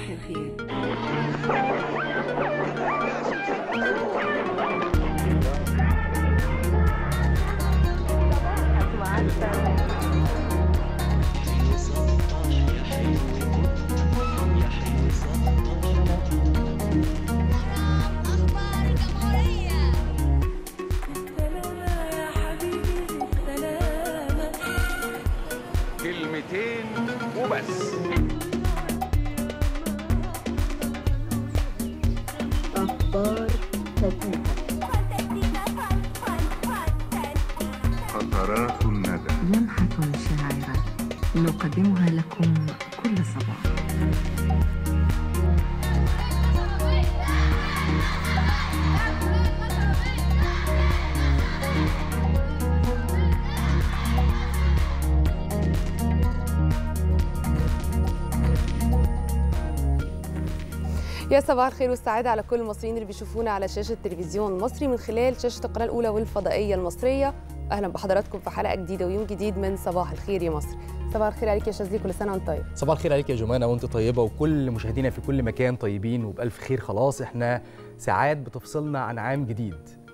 الخير أخبار الجمهورية كلمتين وبس أخبار خفيفة قطرات الندى لمحة شاعرة نقدمها لكم كل صباح يا صباح الخير والسعادة على كل المصريين اللي بيشوفونا على شاشة التلفزيون المصري من خلال شاشة القناة الأولى والفضائية المصرية أهلا بحضراتكم في حلقة جديدة ويوم جديد من صباح الخير يا مصر صباح الخير عليك يا شاذلي كل سنة وأنت طيب صباح الخير عليك يا جمانة وانت طيبة وكل مشاهدينا في كل مكان طيبين وبألف خير خلاص احنا ساعات بتفصلنا عن عام جديد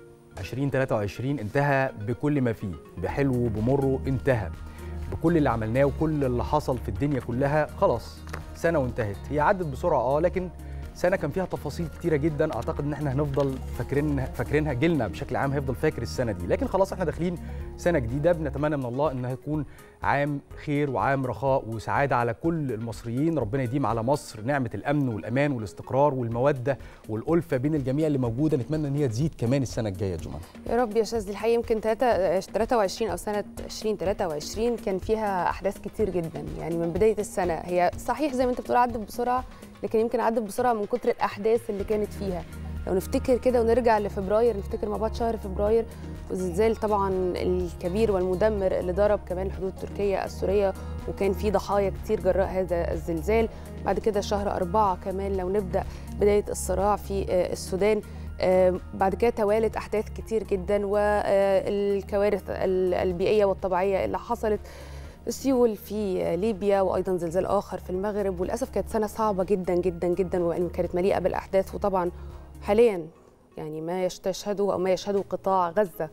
2023 انتهى بكل ما فيه بحلوه بمره انتهى بكل اللي عملناه وكل اللي حصل في الدنيا كلها خلاص سنة وانتهت هي عدت بسرعة اه لكن سنة كان فيها تفاصيل كتيرة جدا اعتقد ان احنا هنفضل فاكرين فاكرينها جيلنا بشكل عام هيفضل فاكر السنة دي لكن خلاص احنا داخلين سنة جديدة بنتمنى من الله انها يكون عام خير وعام رخاء وسعادة على كل المصريين ربنا يديم على مصر نعمة الأمن والأمان والاستقرار والمودة والألفة بين الجميع اللي موجودة نتمنى إن هي تزيد كمان السنة الجاية يا جماعة يا رب يا شاذلي الحقيقة يمكن 23 أو سنة 2023 كان فيها أحداث كتير جدا يعني من بداية السنة هي صحيح زي ما أنت بتقول عدت بسرعة لكن يمكن عدت بسرعة من كتر الأحداث اللي كانت فيها لو نفتكر كده ونرجع لفبراير نفتكر مع بعض شهر فبراير والزلزال طبعا الكبير والمدمر اللي ضرب كمان الحدود التركية السورية وكان في ضحايا كتير جراء هذا الزلزال بعد كده شهر أربعة كمان لو نبدأ بداية الصراع في آه، السودان آه، بعد كده توالت أحداث كتير جدا والكوارث ال- البيئية والطبيعية اللي حصلت سيول في ليبيا وايضا زلزال اخر في المغرب وللاسف كانت سنه صعبه جدا جدا جدا وكانت مليئه بالاحداث وطبعا حاليا يعني ما يستشهده او ما يشهده قطاع غزه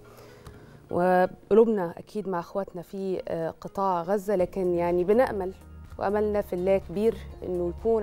وقلوبنا اكيد مع اخواتنا في آه، قطاع غزه لكن يعني بنامل واملنا في الله كبير انه يكون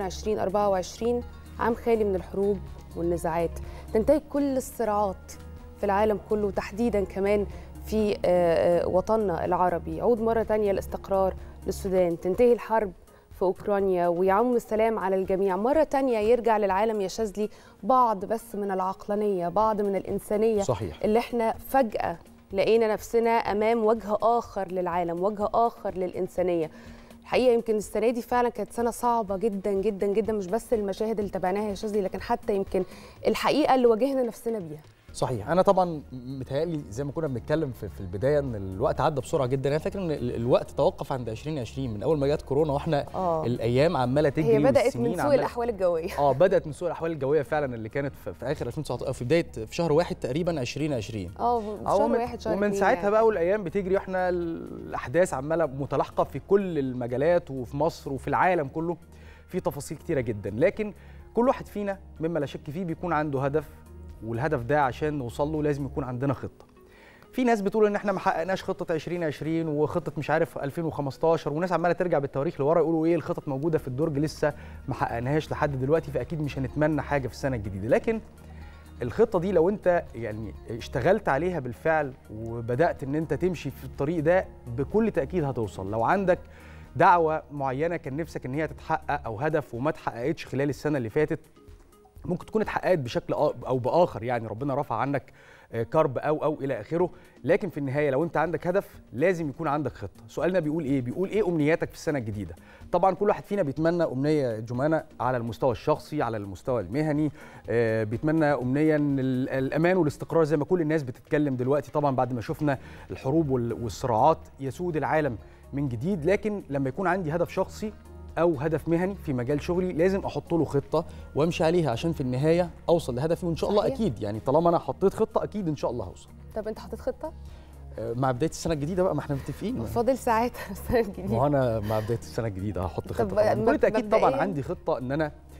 2024 عام خالي من الحروب والنزاعات تنتهي كل الصراعات في العالم كله تحديدا كمان في آه، آه، وطننا العربي يعود مرة تانية الاستقرار للسودان تنتهي الحرب في أوكرانيا ويعم السلام على الجميع مرة تانية يرجع للعالم يا شاذلي بعض بس من العقلانية بعض من الإنسانية صحيح اللي احنا فجأة لقينا نفسنا أمام وجه آخر للعالم وجه آخر للإنسانية الحقيقة يمكن السنة دي فعلا كانت سنة صعبة جدا جدا جدا مش بس المشاهد اللي تابعناها يا شاذلي لكن حتى يمكن الحقيقة اللي واجهنا نفسنا بيها صحيح انا طبعا متهيألي زي ما كنا بنتكلم في, في البدايه ان الوقت عدى بسرعه جدا انا فاكر ان ال- الوقت توقف عند 2020 من اول ما جت كورونا واحنا آه. الايام عماله تجري هي بدأت والسنين من سوء عمالة- الأحوال الجوية اه بدات من سوء الاحوال الجويه فعلا اللي كانت في, في اخر 2019 او في بدايه في شهر واحد تقريبا 2020 اه آه، شهر ومن- واحد شهر ومن اتنين ساعتها يعني. بقى والايام بتجري واحنا الاحداث عماله متلاحقه في كل المجالات وفي مصر وفي العالم كله في تفاصيل كتيره جدا لكن كل واحد فينا مما لا شك فيه بيكون عنده هدف والهدف ده عشان نوصل له لازم يكون عندنا خطه في ناس بتقول ان احنا ما حققناش خطه 2020 وخطه مش عارف 2015 وناس عماله ترجع بالتواريخ لورا يقولوا ايه الخطط موجوده في الدرج لسه ما حققناهاش لحد دلوقتي فاكيد مش هنتمنى حاجه في السنه الجديده لكن الخطه دي لو انت يعني اشتغلت عليها بالفعل وبدات ان انت تمشي في الطريق ده بكل تاكيد هتوصل لو عندك دعوه معينه كان نفسك ان هي تتحقق او هدف وما اتحققتش خلال السنه اللي فاتت ممكن تكون اتحققت بشكل آ- او باخر يعني ربنا رفع عنك آه، كرب او او الى اخره لكن في النهايه لو انت عندك هدف لازم يكون عندك خطه سؤالنا بيقول ايه بيقول ايه امنياتك في السنه الجديده طبعا كل واحد فينا بيتمنى امنيه جمانه على المستوى الشخصي على المستوى المهني آه، بيتمنى امنيه ان ال- الامان والاستقرار زي ما كل الناس بتتكلم دلوقتي طبعا بعد ما شفنا الحروب وال- والصراعات يسود العالم من جديد لكن لما يكون عندي هدف شخصي او هدف مهني في مجال شغلي لازم احط له خطه وامشي عليها عشان في النهايه اوصل لهدفي وان شاء الله صحيح. اكيد يعني طالما انا حطيت خطه اكيد ان شاء الله هوصل طب انت حاطط خطه آه، مع بدايه السنه الجديده بقى ما احنا متفقين فاضل ساعات السنه ما هو الجديده انا مع بدايه السنه الجديده هحط خطه طب طبعا مب- بكل تاكيد طبعا مبدئياً- عندي خطه ان انا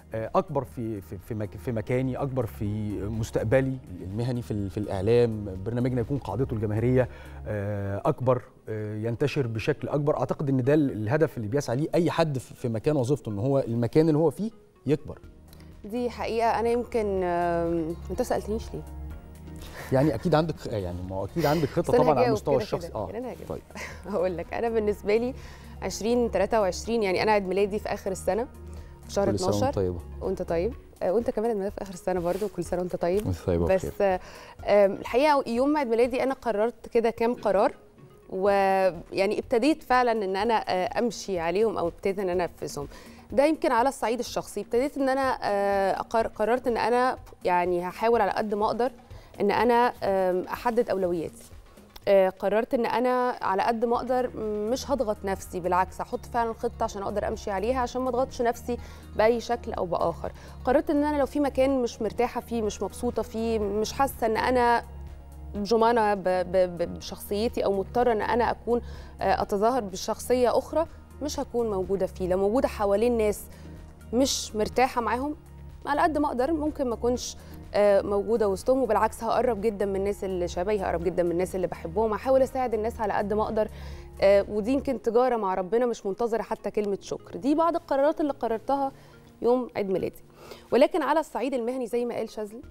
آه، اكبر في في في, مك في مكاني اكبر في مستقبلي المهني في, ال- في الاعلام برنامجنا يكون قاعدته الجماهيريه آه، اكبر آه، ينتشر بشكل اكبر اعتقد ان ده ال- الهدف اللي بيسعى ليه اي حد في في مكان وظيفته ان هو المكان اللي هو فيه يكبر دي حقيقه انا يمكن آم، انت سالتنيش ليه يعني اكيد عندك يعني ما هو اكيد عندك خطه بس أنا طبعا على هجاوب المستوى كده الشخصي كده. أنا هجاوب. طيب هقول لك انا بالنسبه لي 2023 يعني انا عيد ميلادي في اخر السنه في شهر كل سنه وانت 12 طيبه وانت طيب آه، وانت كمان عيد ميلادك في اخر السنه برضو كل سنه وانت طيب وانت طيبه بخير. بس آه، آم، الحقيقه يوم عيد ميلادي انا قررت كده كام قرار ويعني ابتديت فعلا ان انا آه، امشي عليهم او ابتديت ان انا انفذهم ده يمكن على الصعيد الشخصي ابتديت ان انا آه، أقر- قررت ان انا يعني هحاول على قد ما اقدر ان انا آم، احدد اولوياتي آه، قررت ان انا على قد ما اقدر مش هضغط نفسي بالعكس هحط فعلا خطه عشان اقدر امشي عليها عشان ما اضغطش نفسي باي شكل او باخر قررت ان انا لو في مكان مش مرتاحه فيه مش مبسوطه فيه مش حاسه ان انا جمانة ب- ب- ب- بشخصيتي او مضطره ان انا اكون آه، اتظاهر بشخصيه اخرى مش هكون موجوده فيه لو موجوده حوالين ناس مش مرتاحه معاهم على قد ما اقدر ممكن ما اكونش آه، موجوده وسطهم وبالعكس هقرب جدا من الناس اللي شبهي هقرب جدا من الناس اللي بحبهم هحاول اساعد الناس على قد ما اقدر آه، ودي يمكن تجاره مع ربنا مش منتظره حتى كلمه شكر دي بعض القرارات اللي قررتها يوم عيد ميلادي ولكن على الصعيد المهني زي ما قال شاذلي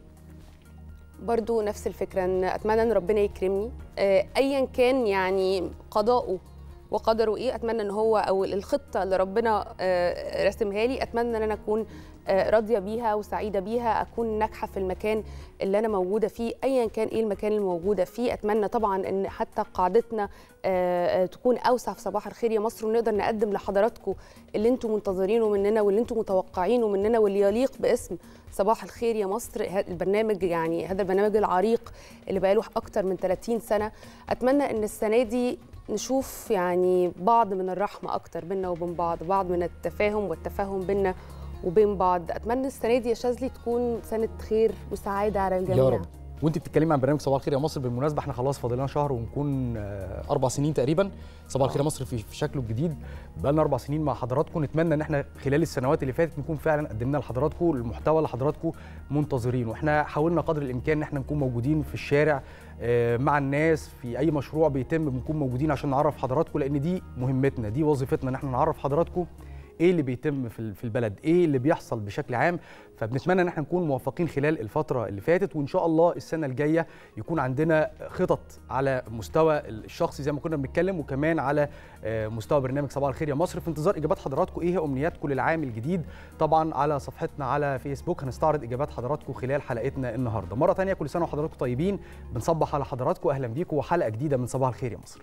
برضو نفس الفكرة أن أتمنى أن ربنا يكرمني آه، أيا كان يعني قضاؤه وقدره إيه أتمنى أن هو أو الخطة اللي ربنا آه، رسمها لي أتمنى أن أنا أكون آه، راضية بيها وسعيدة بيها أكون ناجحة في المكان اللي أنا موجودة فيه أيا كان إيه المكان اللي موجودة فيه أتمنى طبعا أن حتى قاعدتنا آه، آه، تكون أوسع في صباح الخير يا مصر ونقدر نقدم لحضراتكم اللي أنتم منتظرينه مننا واللي أنتم متوقعينه مننا واللي يليق باسم صباح الخير يا مصر ه- البرنامج يعني هذا البرنامج العريق اللي بقاله أكتر من 30 سنة أتمنى أن السنة دي نشوف يعني بعض من الرحمة أكتر بينا وبين بعض بعض من التفاهم والتفاهم بينا وبين بعض أتمنى السنة دي يا شاذلي تكون سنة خير وسعادة على الجميع يا رب وانت بتتكلمي عن برنامج صباح الخير يا مصر بالمناسبه احنا خلاص فاضل لنا شهر ونكون آه، اربع سنين تقريبا صباح الخير يا مصر في في شكله الجديد بقى لنا اربع سنين مع حضراتكم نتمنى ان احنا خلال السنوات اللي فاتت نكون فعلا قدمنا لحضراتكم المحتوى اللي حضراتكم منتظرينه واحنا حاولنا قدر الامكان ان احنا نكون موجودين في الشارع آه، مع الناس في اي مشروع بيتم بنكون موجودين عشان نعرف حضراتكم لان دي مهمتنا دي وظيفتنا ان احنا نعرف حضراتكم ايه اللي بيتم في ال- في البلد ايه اللي بيحصل بشكل عام فبنتمنى ان احنا نكون موفقين خلال الفتره اللي فاتت وان شاء الله السنه الجايه يكون عندنا خطط على مستوى الشخصي زي ما كنا بنتكلم وكمان على آه، مستوى برنامج صباح الخير يا مصر في انتظار اجابات حضراتكم ايه هي امنياتكم للعام الجديد طبعا على صفحتنا على فيسبوك هنستعرض اجابات حضراتكم خلال حلقتنا النهارده مره ثانيه كل سنه وحضراتكم طيبين بنصبح على حضراتكم اهلا بيكم وحلقه جديده من صباح الخير يا مصر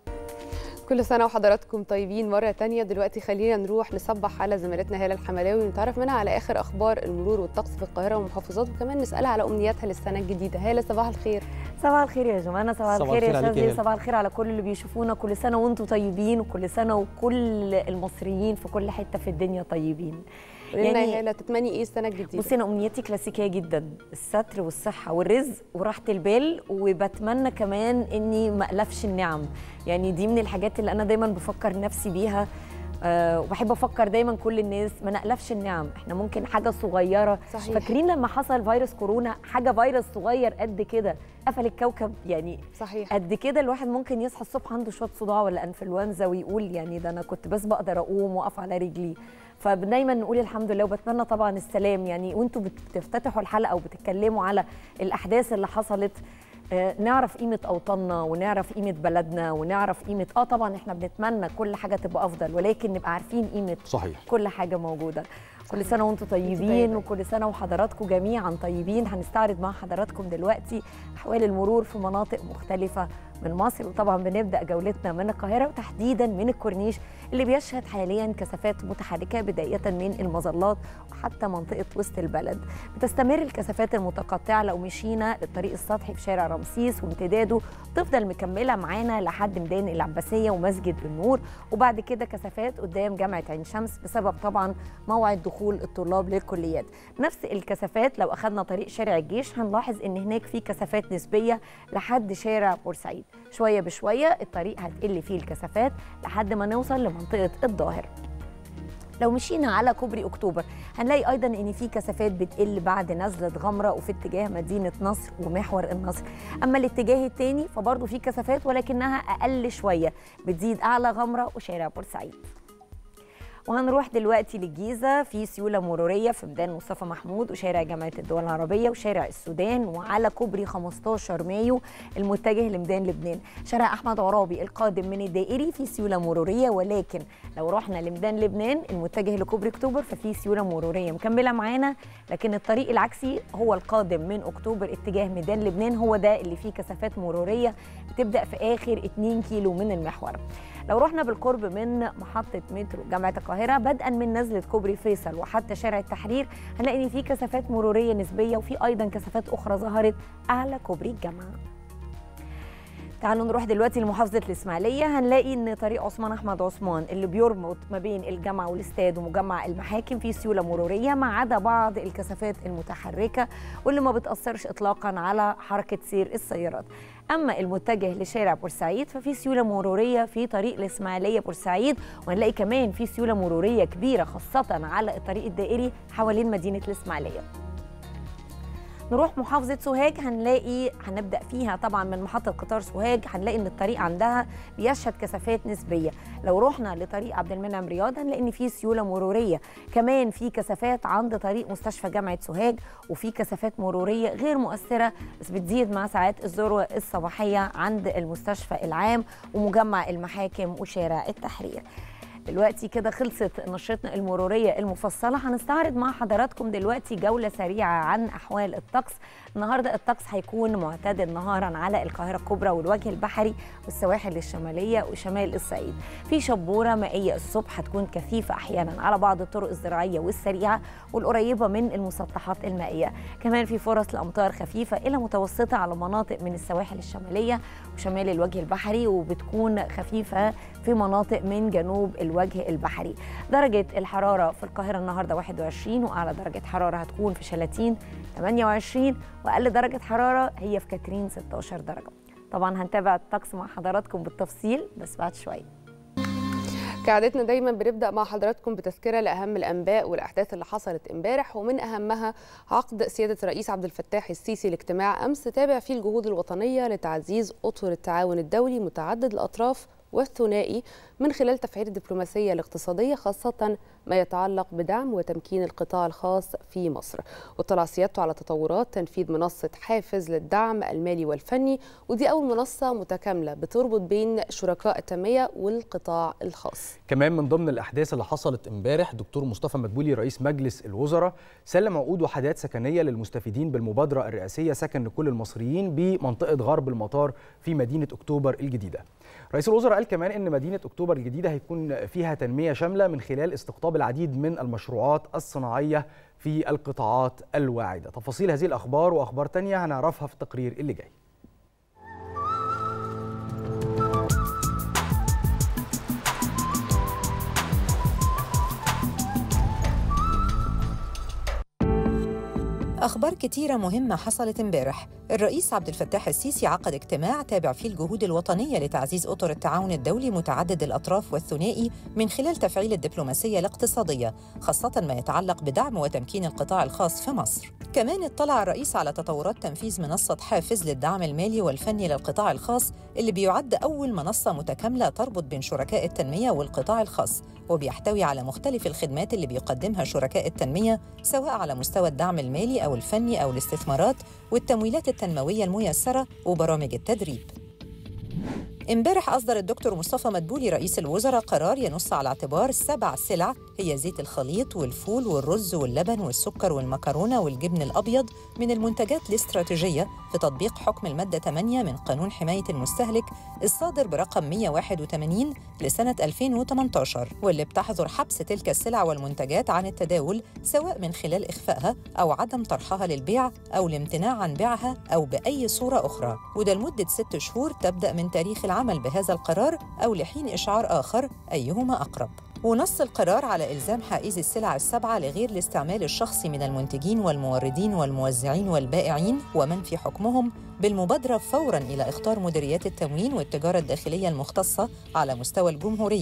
كل سنة وحضراتكم طيبين مرة تانية دلوقتي خلينا نروح نصبح على زميلتنا هالة الحملاوي ونتعرف منها على آخر أخبار المرور والطقس في القاهرة والمحافظات وكمان نسألها على أمنياتها للسنة الجديدة هالة صباح الخير صباح الخير يا جماعه صباح صباح الخير الخير يا عليك يا شاذلي هلا. صباح الخير على كل اللي بيشوفونا كل سنه وانتم طيبين وكل سنه وكل المصريين في كل حته في الدنيا طيبين قولي لنا يعني- يا هالة تتمني إيه السنة الجديدة؟ بصي انا امنيتي كلاسيكيه جدا الستر والصحه والرزق وراحه البال وبتمنى كمان اني ما الفش النعم يعني دي من الحاجات اللي انا دايما بفكر نفسي بيها أه وبحب افكر دايما كل الناس ما نقلفش النعم احنا ممكن حاجه صغيره صحيح. فاكرين لما حصل فيروس كورونا حاجه فيروس صغير قد كده قفل الكوكب يعني صحيح قد كده الواحد ممكن يصحى الصبح عنده شويه صداع ولا انفلونزا ويقول يعني ده انا كنت بس بقدر اقوم واقف على رجلي فدايما نقول الحمد لله وبتمنى طبعا السلام يعني وانتوا بتفتتحوا الحلقه وبتتكلموا على الاحداث اللي حصلت آه، نعرف قيمة أوطاننا ونعرف قيمة بلدنا ونعرف قيمة اه طبعا احنا بنتمنى كل حاجة تبقى أفضل ولكن نبقى عارفين قيمة صحيح كل حاجة موجودة كل سنة وانتم طيبين طيبة. وكل سنة وحضراتكم جميعا طيبين هنستعرض مع حضراتكم دلوقتي أحوال المرور في مناطق مختلفة من مصر وطبعا بنبدأ جولتنا من القاهرة وتحديدا من الكورنيش اللي بيشهد حاليا كثافات متحركة بداية من المظلات وحتى منطقة وسط البلد بتستمر الكثافات المتقطعة لو مشينا للطريق السطحي في شارع رمسيس وامتداده تفضل مكملة معانا لحد ميدان العباسية ومسجد النور وبعد كده كثافات قدام جامعة عين شمس بسبب طبعا موعد دخول الطلاب للكليات نفس الكثافات لو أخذنا طريق شارع الجيش هنلاحظ إن هناك في كثافات نسبية لحد شارع بورسعيد شوية بشوية الطريق هتقل فيه الكثافات لحد ما نوصل لمنطقة الظاهر لو مشينا على كوبري اكتوبر هنلاقي ايضا ان في كثافات بتقل بعد نزله غمره وفي اتجاه مدينه نصر ومحور النصر اما الاتجاه الثاني فبرضه في كثافات ولكنها اقل شويه بتزيد اعلى غمره وشارع بورسعيد وهنروح دلوقتي للجيزه في سيوله مروريه في ميدان مصطفى محمود وشارع جامعه الدول العربيه وشارع السودان وعلى كوبري 15 مايو المتجه لميدان لبنان شارع احمد عرابي القادم من الدائري في سيوله مروريه ولكن لو رحنا لميدان لبنان المتجه لكوبري اكتوبر ففي سيوله مروريه مكمله معانا لكن الطريق العكسي هو القادم من اكتوبر اتجاه ميدان لبنان هو ده اللي فيه كثافات مروريه بتبدا في اخر 2 كيلو من المحور لو رحنا بالقرب من محطة مترو جامعة القاهرة بدءا من نزلة كوبري فيصل وحتى شارع التحرير هنلاقي ان في كثافات مرورية نسبية وفي ايضا كثافات اخرى ظهرت اعلى كوبري الجامعة تعالوا نروح دلوقتي لمحافظة الإسماعيلية هنلاقي إن طريق عثمان أحمد عثمان اللي بيربط ما بين الجامعة والاستاد ومجمع المحاكم فيه سيولة مرورية ما عدا بعض الكثافات المتحركة واللي ما بتأثرش إطلاقا على حركة سير السيارات أما المتجه لشارع بورسعيد ففي سيولة مرورية في طريق الإسماعيلية بورسعيد وهنلاقي كمان في سيولة مرورية كبيرة خاصة على الطريق الدائري حوالين مدينة الإسماعيلية نروح محافظة سوهاج هنلاقي هنبدأ فيها طبعا من محطة قطار سوهاج هنلاقي إن الطريق عندها بيشهد كثافات نسبية لو رحنا لطريق عبد المنعم رياض هنلاقي إن في سيولة مرورية كمان في كثافات عند طريق مستشفى جامعة سوهاج وفي كثافات مرورية غير مؤثرة بس بتزيد مع ساعات الذروة الصباحية عند المستشفى العام ومجمع المحاكم وشارع التحرير دلوقتي كده خلصت نشرتنا المرورية المفصلة هنستعرض مع حضراتكم دلوقتي جولة سريعة عن أحوال الطقس النهاردة الطقس هيكون معتدل نهارا على القاهرة الكبرى والوجه البحري والسواحل الشمالية وشمال الصعيد في شبورة مائية الصبح هتكون كثيفة أحيانا على بعض الطرق الزراعية والسريعة والقريبة من المسطحات المائية كمان في فرص لأمطار خفيفة إلى متوسطة على مناطق من السواحل الشمالية وشمال الوجه البحري وبتكون خفيفة في مناطق من جنوب الوجه البحري درجة الحرارة في القاهرة النهاردة 21 وأعلى درجة حرارة هتكون في شلاتين 28 وأقل درجة حرارة هي في كاترين 16 درجة طبعا هنتابع الطقس مع حضراتكم بالتفصيل بس بعد شوية كعادتنا دايما بنبدا مع حضراتكم بتذكره لاهم الانباء والاحداث اللي حصلت امبارح ومن اهمها عقد سياده الرئيس عبد الفتاح السيسي لاجتماع امس تابع فيه الجهود الوطنيه لتعزيز اطر التعاون الدولي متعدد الاطراف والثنائي من خلال تفعيل الدبلوماسية الاقتصادية خاصة ما يتعلق بدعم وتمكين القطاع الخاص في مصر واطلع سيادته على تطورات تنفيذ منصة حافز للدعم المالي والفني ودي أول منصة متكاملة بتربط بين شركاء التنمية والقطاع الخاص كمان من ضمن الاحداث اللي حصلت امبارح دكتور مصطفى مدبولي رئيس مجلس الوزراء سلم عقود وحدات سكنيه للمستفيدين بالمبادره الرئاسيه سكن لكل المصريين بمنطقه غرب المطار في مدينه اكتوبر الجديده. رئيس الوزراء قال كمان ان مدينه اكتوبر الجديده هيكون فيها تنميه شامله من خلال استقطاب العديد من المشروعات الصناعيه في القطاعات الواعده. تفاصيل هذه الاخبار واخبار تانية هنعرفها في التقرير اللي جاي. أخبار كتيرة مهمة حصلت امبارح الرئيس عبد الفتاح السيسي عقد اجتماع تابع فيه الجهود الوطنية لتعزيز أطر التعاون الدولي متعدد الأطراف والثنائي من خلال تفعيل الدبلوماسية الاقتصادية خاصة ما يتعلق بدعم وتمكين القطاع الخاص في مصر كمان اطلع الرئيس على تطورات تنفيذ منصة حافز للدعم المالي والفني للقطاع الخاص اللي بيعد أول منصة متكاملة تربط بين شركاء التنمية والقطاع الخاص وبيحتوي على مختلف الخدمات اللي بيقدمها شركاء التنمية سواء على مستوى الدعم المالي أو الفني أو الاستثمارات والتمويلات التنموية الميسرة وبرامج التدريب امبارح أصدر الدكتور مصطفى مدبولي رئيس الوزراء قرار ينص على اعتبار سبع سلع هي زيت الخليط والفول والرز واللبن والسكر والمكرونة والجبن الأبيض من المنتجات الاستراتيجية في تطبيق حكم المادة 8 من قانون حماية المستهلك الصادر برقم 181 لسنة 2018 واللي بتحظر حبس تلك السلع والمنتجات عن التداول سواء من خلال إخفائها أو عدم طرحها للبيع أو الامتناع عن بيعها أو بأي صورة أخرى وده لمدة ست شهور تبدأ من تاريخ العمل بهذا القرار أو لحين إشعار آخر أيهما أقرب ونص القرار على إلزام حائز السلع السبعة لغير الاستعمال الشخصي من المنتجين والموردين والموزعين والبائعين ومن في حكمهم بالمبادرة فوراً إلى إخطار مديريات التموين والتجارة الداخلية المختصة على مستوى الجمهورية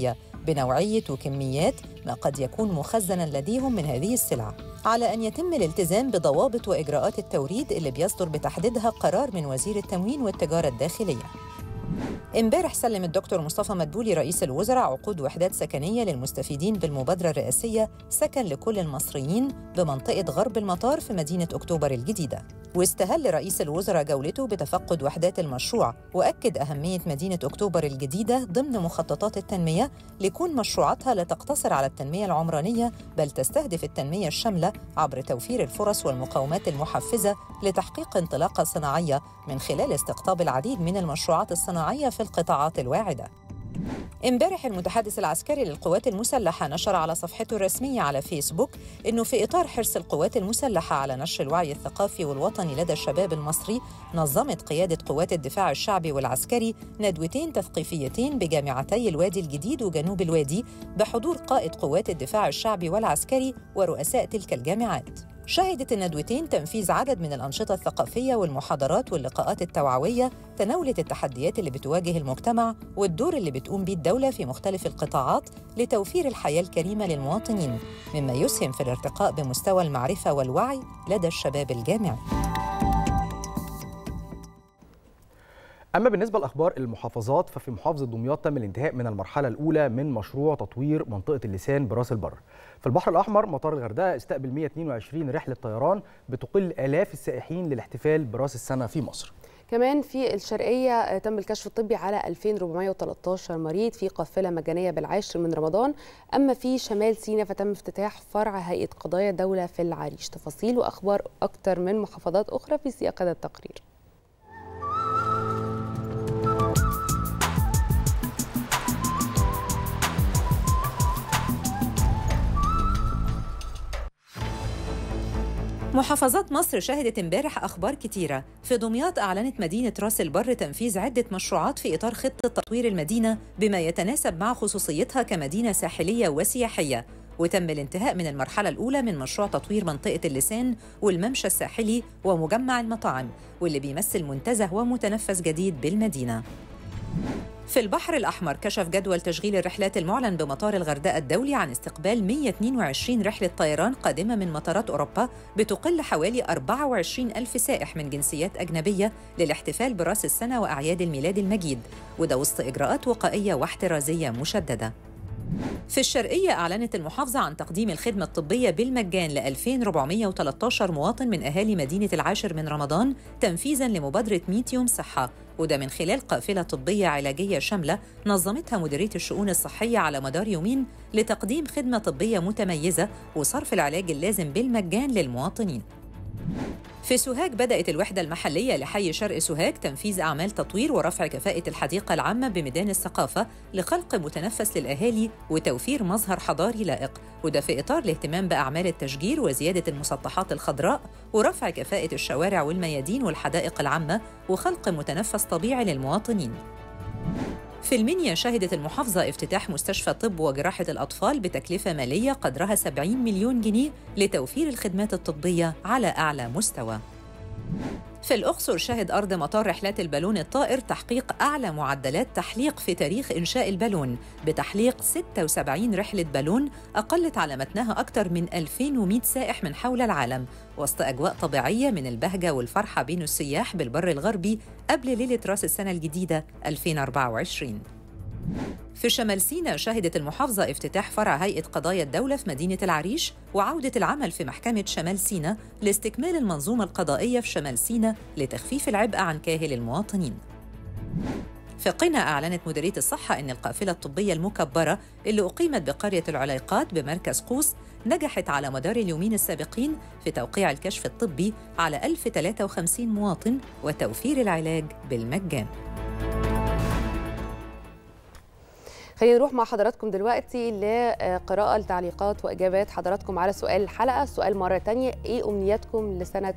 بنوعية وكميات ما قد يكون مخزنا لديهم من هذه السلع على أن يتم الالتزام بضوابط وإجراءات التوريد اللي بيصدر بتحديدها قرار من وزير التموين والتجارة الداخلية امبارح سلم الدكتور مصطفى مدبولي رئيس الوزراء عقود وحدات سكنية للمستفيدين بالمبادرة الرئاسية سكن لكل المصريين بمنطقة غرب المطار في مدينة أكتوبر الجديدة واستهل رئيس الوزراء جولته بتفقد وحدات المشروع وأكد أهمية مدينة أكتوبر الجديدة ضمن مخططات التنمية لكون مشروعاتها لا تقتصر على التنمية العمرانية بل تستهدف التنمية الشاملة عبر توفير الفرص والمقومات المحفزة لتحقيق انطلاقة صناعية من خلال استقطاب العديد من المشروعات الصناعية في القطاعات الواعدة امبارح المتحدث العسكري للقوات المسلحة نشر على صفحته الرسمية على فيسبوك أنه في إطار حرص القوات المسلحة على نشر الوعي الثقافي والوطني لدى الشباب المصري نظمت قيادة قوات الدفاع الشعبي والعسكري ندوتين تثقيفيتين بجامعتي الوادي الجديد وجنوب الوادي بحضور قائد قوات الدفاع الشعبي والعسكري ورؤساء تلك الجامعات شهدت الندوتين تنفيذ عدد من الأنشطة الثقافية والمحاضرات واللقاءات التوعوية تناولت التحديات اللي بتواجه المجتمع والدور اللي بتقوم بيه الدولة في مختلف القطاعات لتوفير الحياة الكريمة للمواطنين مما يسهم في الارتقاء بمستوى المعرفة والوعي لدى الشباب الجامعي اما بالنسبه لاخبار المحافظات ففي محافظه دمياط تم الانتهاء من المرحله الاولى من مشروع تطوير منطقه اللسان براس البر في البحر الاحمر مطار الغردقه استقبل 122 رحله طيران بتقل الاف السائحين للاحتفال براس السنه في مصر كمان في الشرقية تم الكشف الطبي على 2413 مريض في قافلة مجانية بالعاشر من رمضان أما في شمال سيناء فتم افتتاح فرع هيئة قضايا الدولة في العريش تفاصيل وأخبار أكتر من محافظات أخرى في سياق هذا التقرير محافظات مصر شهدت امبارح أخبار كتيرة في دمياط أعلنت مدينة راس البر تنفيذ عدة مشروعات في إطار خطة تطوير المدينة بما يتناسب مع خصوصيتها كمدينة ساحلية وسياحية وتم الانتهاء من المرحلة الأولى من مشروع تطوير منطقة اللسان والممشى الساحلي ومجمع المطاعم واللي بيمثل منتزه ومتنفس جديد بالمدينة في البحر الأحمر كشف جدول تشغيل الرحلات المعلن بمطار الغردقة الدولي عن استقبال 122 رحلة طيران قادمة من مطارات أوروبا بتقل حوالي 24 ألف سائح من جنسيات أجنبية للاحتفال برأس السنة وأعياد الميلاد المجيد وده وسط إجراءات وقائية واحترازية مشددة في الشرقية أعلنت المحافظة عن تقديم الخدمة الطبية بالمجان ل 2413 مواطن من أهالي مدينة العاشر من رمضان تنفيذاً لمبادرة 100 يوم صحة وده من خلال قافلة طبية علاجية شاملة نظمتها مديرية الشؤون الصحية على مدار يومين لتقديم خدمة طبية متميزة وصرف العلاج اللازم بالمجان للمواطنين في سوهاج بدأت الوحدة المحلية لحي شرق سوهاج تنفيذ أعمال تطوير ورفع كفاءة الحديقة العامة بميدان الثقافة لخلق متنفس للأهالي وتوفير مظهر حضاري لائق وده في إطار الاهتمام بأعمال التشجير وزيادة المسطحات الخضراء ورفع كفاءة الشوارع والميادين والحدائق العامة وخلق متنفس طبيعي للمواطنين في المنيا شهدت المحافظة افتتاح مستشفى طب وجراحة الأطفال بتكلفة مالية قدرها 70 مليون جنيه لتوفير الخدمات الطبية على أعلى مستوى. في الأقصر شهد أرض مطار رحلات البالون الطائر تحقيق أعلى معدلات تحليق في تاريخ إنشاء البالون بتحليق 76 رحلة بالون أقلت على متنها أكثر من 2100 سائح من حول العالم وسط أجواء طبيعية من البهجة والفرحة بين السياح بالبر الغربي قبل ليلة رأس السنة الجديدة 2024 في شمال سيناء شهدت المحافظة افتتاح فرع هيئة قضايا الدولة في مدينة العريش وعودة العمل في محكمة شمال سيناء لاستكمال المنظومة القضائية في شمال سيناء لتخفيف العبء عن كاهل المواطنين. في قنا أعلنت مديرية الصحة أن القافلة الطبية المكبرة اللي أقيمت بقرية العليقات بمركز قوس نجحت على مدار اليومين السابقين في توقيع الكشف الطبي على 1053 مواطن وتوفير العلاج بالمجان. خلينا نروح مع حضراتكم دلوقتي لقراءة لتعليقات وإجابات حضراتكم على سؤال الحلقة السؤال مرة تانية إيه أمنياتكم لسنة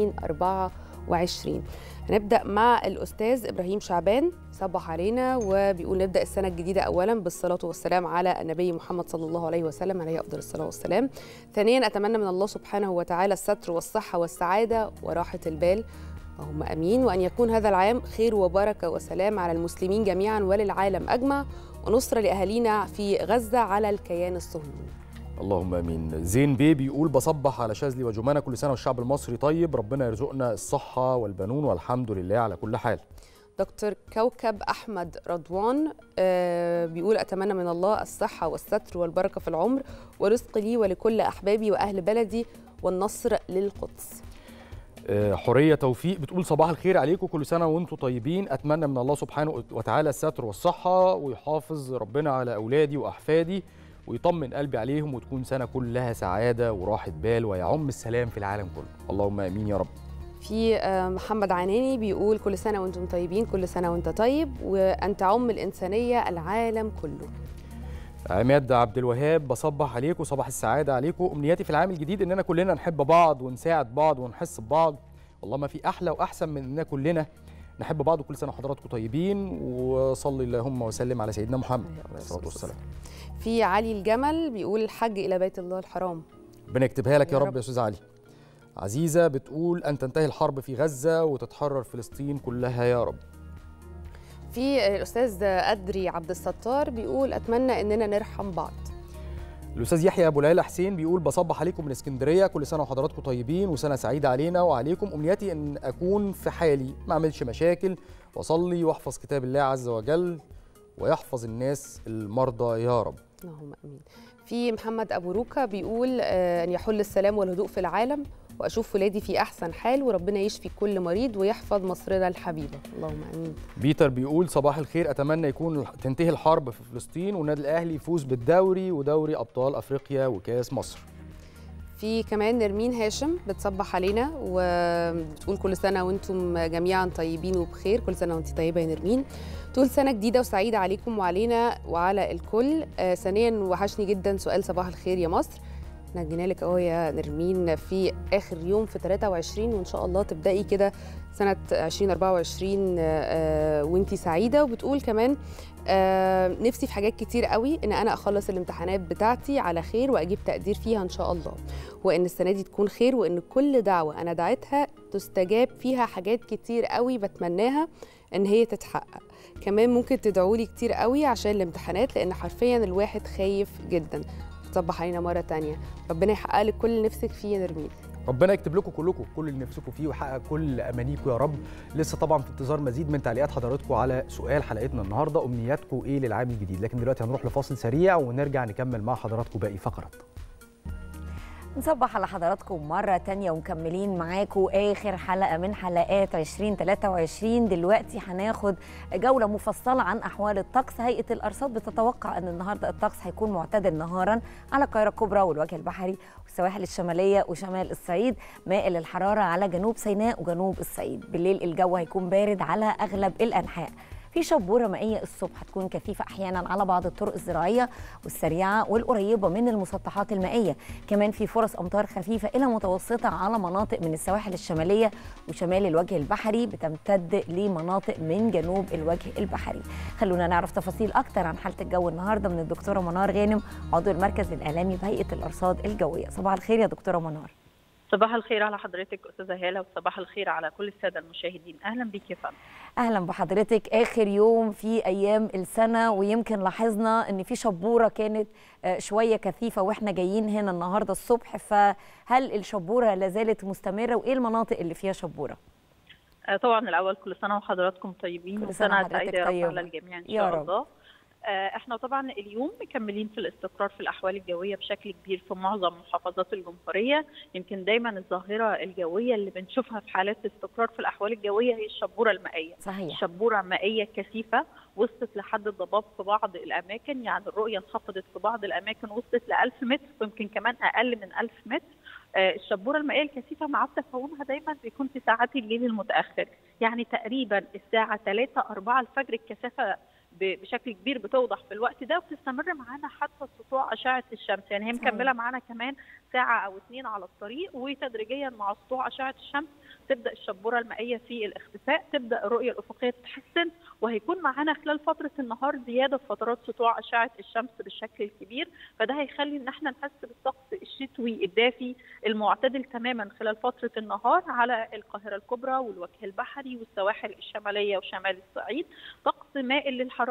2024 هنبدأ مع الأستاذ إبراهيم شعبان صبح علينا وبيقول نبدأ السنة الجديدة أولا بالصلاة والسلام على النبي محمد صلى الله عليه وسلم عليه أفضل الصلاة والسلام ثانيا أتمنى من الله سبحانه وتعالى الستر والصحة والسعادة وراحة البال اللهم امين وان يكون هذا العام خير وبركه وسلام على المسلمين جميعا وللعالم اجمع ونصرة لأهالينا في غزة على الكيان الصهيوني اللهم امين زين بيه بيقول بصبح على شاذلي وجمانه كل سنه والشعب المصري طيب ربنا يرزقنا الصحه والبنون والحمد لله على كل حال دكتور كوكب أحمد رضوان آه، بيقول أتمنى من الله الصحة والستر والبركة في العمر ورزق لي ولكل أحبابي وأهل بلدي والنصر للقدس آه، حوريه توفيق بتقول صباح الخير عليكم كل سنه وانتم طيبين اتمنى من الله سبحانه وتعالى الستر والصحه ويحافظ ربنا على اولادي واحفادي ويطمن قلبي عليهم وتكون سنه كلها سعاده وراحه بال ويعم السلام في العالم كله اللهم امين يا رب في آه، محمد عناني بيقول كل سنة وانتم طيبين كل سنة وانت طيب وأن تعم الإنسانية العالم كله عماد عبد الوهاب بصبح عليكم صباح السعاده عليكم امنياتي في العام الجديد اننا كلنا نحب بعض ونساعد بعض ونحس ببعض والله ما في احلى واحسن من اننا كلنا نحب بعض وكل سنه وحضراتكم طيبين وصلي اللهم وسلم على سيدنا محمد عليه الصلاه والسلام في علي الجمل بيقول الحج إلى بيت الله الحرام ربنا يكتبها لك يا, يا رب رب. يا استاذ علي عزيزه بتقول ان تنتهي الحرب في غزه وتتحرر فلسطين كلها يا رب في الأستاذ أدري عبد الستار بيقول أتمنى إننا نرحم بعض الاستاذ يحيى ابو العلا حسين بيقول بصبح عليكم من اسكندريه كل سنه وحضراتكم طيبين وسنه سعيده علينا وعليكم امنياتي ان اكون في حالي ما اعملش مشاكل واصلي واحفظ كتاب الله عز وجل ويحفظ الناس المرضى يا رب اللهم امين في محمد ابو روكا بيقول آه، ان يحل السلام والهدوء في العالم واشوف ولادي في احسن حال وربنا يشفي كل مريض ويحفظ مصرنا الحبيبه اللهم امين بيتر بيقول صباح الخير اتمنى يكون تنتهي الحرب في فلسطين والنادي الاهلي يفوز بالدوري ودوري ابطال افريقيا وكاس مصر في كمان نرمين هاشم بتصبح علينا وبتقول كل سنه وانتم جميعا طيبين وبخير كل سنه وانت طيبه يا نرمين تقول سنه جديده وسعيده عليكم وعلينا وعلى الكل آه ثانيا وحشني جدا سؤال صباح الخير يا مصر احنا جينا لك اهو يا نرمين في اخر يوم في 23 وان شاء الله تبداي كده سنه 2024 آه وانتي سعيده وبتقول كمان آه نفسي في حاجات كتير قوي ان انا اخلص الامتحانات بتاعتي على خير واجيب تقدير فيها ان شاء الله وان السنه دي تكون خير وان كل دعوه انا دعيتها تستجاب فيها حاجات كتير قوي بتمناها ان هي تتحقق كمان ممكن تدعوا لي كتير قوي عشان الامتحانات لان حرفيا الواحد خايف جدا تصبح علينا مره تانية ربنا يحقق لك كل اللي نفسك فيه يا نرمين ربنا يكتب لكم كلكم كل اللي نفسكم فيه ويحقق كل امانيكم يا رب لسه طبعا في انتظار مزيد من تعليقات حضراتكم على سؤال حلقتنا النهارده امنياتكم ايه للعام الجديد لكن دلوقتي هنروح لفاصل سريع ونرجع نكمل مع حضراتكم باقي فقرات نصبح على حضراتكم مرة تانية ومكملين معاكم آخر حلقة من حلقات 2023 دلوقتي هناخد جولة مفصلة عن أحوال الطقس هيئة الأرصاد بتتوقع أن النهاردة الطقس هيكون معتدل نهارا على القاهرة الكبرى والوجه البحري والسواحل الشمالية وشمال الصعيد مائل الحرارة على جنوب سيناء وجنوب الصعيد بالليل الجو هيكون بارد على أغلب الأنحاء في شبوره مائيه الصبح هتكون كثيفه احيانا على بعض الطرق الزراعيه والسريعه والقريبه من المسطحات المائيه كمان في فرص امطار خفيفه الى متوسطه على مناطق من السواحل الشماليه وشمال الوجه البحري بتمتد لمناطق من جنوب الوجه البحري خلونا نعرف تفاصيل اكتر عن حاله الجو النهارده من الدكتوره منار غانم عضو المركز الاعلامي بهيئه الارصاد الجويه صباح الخير يا دكتوره منار صباح الخير على حضرتك استاذه هاله وصباح الخير على كل الساده المشاهدين اهلا بك يا فندم اهلا بحضرتك اخر يوم في ايام السنه ويمكن لاحظنا ان في شبوره كانت آه، شويه كثيفه واحنا جايين هنا النهارده الصبح فهل الشبوره لازالت مستمره وايه المناطق اللي فيها شبوره آه، طبعا الاول كل سنه وحضراتكم طيبين كل سنة وسنه وحضرتك سعيده يا رب طيبة. على الجميع ان يا شاء رب. الله آه، احنا طبعا اليوم مكملين في الاستقرار في الاحوال الجويه بشكل كبير في معظم محافظات الجمهوريه يمكن دايما الظاهره الجويه اللي بنشوفها في حالات الاستقرار في الاحوال الجويه هي الشبوره المائيه صحيح شبوره مائيه كثيفه وصلت لحد الضباب في بعض الاماكن يعني الرؤيه انخفضت في بعض الاماكن وصلت ل 1000 متر ويمكن كمان اقل من 1000 متر آه، الشبوره المائيه الكثيفه مع تكونها دايما بيكون في ساعات الليل المتاخر يعني تقريبا الساعه 3 4 الفجر الكثافه ب- بشكل كبير بتوضح في الوقت ده وبتستمر معانا حتى سطوع اشعه الشمس يعني هي صحيح. مكمله معانا كمان ساعه او اثنين على الطريق وتدريجيا مع سطوع اشعه الشمس تبدا الشبوره المائيه في الاختفاء تبدا الرؤيه الافقيه تتحسن وهيكون معانا خلال فتره النهار زياده في فترات سطوع اشعه الشمس بالشكل الكبير فده هيخلي ان احنا نحس بالطقس الشتوي الدافي المعتدل تماما خلال فتره النهار على القاهره الكبرى والوجه البحري والسواحل الشماليه وشمال الصعيد طقس مائل للحراره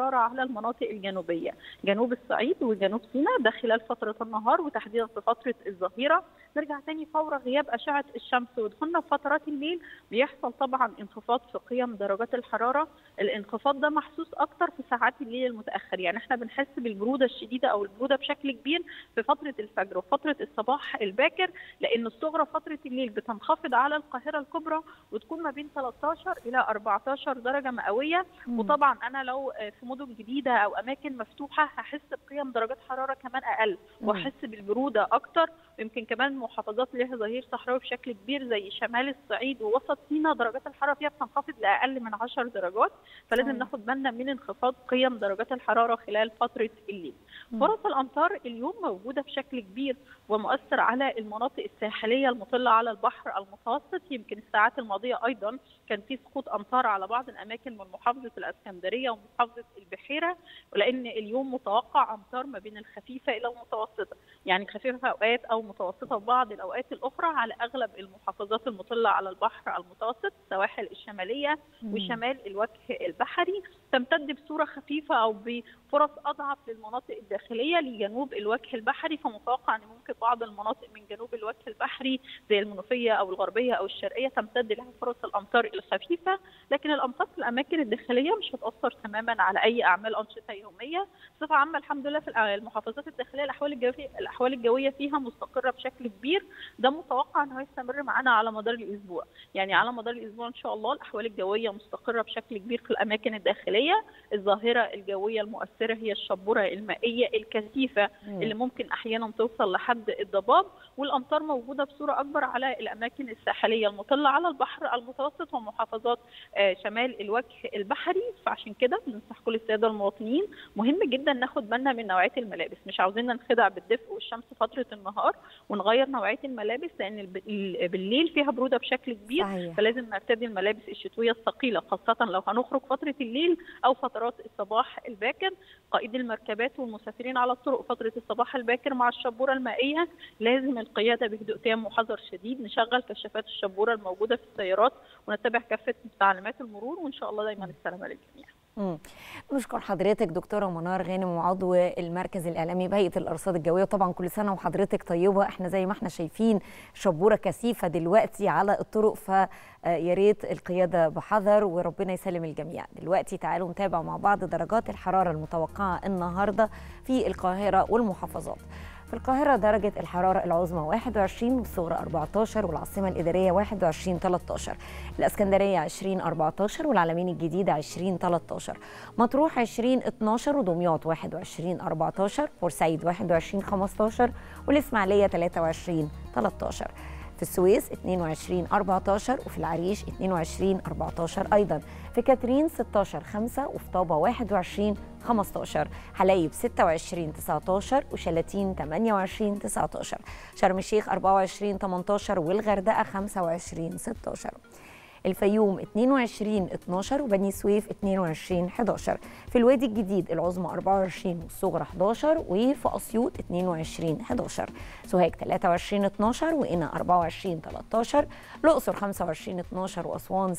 الحراره على المناطق الجنوبيه جنوب الصعيد وجنوب سيناء ده خلال فتره النهار وتحديدا في فتره الظهيره نرجع تاني فور غياب اشعه الشمس ودخولنا في فترات الليل بيحصل طبعا انخفاض في قيم درجات الحراره الانخفاض ده محسوس اكتر في ساعات الليل المتاخر يعني احنا بنحس بالبروده الشديده او البروده بشكل كبير في فتره الفجر وفتره الصباح الباكر لان الصغرى فتره الليل بتنخفض على القاهره الكبرى وتكون ما بين 13 الى 14 درجه مئويه وطبعا انا لو في مدن جديده او اماكن مفتوحه هحس بقيم درجات حراره كمان اقل واحس بالبروده اكتر يمكن كمان محافظات ليها ظهير صحراوي بشكل كبير زي شمال الصعيد ووسط سيناء درجات الحراره فيها بتنخفض لاقل من 10 درجات فلازم صحيح. ناخد بالنا من انخفاض قيم درجات الحراره خلال فتره الليل. فرص الامطار اليوم موجوده بشكل كبير ومؤثر على المناطق الساحليه المطله على البحر المتوسط يمكن الساعات الماضيه ايضا كان في سقوط امطار على بعض الاماكن من محافظه الاسكندريه ومحافظه البحيره ولان اليوم متوقع امطار ما بين الخفيفه الى المتوسطه يعني خفيفه في اوقات او متوسطه في بعض الاوقات الاخرى على اغلب المحافظات المطله على البحر المتوسط السواحل الشماليه وشمال الوجه البحري تمتد بصوره خفيفه او بفرص اضعف للمناطق الداخليه لجنوب الوجه البحري فمتوقع ان ممكن بعض المناطق من جنوب الوجه البحري زي المنوفيه او الغربيه او الشرقيه تمتد لها فرص الامطار الخفيفه لكن الامطار في الاماكن الداخليه مش هتاثر تماما على اي اعمال انشطه يوميه بصفه عامه الحمد لله في المحافظات الداخليه الاحوال الجويه الاحوال الجويه فيها مستقره بشكل كبير ده متوقع انه هيستمر معانا على مدار الاسبوع يعني على مدار الاسبوع ان شاء الله الاحوال الجويه مستقره بشكل كبير في الاماكن الداخليه الظاهره الجويه المؤثره هي الشبوره المائيه الكثيفه اللي ممكن احيانا توصل لحد الضباب والامطار موجوده بصوره اكبر على الاماكن الساحليه المطله على البحر المتوسط ومحافظات آه، شمال الوجه البحري فعشان كده بننصح كل الساده المواطنين مهم جدا ناخد بالنا من نوعيه الملابس مش عاوزين ننخدع بالدفء والشمس فتره النهار ونغير نوعيه الملابس لان الب- ال- بالليل فيها بروده بشكل كبير صحيح. فلازم نرتدي الملابس الشتويه الثقيله خاصه لو هنخرج فتره الليل او فترات الصباح الباكر قائد المركبات والمسافرين على الطرق فتره الصباح الباكر مع الشبوره المائيه لازم القياده بهدوء تام وحذر شديد نشغل كشافات الشبوره الموجوده في السيارات ونتبع كافه تعليمات المرور وان شاء الله دايما السلامه للجميع مم. نشكر حضرتك دكتوره منار غانم وعضو المركز الاعلامي بهيئه الارصاد الجويه وطبعا كل سنه وحضرتك طيبه احنا زي ما احنا شايفين شبوره كثيفه دلوقتي على الطرق فيا ريت القياده بحذر وربنا يسلم الجميع دلوقتي تعالوا نتابع مع بعض درجات الحراره المتوقعه النهارده في القاهره والمحافظات في القاهرة درجة الحرارة العظمى 21 والصغرى 14 والعاصمة الإدارية 21 13 الإسكندرية 20 14 والعلمين الجديدة 20 13 مطروح 20 12 ودمياط 21 14 بورسعيد 21 15 والإسماعيلية 23 13 في السويس 22 14 وفي العريش 22 14 ايضا في كاترين 16 5 وفي طابه 21 15 حلايب 26 19 وشلاتين 28 19 شرم الشيخ 24 18 والغردقه 25 16 الفيوم 22 12 وبني سويف 22 11 في الوادي الجديد العظمى 24 والصغرى 11 وفي اسيوط 22 11 سوهاج 23 12 وقنا 24 13 الاقصر 25 12 واسوان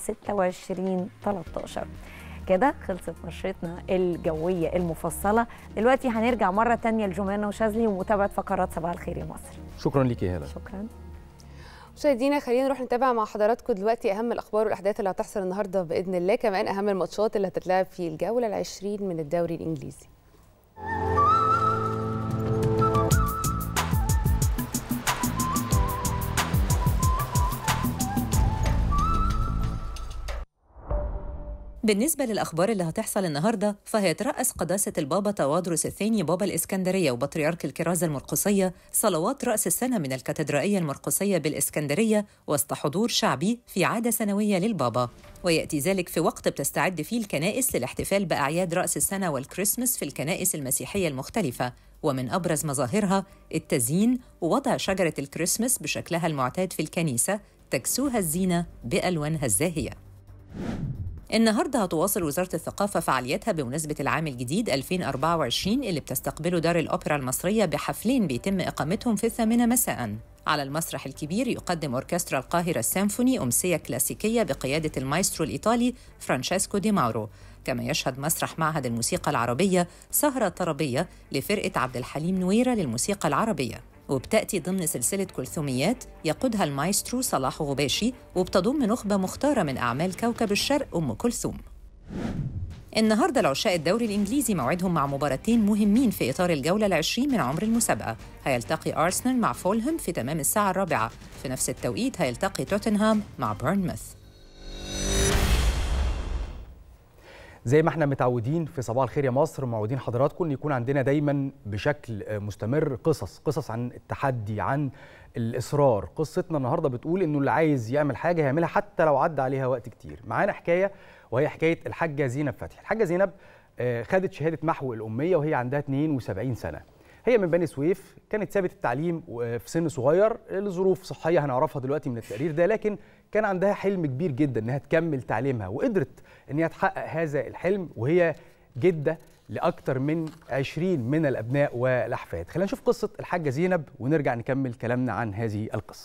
26 13 كده خلصت نشرتنا الجوية المفصلة دلوقتي هنرجع مرة تانية لجمانة وشاذلي ومتابعة فقرات صباح الخير يا مصر شكرا ليك يا هلا شكرا مشاهدينا خلينا نروح نتابع مع حضراتكم دلوقتي اهم الاخبار والاحداث اللي هتحصل النهارده باذن الله كمان اهم الماتشات اللي هتتلعب في الجوله العشرين من الدوري الانجليزي بالنسبة للأخبار اللي هتحصل النهاردة فهيترأس قداسة البابا توادرس الثاني بابا الإسكندرية وبطريرك الكرازة المرقسية صلوات رأس السنة من الكاتدرائية المرقسية بالإسكندرية وسط حضور شعبي في عادة سنوية للبابا ويأتي ذلك في وقت بتستعد فيه الكنائس للاحتفال بأعياد رأس السنة والكريسماس في الكنائس المسيحية المختلفة ومن أبرز مظاهرها التزيين ووضع شجرة الكريسماس بشكلها المعتاد في الكنيسة تكسوها الزينة بألوانها الزاهية النهارده هتواصل وزارة الثقافة فعالياتها بمناسبة العام الجديد 2024 اللي بتستقبله دار الأوبرا المصرية بحفلين بيتم إقامتهم في الثامنة مساء على المسرح الكبير يقدم أوركسترا القاهرة السيمفوني أمسية كلاسيكية بقيادة المايسترو الإيطالي فرانشيسكو دي ماورو كما يشهد مسرح معهد الموسيقى العربية سهرة طربية لفرقة عبد الحليم نويرة للموسيقى العربية وبتأتي ضمن سلسلة كلثوميات يقودها المايسترو صلاح غباشي وبتضم نخبة مختارة من أعمال كوكب الشرق أم كلثوم النهارده العشاء الدوري الانجليزي موعدهم مع مباراتين مهمين في اطار الجوله العشرين من عمر المسابقه هيلتقي ارسنال مع فولهام في تمام الساعه الرابعه في نفس التوقيت هيلتقي توتنهام مع بورنموث زي ما احنا متعودين في صباح الخير يا مصر معودين حضراتكم ان يكون عندنا دايما بشكل مستمر قصص قصص عن التحدي عن الاصرار قصتنا النهارده بتقول انه اللي عايز يعمل حاجه هيعملها حتى لو عدى عليها وقت كتير معانا حكايه وهي حكايه الحاجه زينب فتحي الحاجه زينب آه، خدت شهاده محو الاميه وهي عندها 72 سنه هي من بني سويف كانت سابت التعليم في سن صغير لظروف صحيه هنعرفها دلوقتي من التقرير ده لكن كان عندها حلم كبير جدا انها تكمل تعليمها وقدرت ان هي تحقق هذا الحلم وهي جده لاكثر من 20 من الابناء والاحفاد خلينا نشوف قصه الحاجه زينب ونرجع نكمل كلامنا عن هذه القصه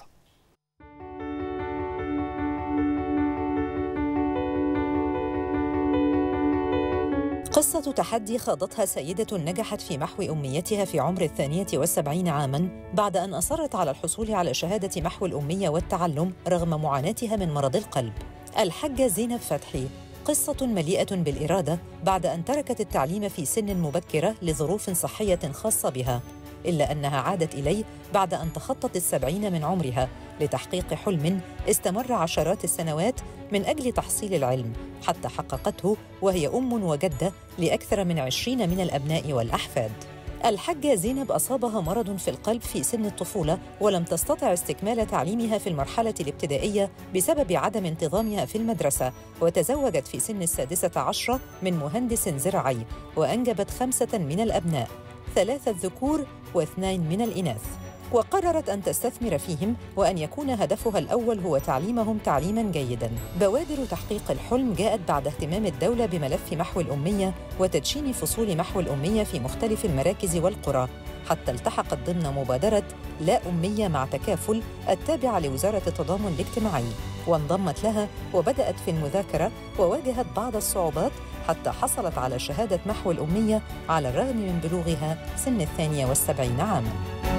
قصة تحدي خاضتها سيدة نجحت في محو أمنيتها في عمر الثانية والسبعين عاماً بعد أن أصرت على الحصول على شهادة محو الأمية والتعلم رغم معاناتها من مرض القلب الحجة زينب فتحي قصة مليئة بالإرادة بعد أن تركت التعليم في سن مبكرة لظروف صحية خاصة بها إلا أنها عادت إليه بعد أن تخطت السبعين من عمرها لتحقيق حلم استمر عشرات السنوات من أجل تحصيل العلم حتى حققته وهي أم وجدة لأكثر من عشرين من الأبناء والأحفاد الحجة زينب أصابها مرض في القلب في سن الطفولة ولم تستطع استكمال تعليمها في المرحلة الابتدائية بسبب عدم انتظامها في المدرسة وتزوجت في سن السادسة عشرة من مهندس زراعي وأنجبت خمسة من الأبناء ثلاثة ذكور واثنين من الإناث وقررت أن تستثمر فيهم وأن يكون هدفها الأول هو تعليمهم تعليماً جيداً. بوادر تحقيق الحلم جاءت بعد اهتمام الدولة بملف محو الأمية وتدشين فصول محو الأمية في مختلف المراكز والقرى، حتى التحقت ضمن مبادرة لا أمية مع تكافل التابعة لوزارة التضامن الاجتماعي، وانضمت لها وبدأت في المذاكرة وواجهت بعض الصعوبات حتى حصلت على شهادة محو الأمية على الرغم من بلوغها سن الثانية والسبعين عاماً.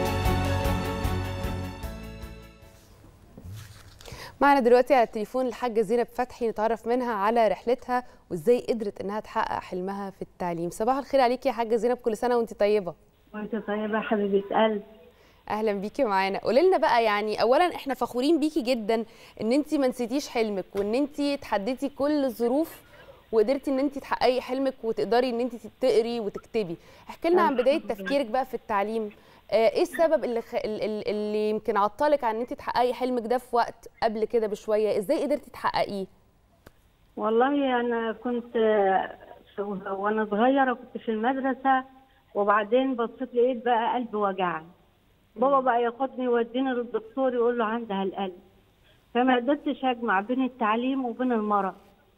معنا دلوقتي على التليفون الحاجة زينب فتحي نتعرف منها على رحلتها وازاي قدرت انها تحقق حلمها في التعليم صباح الخير عليكي يا حاجة زينب كل سنة وانت طيبة وانت طيبة حبيبة قلب اهلا بيكي معانا قولي لنا بقى يعني اولا احنا فخورين بيكي جدا ان انت ما نسيتيش حلمك وان انت تحديتي كل الظروف وقدرتي ان انت تحققي حلمك وتقدري ان انت تقري وتكتبي احكي لنا عن بدايه تفكيرك بقى في التعليم آه، ايه السبب اللي خ... اللي اللي يمكن عطلك عن ان انت تحققي حلمك ده في وقت قبل كده بشويه ازاي قدرتي تحققيه والله انا كنت آه، في- وانا صغيرة كنت في المدرسة وبعدين بصيت لقيت بقى قلبي وجعني بابا بقى ياخدني يوديني للدكتور يقول له عندها القلب فما قدرتش اجمع بين التعليم وبين المرض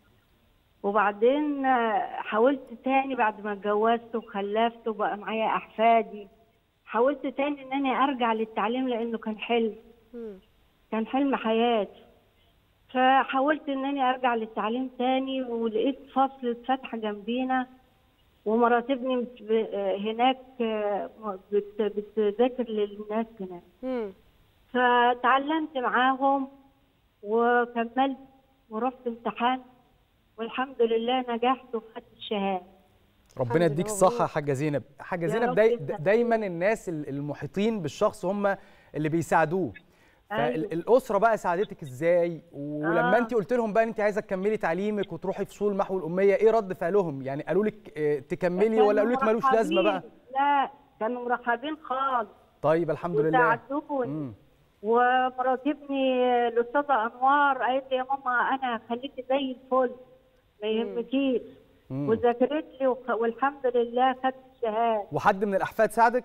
وبعدين آه، حاولت تاني بعد ما اتجوزت وخلفت وبقى معايا احفادي حاولت تاني ان انا ارجع للتعليم لانه كان حلم كان حلم حياتي فحاولت ان انا ارجع للتعليم تاني ولقيت فصل اتفتح جنبينا ومرات ابني مت- ب- آه، هناك آه، بت- بتذاكر للناس هناك مم. فتعلمت معاهم وكملت ورحت امتحان والحمد لله نجحت وخدت الشهاده ربنا يديك الصحه يا حاجه زينب حاجه يا زينب رب داي يسلمك. دايما الناس ال- المحيطين بالشخص هم اللي بيساعدوه أيوة. فالاسره بقى ساعدتك ازاي ولما آه. انت قلت لهم بقى ان انت عايزه تكملي تعليمك وتروحي فصول محو الاميه ايه رد فعلهم يعني قالوا لك آه، تكملي ولا قالوا لك ملوش كانوا لازمه بقى مرحبين. لا كانوا مرحبين خالص طيب الحمد لله وساعدوني مم. ومرات ابني الاستاذه انوار قالت لي يا ماما انا خليكي زي الفل ما يهمكيش مم. وذاكرت لي وخ- والحمد لله خدت الشهاده وحد من الاحفاد ساعدك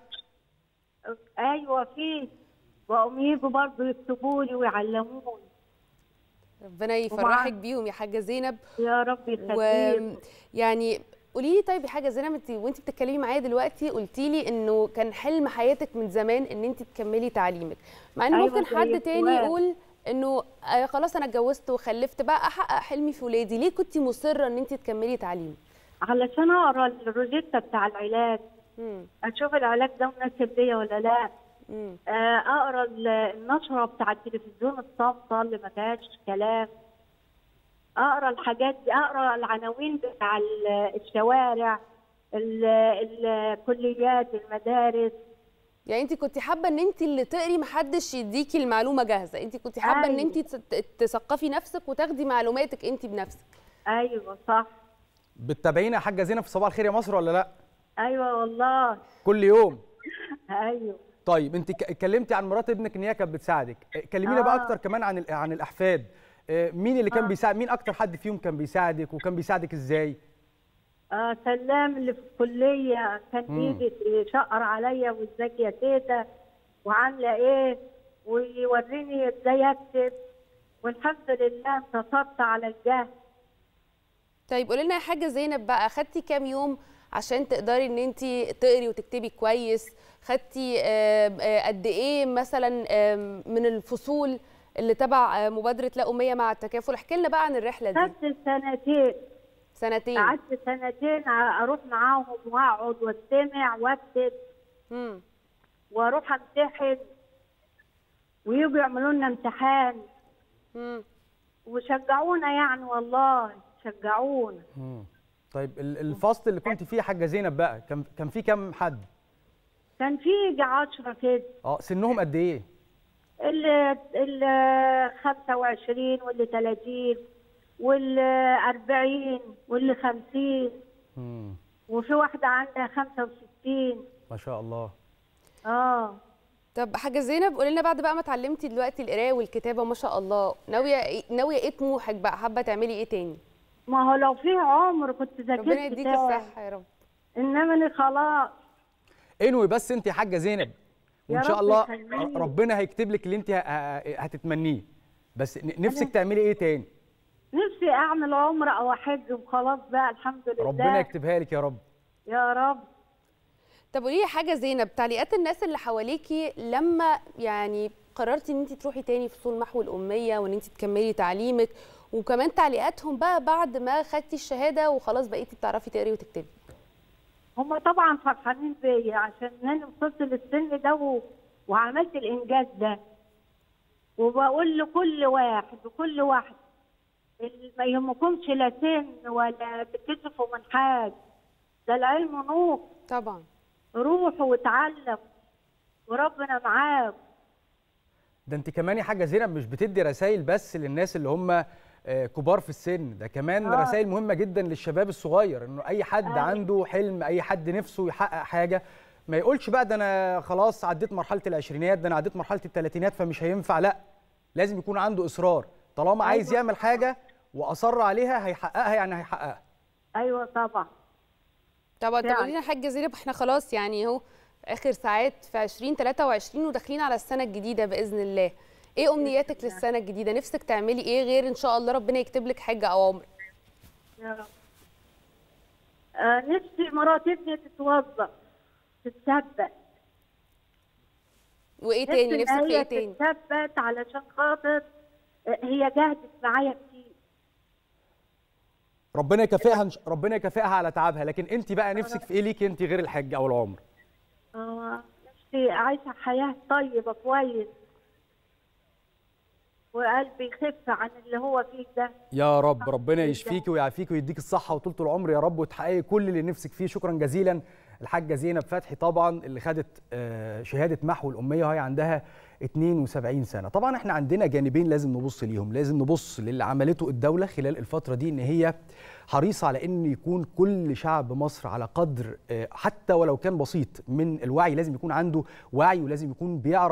ايوه في بقوا يجوا برضه يكتبوا لي ويعلموني ربنا يفرحك بيهم يا حاجه زينب يا رب يخليك ويعني قولي لي طيب يا حاجه زينب انت وانت بتتكلمي معايا دلوقتي قلتي لي انه كان حلم حياتك من زمان ان انت تكملي تعليمك مع ان أيوة ممكن زي حد تاني السؤال. يقول انه آه خلاص انا اتجوزت وخلفت بقى احقق حلمي في ولادي ليه كنتي مصره ان انت تكملي تعليم علشان اقرا الروجيتا بتاع العلاج امم اشوف العلاج ده مناسب ليا ولا لا امم آه، اقرا ال- النشره بتاع التلفزيون الصامته اللي ما فيهاش كلام اقرا الحاجات دي اقرا العناوين بتاع ال- الشوارع ال- الكليات المدارس يعني انت كنت حابه ان انت اللي تقري محدش يديكي المعلومه جاهزه انت كنت حابه ان أيوة. انت تس- تثقفي نفسك وتاخدي معلوماتك انت بنفسك ايوه صح بتتابعينا يا حاجه زينب في صباح الخير يا مصر ولا لا ايوه والله كل يوم ايوه طيب انت ك- اتكلمتي عن مرات ابنك ان هي كانت بتساعدك كلمينا بقى آه. اكتر كمان عن ال- عن الاحفاد آه، مين اللي كان آه. بيساعد مين اكتر حد فيهم كان بيساعدك وكان بيساعدك ازاي آه سلام اللي في الكليه كان مم. يجي يشقر عليا وازيك يا تيتا وعامله ايه ويوريني ازاي اكتب والحمد لله انتصرت على الجهل طيب قولي لنا يا حاجه زينب بقى خدتي كام يوم عشان تقدري ان انت تقري وتكتبي كويس خدتي آم، آه، قد ايه مثلا آم، من الفصول اللي تبع آه، مبادره لا اميه مع التكافل احكي لنا بقى عن الرحله دي خدت سنتين سنتين قعدت سنتين اروح معاهم واقعد واستمع واكتب امم واروح امتحن ويجوا يعملوا لنا امتحان امم وشجعونا يعني والله شجعونا مم. طيب ال- الفصل اللي كنت فيه يا حاجه زينب بقى كان كان فيه كام حد كان في يجي 10 كده اه سنهم قد ايه اللي اللي 25 واللي 30 واللي 40 واللي 50 مم. وفي واحدة عندها 65 ما شاء الله اه طب حاجه زينب قولي لنا بعد بقى ما اتعلمتي دلوقتي القرايه والكتابه ما شاء الله ناويه إيه- ناويه ايه طموحك بقى حابه تعملي ايه تاني ما هو لو في عمر كنت ذاكرت ربنا يديكي تاني. الصحه يا رب انما انا خلاص انوي بس انت يا حاجه زينب وان يا شاء رب الله يخليك. ربنا هيكتب لك اللي انت ه- ه- هتتمنيه بس ن- نفسك تعملي ايه تاني نفسي اعمل عمره او احج وخلاص بقى الحمد لله ربنا يكتبها لك يا رب يا رب طب قولي لي حاجه زينب تعليقات الناس اللي حواليكي لما يعني قررتي ان انت تروحي تاني فصول محو الاميه وان انت تكملي تعليمك وكمان تعليقاتهم بقى بعد ما خدتي الشهاده وخلاص بقيتي بتعرفي تقري وتكتبي هم طبعا فرحانين بيا عشان انا وصلت للسن ده و... وعملت الانجاز ده وبقول لكل واحد وكل واحد اللي ما يهمكمش لا سن ولا بتكسفوا من حاجه ده العلم نور طبعا روحوا واتعلموا وربنا معاكم ده انت كمان يا حاجه زينب مش بتدي رسائل بس للناس اللي هم آه، كبار في السن ده كمان آه. رسائل مهمه جدا للشباب الصغير انه اي حد أيوة. عنده حلم اي حد نفسه يحقق حاجه ما يقولش بقى ده انا خلاص عديت مرحله العشرينات ده انا عديت مرحله الثلاثينات فمش هينفع لا لازم يكون عنده اصرار طالما عايز أيوة. يعمل حاجه واصر عليها هيحققها يعني هيحققها ايوه طبعا طبعا طب فعلا. قولي لنا حاجه زينب احنا خلاص يعني اهو اخر ساعات في 2023 وداخلين على السنه الجديده باذن الله ايه امنياتك للسنه الجديده نفسك تعملي ايه غير ان شاء الله ربنا يكتب لك حاجه او عمر يا رب آه نفسي مرات ابني تتوظف تتثبت وايه تاني نفسي نفسك إن في ايه هي تاني تتثبت علشان خاطر آه، هي جهدت معايا كتير ربنا يكافئها إن ش- ربنا يكافئها على تعبها لكن انت بقى نفسك في ايه ليكي انت غير الحج او العمر آه، نفسي عايشة حياة طيبة كويس وقلبي يخف عن اللي هو فيه ده يا رب ربنا يشفيكي ويعافيكي ويديك الصحه وطولة العمر يا رب وتحققي كل اللي نفسك فيه شكرا جزيلا الحاجه زينب فتحي طبعا اللي خدت آه، شهاده محو الاميه وهي عندها 72 سنه طبعا احنا عندنا جانبين لازم نبص ليهم لازم نبص للي عملته الدوله خلال الفتره دي ان هي حريصه على ان يكون كل شعب مصر على قدر آه، حتى ولو كان بسيط من الوعي لازم يكون عنده وعي ولازم يكون بيعرف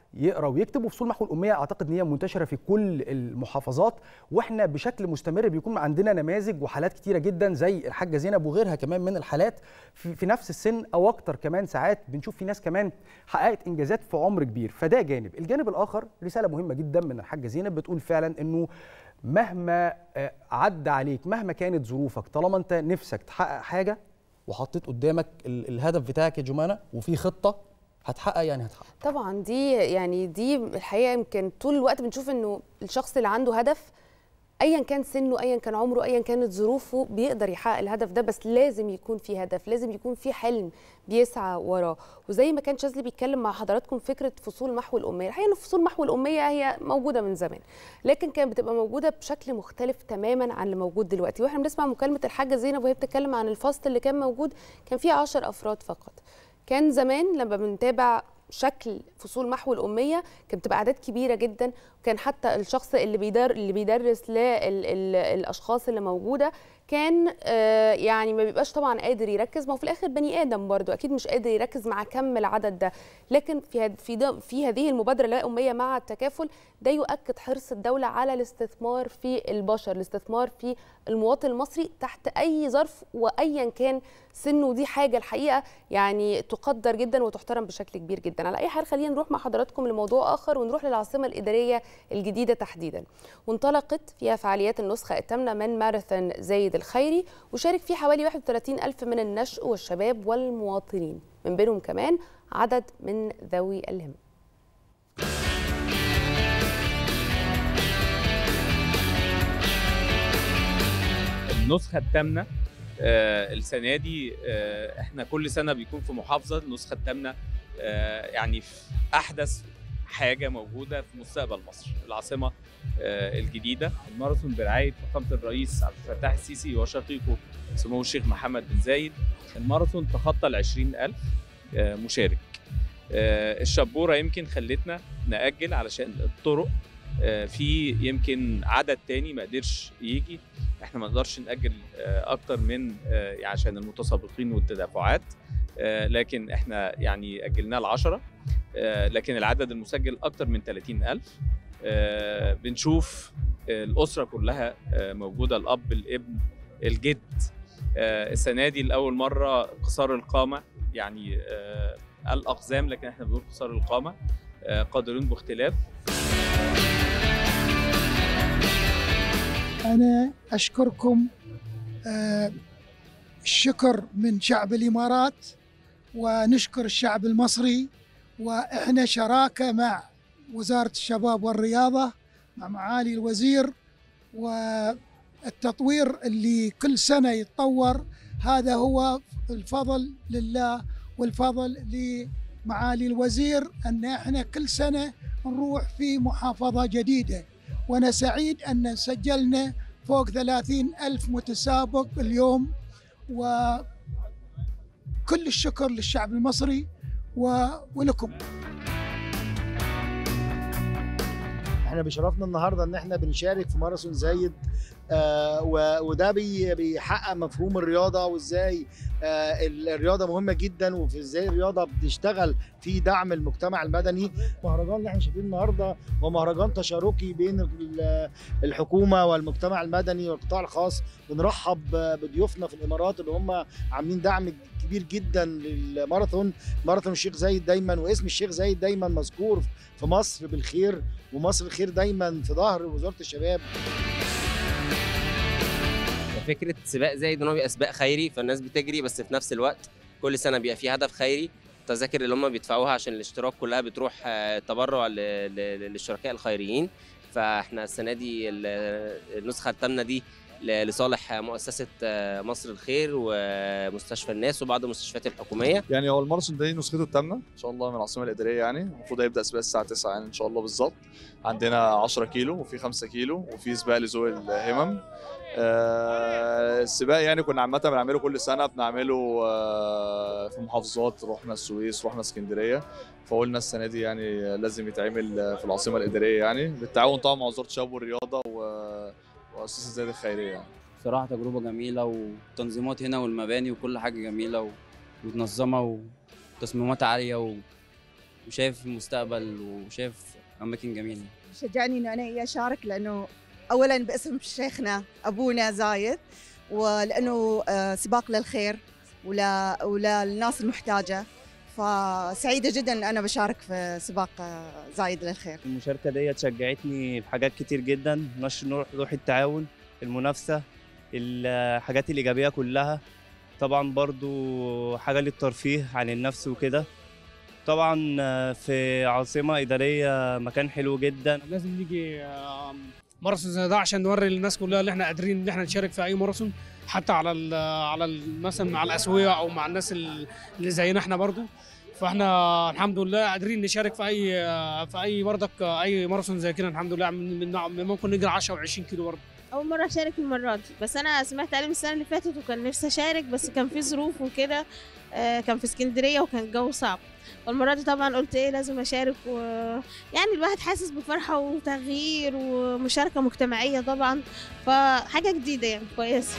يقرا ويكتب وفصول محو الاميه اعتقد ان هي منتشره في كل المحافظات واحنا بشكل مستمر بيكون عندنا نماذج وحالات كتيره جدا زي الحاجه زينب وغيرها كمان من الحالات في, في نفس السن او اكتر كمان ساعات بنشوف في ناس كمان حققت انجازات في عمر كبير فده جانب الجانب الاخر رساله مهمه جدا من الحاجه زينب بتقول فعلا انه مهما آه، عدى عليك مهما كانت ظروفك طالما انت نفسك تحقق حاجه وحطيت قدامك ال- الهدف بتاعك يا جمانه وفي خطه هتحقق يعني هتحقق طبعا دي يعني دي الحقيقه يمكن طول الوقت بنشوف انه الشخص اللي عنده هدف ايا كان سنه ايا كان عمره ايا كانت ظروفه بيقدر يحقق الهدف ده بس لازم يكون في هدف لازم يكون في حلم بيسعى وراه وزي ما كان شاذلي بيتكلم مع حضراتكم فكره فصول محو الاميه الحقيقه ان فصول محو الاميه هي موجوده من زمان لكن كانت بتبقى موجوده بشكل مختلف تماما عن اللي موجود دلوقتي واحنا بنسمع مكالمه الحاجه زينب وهي بتتكلم عن الفصل اللي كان موجود كان فيه 10 افراد فقط كان زمان لما بنتابع شكل فصول محو الأمية كانت بتبقى أعداد كبيرة جدا وكان حتى الشخص اللي بيدر اللي بيدرس للأشخاص اللي موجودة كان آه، يعني ما بيبقاش طبعا قادر يركز ما هو في الآخر بني آدم برضو أكيد مش قادر يركز مع كم العدد ده لكن في هد- في ده في هذه المبادرة لا أمية مع التكافل ده يؤكد حرص الدولة على الاستثمار في البشر الاستثمار في المواطن المصري تحت أي ظرف وأيا كان سنه ودي حاجة الحقيقة يعني تقدر جدا وتحترم بشكل كبير جدا على أي حال خلينا نروح مع حضراتكم لموضوع آخر ونروح للعاصمة الإدارية الجديدة تحديدا وانطلقت فيها فعاليات النسخة الثامنة من ماراثون زايد الخيري وشارك فيه حوالي 31 ألف من النشء والشباب والمواطنين من بينهم كمان عدد من ذوي الهمم النسخة الثامنة آه، السنة دي آه، احنا كل سنة بيكون في محافظة النسخة الثامنة آه، يعني في أحدث حاجة موجودة في مستقبل مصر العاصمة آه، الجديدة الماراثون برعاية فخامة الرئيس عبد الفتاح السيسي وشقيقه سمو الشيخ محمد بن زايد الماراثون تخطى ال 20000 آه، مشارك آه، الشبورة يمكن خلتنا نأجل علشان الطرق آه، في يمكن عدد تاني ما قدرش يجي احنا ما نقدرش نأجل آه، اكتر من آه، عشان المتسابقين والتدافعات آه، لكن احنا يعني اجلناه العشرة آه، لكن العدد المسجل اكتر من 30 ألف آه، بنشوف آه، الأسرة كلها آه، موجودة الأب الابن الجد آه، السنة دي لأول مرة قصار القامة يعني آه، الأقزام لكن احنا بنقول قصار القامة آه، قادرون باختلاف أنا أشكركم آه، الشكر من شعب الإمارات ونشكر الشعب المصري وإحنا شراكة مع وزارة الشباب والرياضة مع معالي الوزير والتطوير اللي كل سنة يتطور هذا هو الفضل لله والفضل لمعالي الوزير أن إحنا كل سنة نروح في محافظة جديدة وأنا سعيد أن سجلنا فوق ثلاثين ألف متسابق اليوم وكل الشكر للشعب المصري و... ولكم احنا بيشرفنا النهارده ان احنا بنشارك في ماراثون زايد آه و- وده بي- بيحقق مفهوم الرياضه وازاي آه ال- الرياضه مهمه جدا وفي ازاي الرياضه بتشتغل في دعم المجتمع المدني المهرجان اللي احنا شايفينه النهارده هو مهرجان تشاركي بين ال- الحكومه والمجتمع المدني والقطاع الخاص بنرحب بضيوفنا في الامارات اللي هم عاملين دعم كبير جدا للماراثون ماراثون الشيخ زايد دايما واسم الشيخ زايد دايما مذكور في مصر بالخير ومصر الخير دايما في ظهر وزاره الشباب فكره سباق زايد ان هو بيبقى سباق خيري فالناس بتجري بس في نفس الوقت كل سنه بيبقى فيه هدف خيري التذاكر اللي هم بيدفعوها عشان الاشتراك كلها بتروح آه، تبرع ل- ل- للشركاء الخيريين فاحنا السنه دي ال- النسخه الثامنه دي ل- لصالح مؤسسه آه، مصر الخير ومستشفى الناس وبعض المستشفيات الحكوميه يعني هو الماراثون ده نسخته الثامنه ان شاء الله من العاصمه الاداريه يعني المفروض هيبدا سباق الساعه 9 يعني ان شاء الله بالظبط عندنا 10 كيلو وفي 5 كيلو وفي سباق لذوي الهمم آه، السباق يعني كنا عامه بنعمله كل سنه بنعمله آه، في محافظات رحنا السويس رحنا اسكندريه فقلنا السنه دي يعني لازم يتعمل في العاصمه الاداريه يعني بالتعاون طبعا مع وزاره الشباب والرياضه و- ومؤسسه زايد الخيريه يعني. بصراحة تجربة جميلة والتنظيمات هنا والمباني وكل حاجة جميلة و- ومتنظمة وتصميمات عالية و... وشايف المستقبل وشايف اماكن جميله شجعني انه انا اشارك لانه اولا باسم شيخنا ابونا زايد ولانه آه، سباق للخير ولا وللناس المحتاجه فسعيده جدا ان انا بشارك في سباق آه، زايد للخير المشاركة دي شجعتني في حاجات كتير جدا نشر نوع- روح التعاون المنافسة الحاجات الإيجابية كلها طبعا برضو حاجة للترفيه عن النفس وكده طبعا آه، في عاصمة إدارية مكان حلو جدا لازم نيجي آم، ماراثون زي ده عشان نوري للناس كلها اللي احنا قادرين ان احنا نشارك في اي ماراثون حتى على ال على ال مثلا مع الاسويه او مع الناس ال- اللي زينا احنا برضو فاحنا الحمد لله قادرين نشارك في اي في اي برضك اي ماراثون زي كده الحمد لله من من- من ممكن نجري 10 و20 كيلو برضه اول مره اشارك المره دي بس انا سمعت عليه من السنه اللي فاتت وكان نفسي اشارك بس كان في ظروف وكده آه، كان في اسكندريه وكان الجو صعب والمره دي طبعا قلت ايه لازم اشارك و يعني الواحد حاسس بفرحه وتغيير ومشاركه مجتمعيه طبعا فحاجه جديده يعني كويسه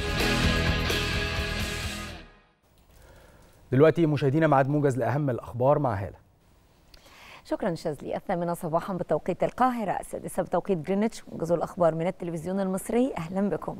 دلوقتي مشاهدينا ميعاد موجز لاهم الاخبار مع هاله شكرا شاذلي الثامنة صباحا بتوقيت القاهرة السادسة بتوقيت جرينتش موجز الأخبار من التلفزيون المصري أهلا بكم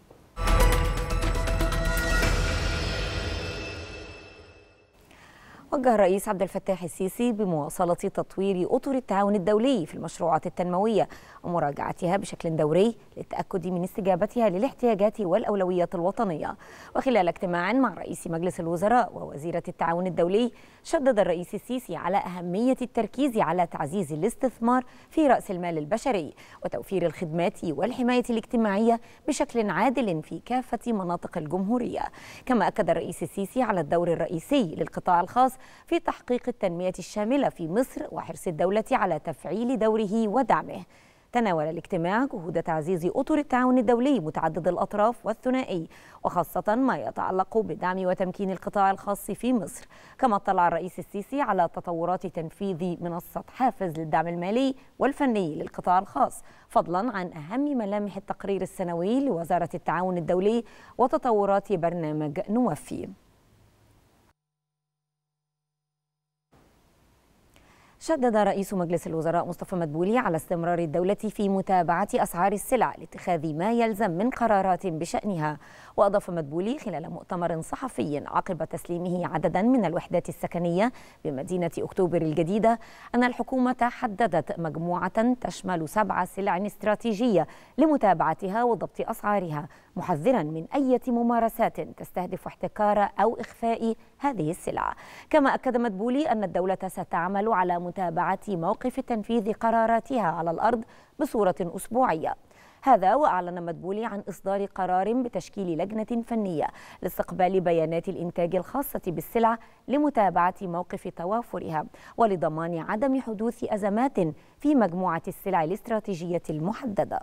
وجه الرئيس عبد الفتاح السيسي بمواصلة تطوير أطر التعاون الدولي في المشروعات التنموية ومراجعتها بشكل دوري للتأكد من استجابتها للاحتياجات والأولويات الوطنية وخلال اجتماع مع رئيس مجلس الوزراء ووزيرة التعاون الدولي شدد الرئيس السيسي على أهمية التركيز على تعزيز الاستثمار في رأس المال البشري وتوفير الخدمات والحماية الاجتماعية بشكل عادل في كافة مناطق الجمهورية كما أكد الرئيس السيسي على الدور الرئيسي للقطاع الخاص في تحقيق التنمية الشاملة في مصر وحرص الدولة على تفعيل دوره ودعمه تناول الاجتماع جهود تعزيز اطر التعاون الدولي متعدد الاطراف والثنائي وخاصه ما يتعلق بدعم وتمكين القطاع الخاص في مصر كما اطلع الرئيس السيسي على تطورات تنفيذ منصه حافز للدعم المالي والفني للقطاع الخاص فضلا عن اهم ملامح التقرير السنوي لوزاره التعاون الدولي وتطورات برنامج نوفي شدد رئيس مجلس الوزراء مصطفى مدبولي على استمرار الدولة في متابعة أسعار السلع لاتخاذ ما يلزم من قرارات بشأنها وأضاف مدبولي خلال مؤتمر صحفي عقب تسليمه عددا من الوحدات السكنية بمدينة أكتوبر الجديدة أن الحكومة حددت مجموعة تشمل سبع سلع استراتيجية لمتابعتها وضبط أسعارها محذرا من أي ممارسات تستهدف احتكار أو إخفاء هذه السلع كما أكد مدبولي أن الدولة ستعمل على متابعة موقف تنفيذ قراراتها على الأرض بصورة أسبوعية هذا وأعلن مدبولي عن إصدار قرار بتشكيل لجنة فنية لاستقبال بيانات الإنتاج الخاصة بالسلع لمتابعة موقف توافرها ولضمان عدم حدوث أزمات في مجموعة السلع الاستراتيجية المحددة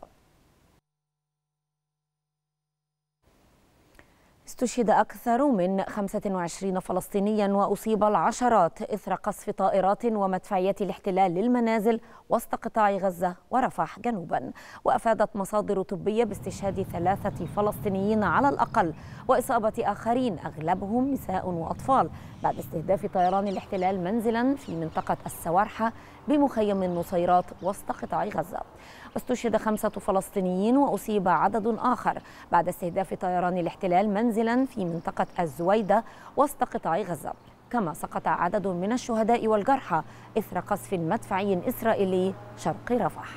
استشهد أكثر من 25 فلسطينيا وأصيب العشرات إثر قصف طائرات ومدفعيات الاحتلال للمنازل وسط قطاع غزة ورفح جنوبا وأفادت مصادر طبية باستشهاد ثلاثة فلسطينيين على الأقل وإصابة آخرين أغلبهم نساء وأطفال بعد استهداف طيران الاحتلال منزلا في منطقة السوارحة بمخيم النصيرات وسط قطاع غزة واستشهد خمسة فلسطينيين وأصيب عدد آخر بعد استهداف طيران الاحتلال منزلا في منطقة الزويدة وسط قطاع غزة كما سقط عدد من الشهداء والجرحى إثر قصف مدفعي إسرائيلي شرق رفح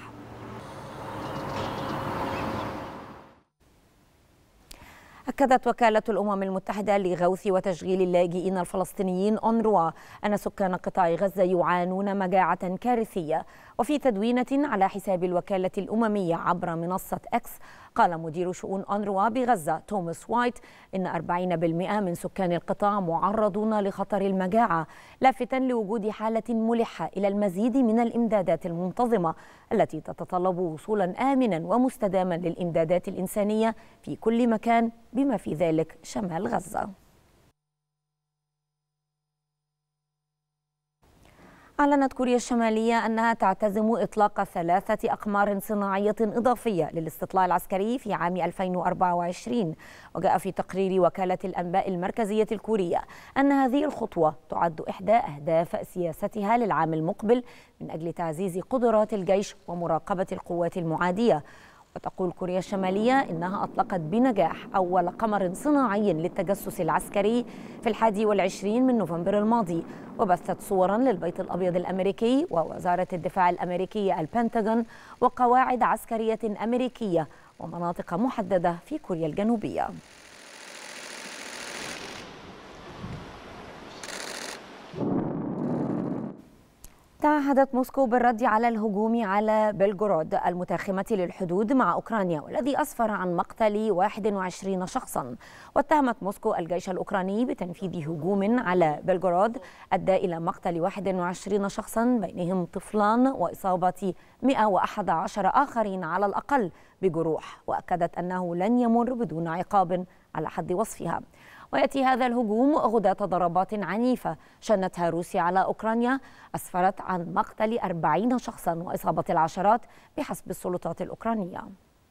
أكدت وكالة الأمم المتحدة لغوث وتشغيل اللاجئين الفلسطينيين أونروا أن سكان قطاع غزة يعانون مجاعة كارثية وفي تدوينة على حساب الوكالة الأممية عبر منصة إكس قال مدير شؤون أونروا بغزة توماس وايت إن 40% من سكان القطاع معرضون لخطر المجاعة لافتا لوجود حالة ملحة إلى المزيد من الإمدادات المنتظمة التي تتطلب وصولا آمنا ومستداما للإمدادات الإنسانية في كل مكان بما في ذلك شمال غزة أعلنت كوريا الشمالية أنها تعتزم إطلاق ثلاثة أقمار صناعية إضافية للاستطلاع العسكري في عام 2024 وجاء في تقرير وكالة الأنباء المركزية الكورية أن هذه الخطوة تعد إحدى أهداف سياستها للعام المقبل من أجل تعزيز قدرات الجيش ومراقبة القوات المعادية وتقول كوريا الشمالية إنها أطلقت بنجاح أول قمر صناعي للتجسس العسكري في الحادي والعشرين من نوفمبر الماضي وبثت صورا للبيت الأبيض الأمريكي ووزارة الدفاع الأمريكية البنتاغون وقواعد عسكرية أمريكية ومناطق محددة في كوريا الجنوبية تعهدت موسكو بالرد على الهجوم على بلغورود المتاخمة للحدود مع أوكرانيا والذي أسفر عن مقتل 21 شخصا واتهمت موسكو الجيش الأوكراني بتنفيذ هجوم على بلغورود أدى إلى مقتل 21 شخصا بينهم طفلان وإصابة 111 آخرين على الأقل بجروح وأكدت أنه لن يمر بدون عقاب على حد وصفها ويأتي هذا الهجوم غداة ضربات عنيفة شنتها روسيا على أوكرانيا أسفرت عن مقتل أربعين شخصا وإصابة العشرات بحسب السلطات الأوكرانية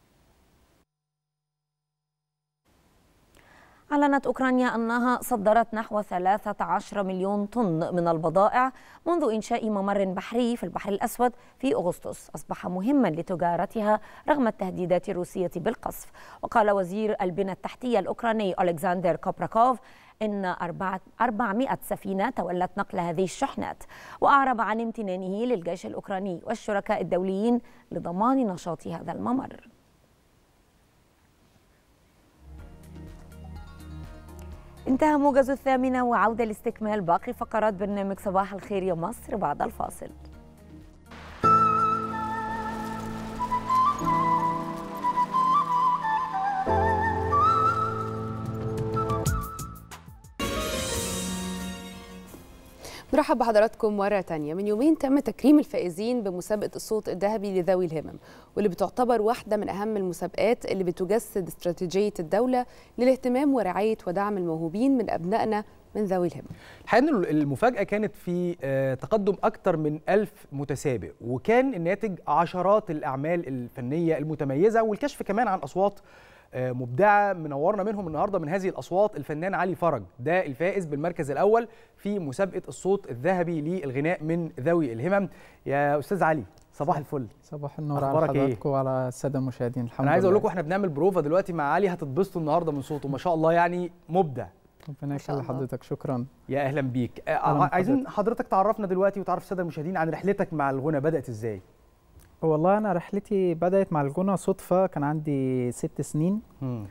أعلنت أوكرانيا أنها صدرت نحو 13 مليون طن من البضائع منذ إنشاء ممر بحري في البحر الأسود في أغسطس أصبح مهما لتجارتها رغم التهديدات الروسية بالقصف وقال وزير البنى التحتية الأوكراني ألكسندر كوبراكوف إن 400 سفينة تولت نقل هذه الشحنات وأعرب عن امتنانه للجيش الأوكراني والشركاء الدوليين لضمان نشاط هذا الممر انتهى موجز الثامنة وعودة لاستكمال باقي فقرات برنامج صباح الخير يا مصر بعد الفاصل نرحب بحضراتكم مرة تانية من يومين تم تكريم الفائزين بمسابقة الصوت الذهبي لذوي الهمم واللي بتعتبر واحدة من أهم المسابقات اللي بتجسد استراتيجية الدولة للاهتمام ورعاية ودعم الموهوبين من أبنائنا من ذوي الهمم الحقيقه ان المفاجاه كانت في آه، تقدم اكثر من ألف متسابق وكان الناتج عشرات الاعمال الفنيه المتميزه والكشف كمان عن اصوات آه، مبدعه منورنا منهم النهارده من هذه الاصوات الفنان علي فرج ده الفائز بالمركز الاول في مسابقه الصوت الذهبي للغناء من ذوي الهمم يا استاذ علي صباح الفل صباح النور على أخبارك إيه؟ حضراتكم وعلى الساده المشاهدين الحمد انا عايز اقول لله. لكم احنا بنعمل بروفا دلوقتي مع علي هتتبسطوا النهارده من صوته ما شاء الله يعني مبدع ربنا يخلي حضرتك شكرا يا اهلا بيك آه، أهلاً عايزين حضرتك تعرفنا دلوقتي وتعرف الساده المشاهدين عن رحلتك مع الغنى بدات ازاي والله انا رحلتي بدات مع الغنى صدفه كان عندي ست سنين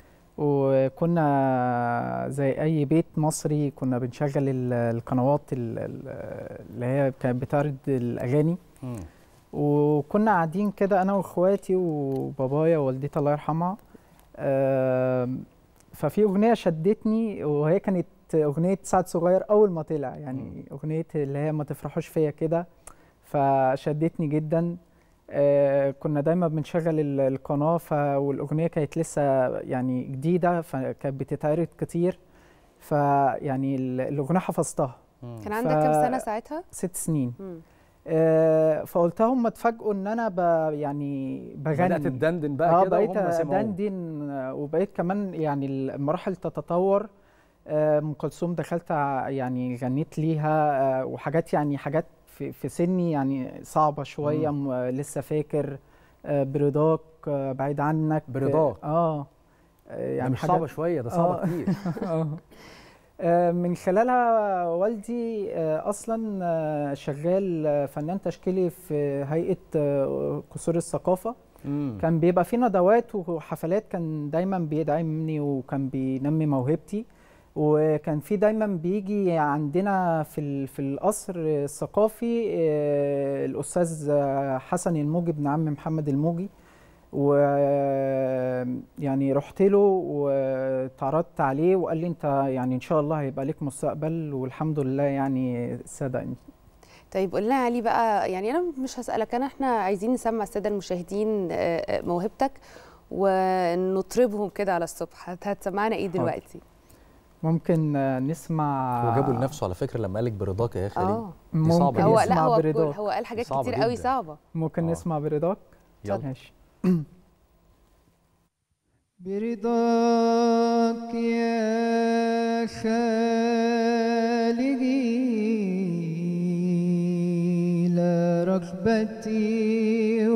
وكنا زي اي بيت مصري كنا بنشغل ال- القنوات ال- ال- اللي هي كانت بتعرض الاغاني وكنا قاعدين كده انا واخواتي وبابايا ووالدتي الله يرحمها آم، ففي اغنيه شدتني وهي كانت اغنيه سعد صغير اول ما طلع يعني اغنيه اللي هي ما تفرحوش فيا كده فشدتني جدا آه، كنا دايما بنشغل ال- القناه ف والاغنيه كانت لسه يعني جديده فكانت بتتعرض كتير فيعني ال- الاغنيه حفظتها كان عندك كام سنة ساعتها؟ ست سنين مم. آه، فقلت لهم ما اتفاجئوا ان انا ب يعني بغني بدأت تدندن بقى اه كده بقيت وهم سمعوك. ادندن آه، وبقيت كمان يعني المراحل تتطور آه، ام كلثوم دخلت ع- يعني غنيت ليها آه، وحاجات يعني حاجات في, في سني يعني صعبه شويه م- آه، لسه فاكر آه، برضاك آه، بعيد عنك برضاك. اه آه، يعني مش صعبة شوية، ده صعبة آه. كتير. آه. آه، من خلالها والدي آه، اصلا آه، شغال آه، فنان تشكيلي في هيئه آه، قصور الثقافه مم. كان بيبقى في ندوات وحفلات كان دايما بيدعمني وكان بينمي موهبتي وكان في دايما بيجي عندنا في ال- في القصر الثقافي آه، الاستاذ آه، حسن الموجي ابن عم محمد الموجي و يعني رحت له واتعرضت عليه وقال لي انت يعني ان شاء الله هيبقى لك مستقبل والحمد لله يعني صدقني طيب قول لنا يا علي بقى يعني انا مش هسالك انا احنا عايزين نسمع الساده المشاهدين آه، آه، موهبتك ونطربهم كده على الصبح هت- هتسمعنا ايه حاضر. دلوقتي ممكن آه، نسمع هو جابه لنفسه على فكره لما قالك برضاك يا خالد آه. دي صعبه ممكن هو جدا. لا نسمع هو برضاك. هو قال حاجات صعبة كتير قوي جدا. صعبه ممكن آه. نسمع برضاك يلا. ماشي برضاك يا خالقي لا رغبتي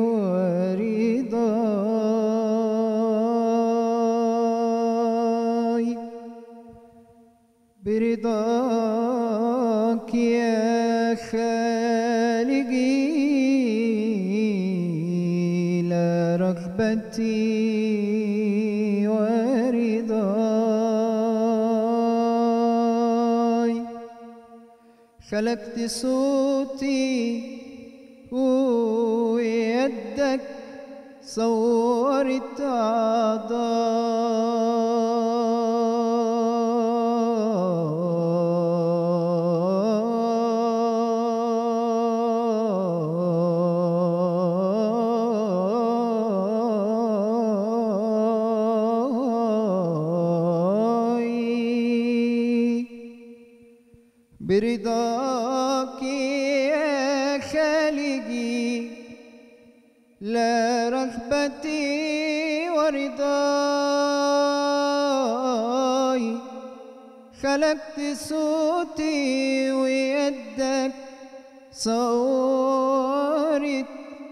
ورضاي برضاك يا خالقي لا رغبتي ورضاي خلقت صوتي ويدك صورت أعضائي برضاك يا خالقي لا رغبتي ورضاي خلقت صوتي ويدك صورت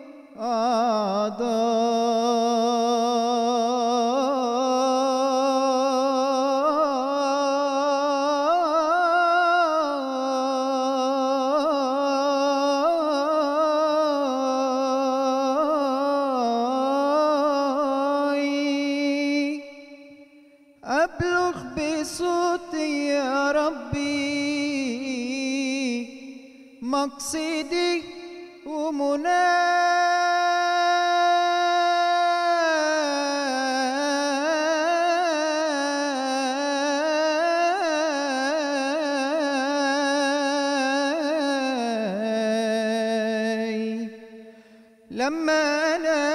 أعضائي أبلغ بصوتي يا ربي مقصدي ومناي لما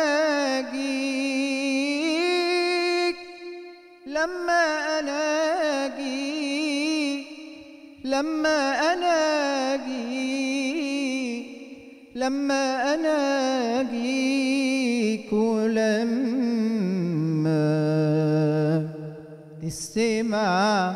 ألاقيك لما ألاقيك لما ألاقيك لما ألاقيك ولما تستمع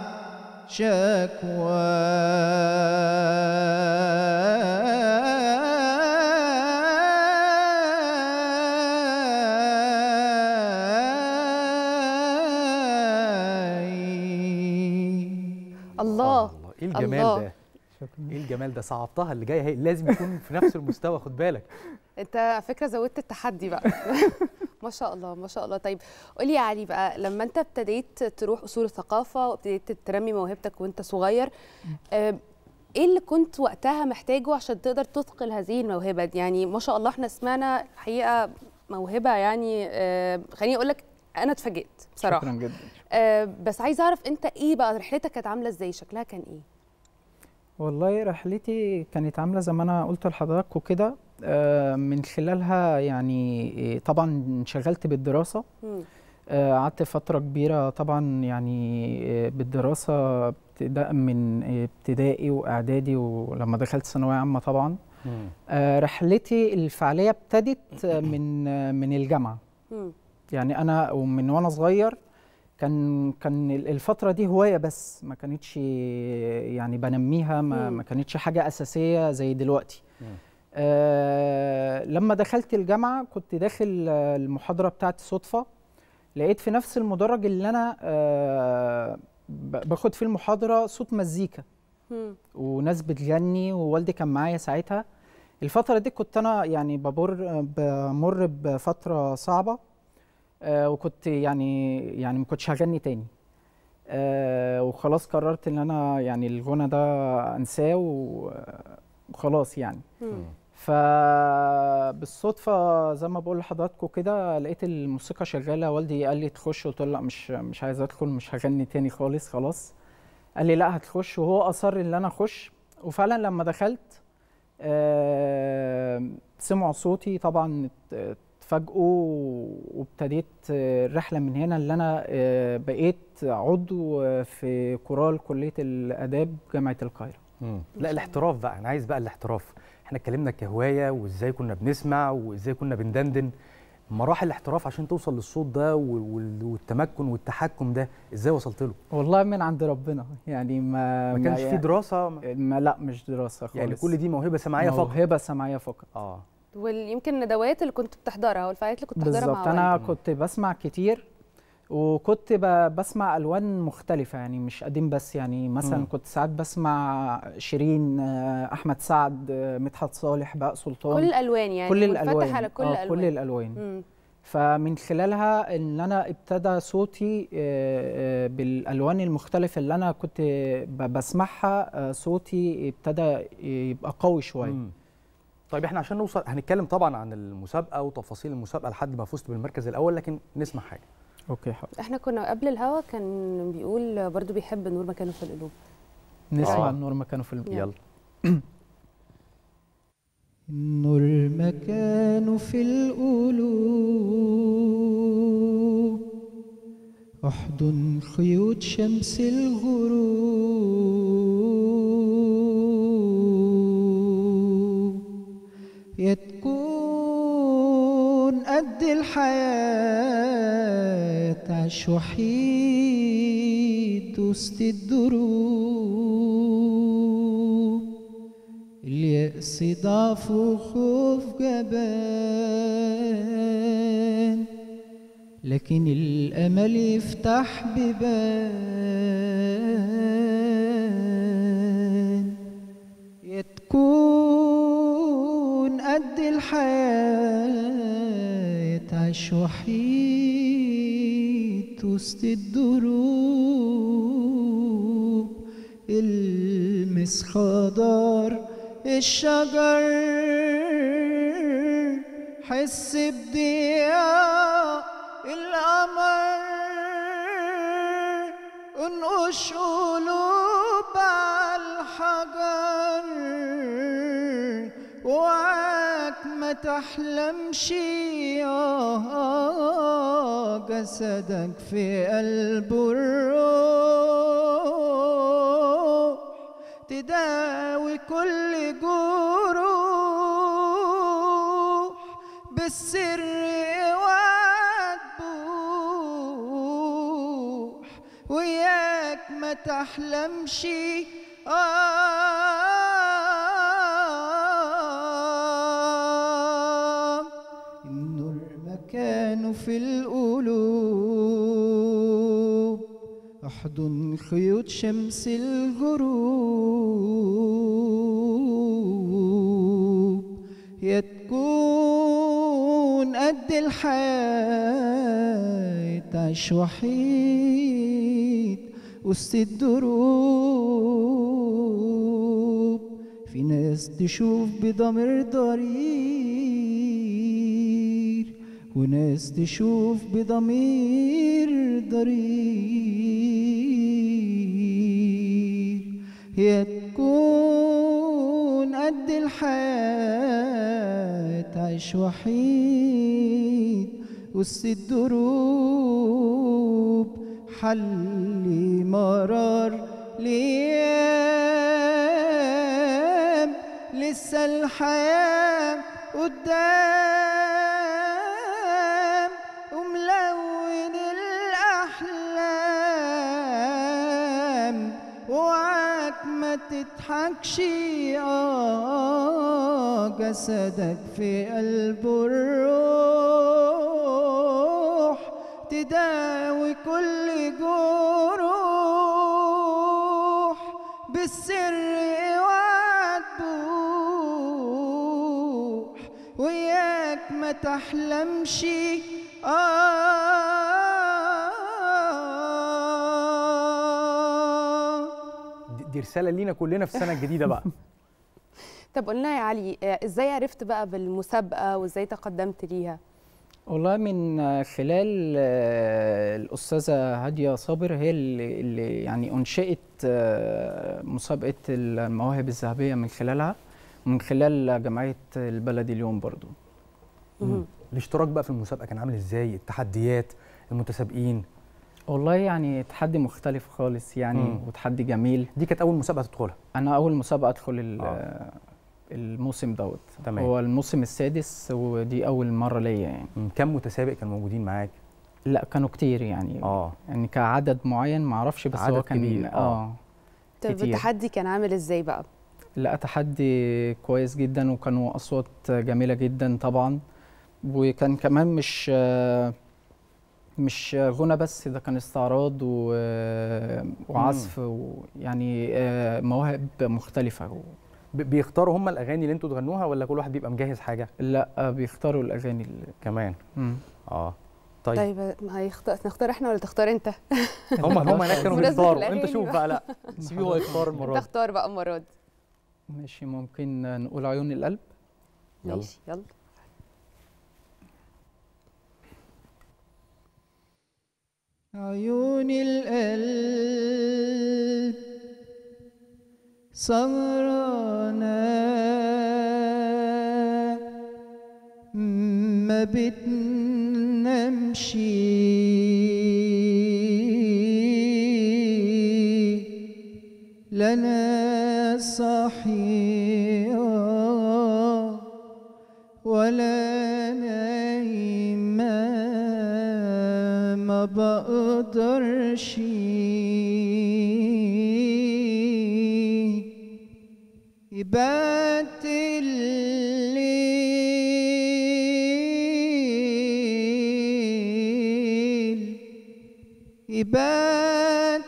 شكواي الله ايه الجمال الله. ده ايه الجمال ده صعبتها اللي جاي هي لازم يكون في نفس المستوى خد بالك انت على فكره زودت التحدي بقى ما شاء الله ما شاء الله طيب قولي يا علي بقى لما انت ابتديت تروح اصول الثقافه وابتديت ترمي موهبتك وانت صغير آه، ايه اللي كنت وقتها محتاجه عشان تقدر تثقل هذه الموهبه دي؟ يعني ما شاء الله احنا سمعنا الحقيقه موهبه يعني آه، خليني اقول لك انا اتفاجئت بصراحه شكرا جدا آه، بس عايزه اعرف انت ايه بقى رحلتك كانت عامله ازاي شكلها كان ايه والله رحلتي كانت عاملة زي ما أنا قلت لحضراتكم كده آه، من خلالها يعني آه، طبعا انشغلت بالدراسة مم. آه، قعدت فترة كبيرة طبعا يعني آه، بالدراسة ابتداء من ابتدائي وإعدادي ولما دخلت ثانوية عامة طبعا آه، رحلتي الفعلية ابتدت آه، من آه، من الجامعة مم. يعني أنا ومن وأنا صغير كان كان ال- الفترة دي هواية بس ما كانتش يعني بنميها ما, مم. ما كانتش حاجة أساسية زي دلوقتي آه لما دخلت الجامعة كنت داخل آه، المحاضرة بتاعتي صدفة لقيت في نفس المدرج اللي أنا آه ب- باخد فيه المحاضرة صوت مزيكا مم. وناس بتغني ووالدي كان معايا ساعتها الفترة دي كنت أنا يعني بمر بمر بفترة صعبة آه وكنت يعني يعني ما كنتش هغني تاني آه وخلاص قررت ان انا يعني الغنى ده انساه و- وخلاص يعني مم. فبالصدفة زي ما بقول لحضراتكم كده لقيت الموسيقى شغالة والدي قال لي تخش قلت له لا مش مش عايز ادخل مش هغني تاني خالص خلاص قال لي لا هتخش وهو اصر ان انا اخش وفعلا لما دخلت آه، سمعوا صوتي طبعا ات- اتفاجئوا وابتديت آه، الرحله من هنا اللي انا آه، بقيت عضو آه، في كورال كليه الاداب جامعه القاهره مم. لا الاحتراف بقى انا عايز بقى الاحتراف احنا اتكلمنا كهوايه وازاي كنا بنسمع وازاي كنا بندندن مراحل الاحتراف عشان توصل للصوت ده وال- وال- والتمكن والتحكم ده ازاي وصلت له والله من عند ربنا يعني ما ما كانش في دراسه ما لا مش دراسه خالص يعني كل دي موهبه سمعيه فقط موهبه سمعيه فقط اه ويمكن الندوات اللي كنت بتحضرها والفعاليات اللي كنت بتحضرها بالظبط مع انا والدك. كنت بسمع كتير وكنت ب- بسمع الوان مختلفه يعني مش قديم بس يعني مثلا مم. كنت ساعات بسمع شيرين آه، احمد سعد آه، مدحت صالح بقى سلطان كل الألوان يعني، كل منفتح الالوان على كل آه، الألوان. كل الالوان مم. فمن خلالها ان انا ابتدى صوتي آه، آه، بالالوان المختلفه اللي انا كنت ب- بسمعها آه، صوتي ابتدى يبقى قوي شويه مم. طيب احنا عشان نوصل هنتكلم طبعا عن المسابقه وتفاصيل المسابقه لحد ما فزت بالمركز الاول لكن نسمع حاجه اوكي حاضر احنا كنا قبل الهوا كان بيقول برضو بيحب النور مكانه في القلوب نسمع آه. النور مكانه في القلوب يلا النور مكانه في القلوب احضن خيوط شمس الغروب يا تكون قد الحياة تعيش وحيد وسط الدروب اليأس ضعف وخوف جبان لكن الأمل يفتح بيبان يا تكون قد الحياة تعيش وحيد وسط الدروب المس خضار الشجر حس بضياء القمر انقش قلوب على الحجر وعاك ما تحلمش آه جسدك في قلبه الروح تداوي كل جروح بالسر وتبوح وياك ما تحلمش آه النور مكانه في القلوب احضن خيوط شمس الغروب يا تكون قد الحياة تعيش وحيد وسط الدروب في ناس تشوف بضمير ضرير وناس تشوف بضمير ضرير يا تكون قد الحياة تعيش وحيد وسط الدروب حل مرار ليام لسه الحياة قدام وملون الأحلام وعاك ما تضحكش آه جسدك في قلبه الروح تداوي كل جروح بالسر وتبوح وياك ما تحلمش آه دي- دي رساله لينا كلنا في السنه الجديده بقى طب قلنا يا علي آه، ازاي عرفت بقى بالمسابقه وازاي تقدمت ليها والله من خلال آه، الأستاذة هادية صابر هي اللي اللي يعني أنشئت آه، مسابقة المواهب الذهبية من خلالها ومن خلال جمعية البلد اليوم برضو مهم. الاشتراك بقى في المسابقه كان عامل ازاي التحديات المتسابقين والله يعني تحدي مختلف خالص يعني مم. وتحدي جميل دي كانت اول مسابقه تدخلها انا اول مسابقه ادخل ال- الموسم دوت تمام. هو الموسم السادس ودي اول مره ليا يعني مم. كم متسابق كانوا موجودين معاك لا كانوا كتير يعني اه يعني كعدد معين ما اعرفش بس عدد هو كان كبير، آه. اه طب كتير. التحدي كان عامل ازاي بقى لا تحدي كويس جدا وكانوا اصوات جميله جدا طبعا وكان كمان مش مش غنى بس ده كان استعراض و... وعزف ويعني آه، مواهب مختلفه ب- بيختاروا هم الاغاني اللي انتوا تغنوها ولا كل واحد بيبقى مجهز حاجه لا بيختاروا الاغاني اللي... كمان مم. اه طيب, طيب ما هيختار نختار احنا ولا تختار انت هم هم هناك كانوا بمناسبة بيختاروا الأغاني انت شوف بقى. بقى لا سيبيه هو يختار المره انت دي اختار بقى المره دي ماشي ممكن نقول عيون القلب يلا. ماشي يلا عيون القلب سهرانة ما بتنامش لا انا صاحية ولا نايمة ما بقدرش يبات الليل يبات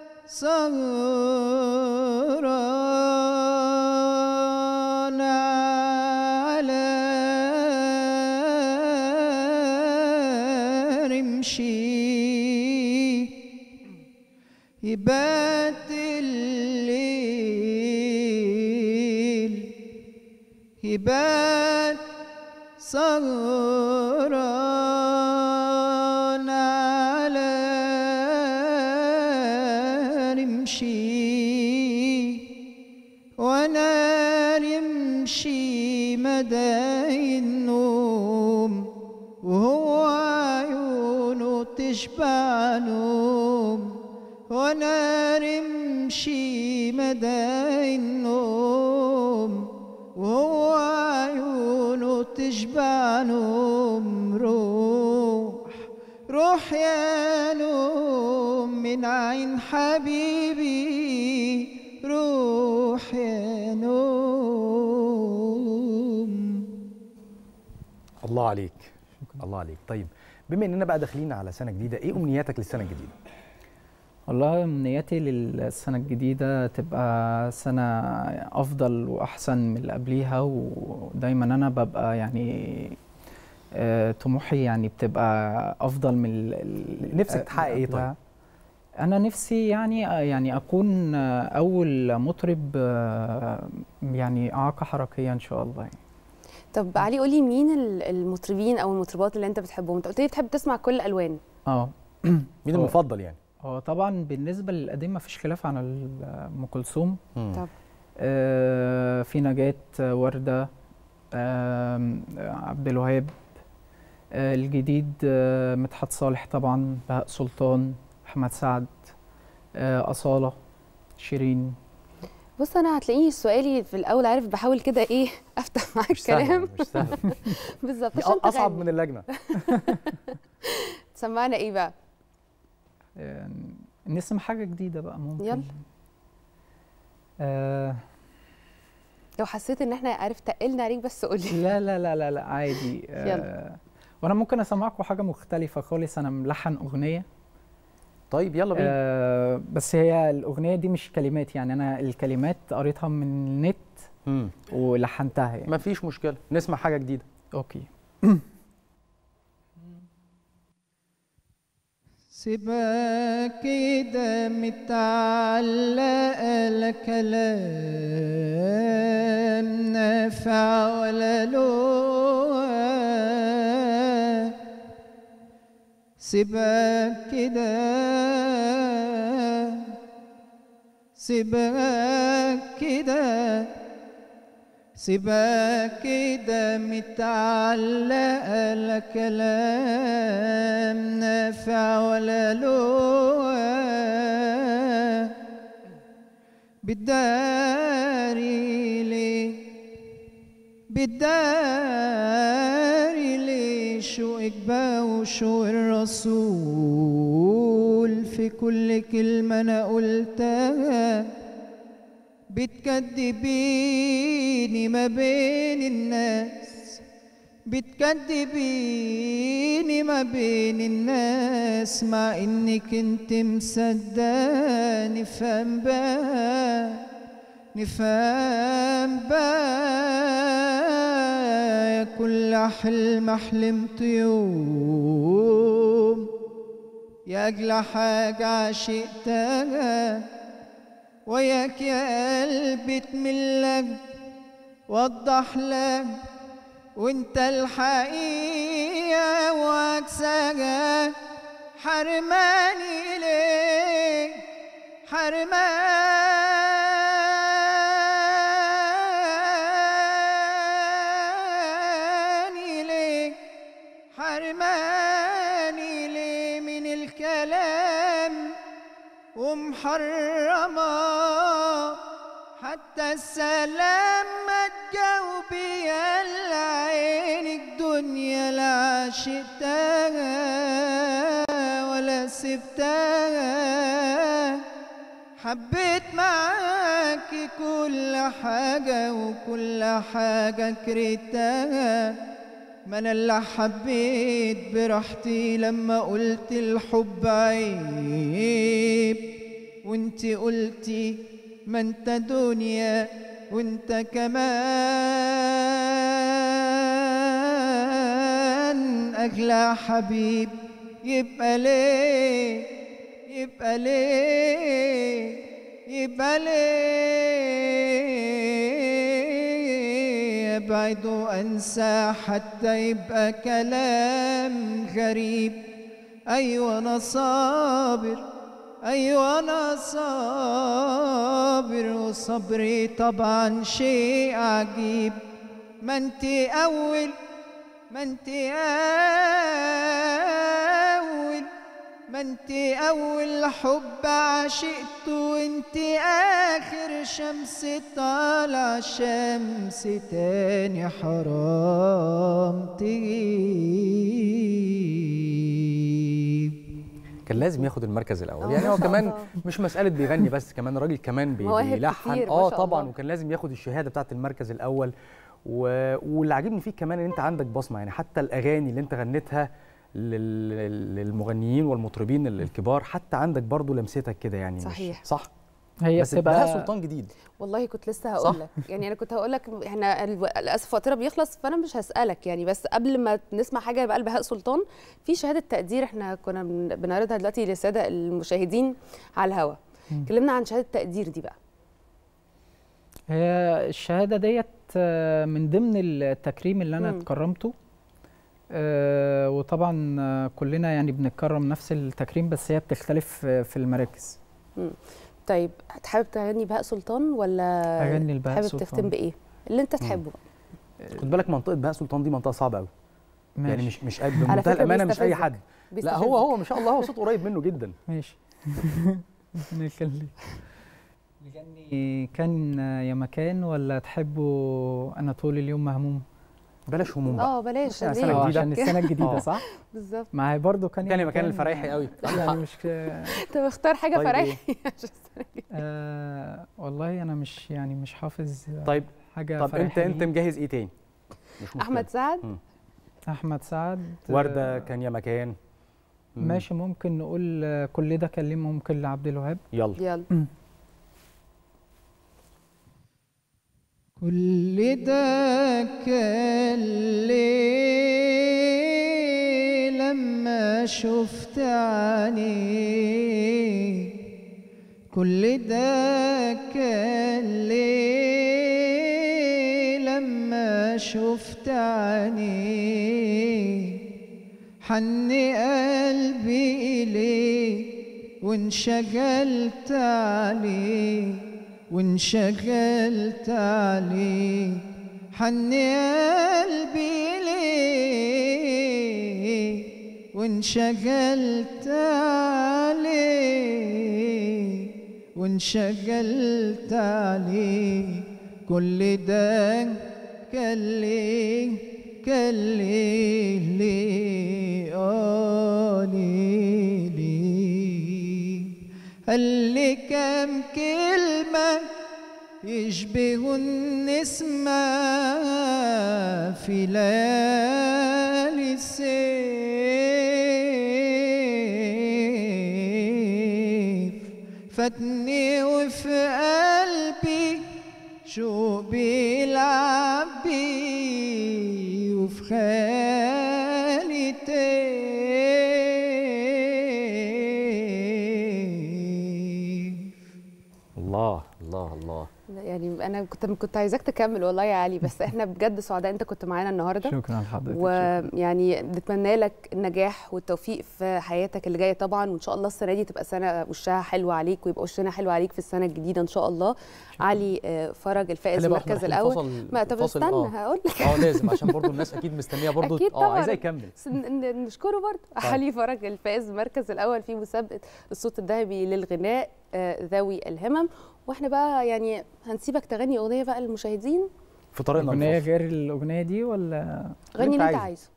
سهران على رمشي يبات الليل يبات سهران على رمشي وانا رمشي مدى النوم وهو عيونه تشبع نوم وانا رمشي مدى النوم وهو عيونه تشبع نوم روح روح يا نوم من عين حبيبي روح يا نوم الله عليك الله عليك طيب بما اننا بقى داخلين على سنه جديده ايه امنياتك للسنه الجديده والله امنياتي للسنة الجديدة تبقى سنة أفضل وأحسن من اللي قبليها ودايما أنا ببقى يعني آه، طموحي يعني بتبقى أفضل من ال- ال- نفسك تحقق إيه قبلها. طيب؟ أنا نفسي يعني آه، يعني أكون آه، أول مطرب آه، يعني إعاقة حركية إن شاء الله يعني. طب علي قولي مين ال- المطربين او المطربات اللي انت بتحبهم انت قلت لي بتحب تسمع كل الالوان اه مين هو- المفضل يعني هو طبعا بالنسبة للقديم مفيش خلاف عن ال- أم كلثوم طب آه، في نجاة آه، وردة آم، آه، عبد الوهاب آه، الجديد آه، مدحت صالح طبعا بهاء سلطان أحمد سعد آه، أصالة شيرين بص انا هتلاقيني سؤالي في الاول عارف بحاول كده ايه افتح معاك مش سهلة، كلام مش سهلة. بالظبط دي عشان اصعب تغني. من اللجنه سمعنا ايه بقى آه، نسمع حاجة جديدة بقى ممكن يلا آه، لو حسيت ان احنا عارف تقلنا عليك بس قولي لا لا لا لا لا عادي آه، وانا ممكن اسمعكم حاجه مختلفه خالص انا ملحن اغنيه طيب يلا بينا آه بس هي الاغنيه دي مش كلمات يعني انا الكلمات قريتها من النت مم. ولحنتها يعني مفيش مشكله نسمع حاجه جديده اوكي سيبها كده متعلقة لا كلام نافع ولا لوع سيبها كده سيبها كده سيبها كده متعلقة لا كلام نافع ولا لوى بتداري ليه بتداري ليه شوقك بقى وشوق الرسول في كل كلمة أنا قلتها بتكدبيني ما بين الناس بتكدبيني ما بين الناس مع انك انت مصدقة نفهم بقى نفهم بقى يا كل حلم حلمت يوم يا أجلى حاجة عشقتها وياك يا قلبي تملك وضح لك وانت الحقيقة وعكسها حرماني ليه حرماني ليه حرماني ليه من الكلام ومحرمة حتى السلام ما تجاوبي يلا عينك دنيا لا عشقتها ولا سبتها حبيت معاكي كل حاجة وكل حاجة كرهتها ما انا اللي حبيت براحتي لما قلت الحب عيب وانتي قلتي ما انت دنيا وانت كمان اغلى حبيب يبقى ليه يبقى ليه يبقى ليه ابعد وانسى حتى يبقى كلام غريب ايوه انا صابر ايوه انا صابر وصبري طبعا شيء عجيب ما انت اول ما انت اول ما انت اول حب عشقت وانت اخر شمس طالع شمس تاني حرام تغيب كان لازم ياخد المركز الاول يعني هو كمان مش مساله بيغني بس كمان الراجل كمان بي- مواهب بيلحن كتير، ما اه شاء طبعا الله. وكان لازم ياخد الشهاده بتاعه المركز الاول و... واللي عاجبني فيك كمان ان انت عندك بصمه يعني حتى الاغاني اللي انت غنيتها لل... للمغنيين والمطربين ال- الكبار حتى عندك برضو لمستك كده يعني مش- صحيح. صح هي بس بتبقى- بهاء سلطان جديد والله كنت لسه صح؟ هقول لك يعني انا كنت هقول لك احنا الو- للاسف وقتنا بيخلص فانا مش هسالك يعني بس قبل ما نسمع حاجه بقى لبهاء سلطان في شهاده تقدير احنا كنا بن- بنعرضها دلوقتي للساده المشاهدين على الهوا مم. كلمنا عن شهاده التقدير دي بقى هي الشهادة ديت آه، من ضمن التكريم اللي أنا مم. اتكرمته آه، وطبعا آه، كلنا يعني بنتكرم نفس التكريم بس هي بتختلف آه، في المراكز مم. طيب حابب تغني بهاء سلطان ولا أغني لبهاء حابب سلطان. تختم بايه اللي انت تحبه بقى خد بالك منطقه بهاء سلطان دي منطقه صعبه قوي يعني ماشي. مش مش على بمنتهى فكرة الامانه مش اي بيستفزك. حد لا بيستفزك. هو هو ما شاء الله هو صوته قريب منه جدا ماشي ربنا يخليك نغني كان يا مكان ولا تحبوا أنا طول اليوم مهموم بلاش هموم اه بلاش عشان ليه؟ السنة الجديدة عشان السنة الجديدة آه. صح؟ بالظبط ما هي برضه كان كان يا مكان الفرايحي قوي يعني مش انت مختار حاجه طيب فرايحي آه والله انا مش يعني مش حافظ طيب حاجه طب انت فرايحي انت دي. مجهز ايه تاني مش مشكلة. احمد سعد مم. احمد سعد ورده كان يا مكان مم. ماشي ممكن نقول آه، كل ده كلمه ممكن لعبد الوهاب يلا يلا كل ده كان ليه لما شفت عينيه كل ده كان ليه لما شفت عينيه حن قلبي إليه وانشغلت عليه وانشغلت عليه حني قلبي ليه وانشغلت عليه وانشغلت عليه كل ده كان ليه كان ليه ليه آه ليه ليه قال لي كام كلمة يشبه النسمة في ليالي الصيف فاتني وفي قلبي شوق بيلعب بيه وفي خيالي الله الله الله يعني انا كنت كنت عايزاك تكمل والله يا علي بس احنا بجد سعداء انت كنت معانا النهارده شكرا لحضرتك ويعني نتمنى لك النجاح والتوفيق في حياتك اللي جايه طبعا وان شاء الله السنه دي تبقى سنه وشها حلو عليك ويبقى وشنا حلو عليك في السنه الجديده ان شاء الله علي آه، فرج الفائز خلي بالك المركز احنا رايحين الاول فاصل- ما طب فاصل، استنى آه. هقول لك اه لازم عشان برضو الناس اكيد مستنيه برضو اكيد اه طبعا عايزاه يكمل بس ن- ن- نشكره برضه علي فرج الفائز المركز الاول في مسابقه الصوت الذهبي للغناء آه، ذوي الهمم واحنا بقى يعني هنسيبك تغني اغنيه بقى للمشاهدين في طريقنا أغنية للفاصل. غير الأغنية دي ولا غني اللي انت عايزه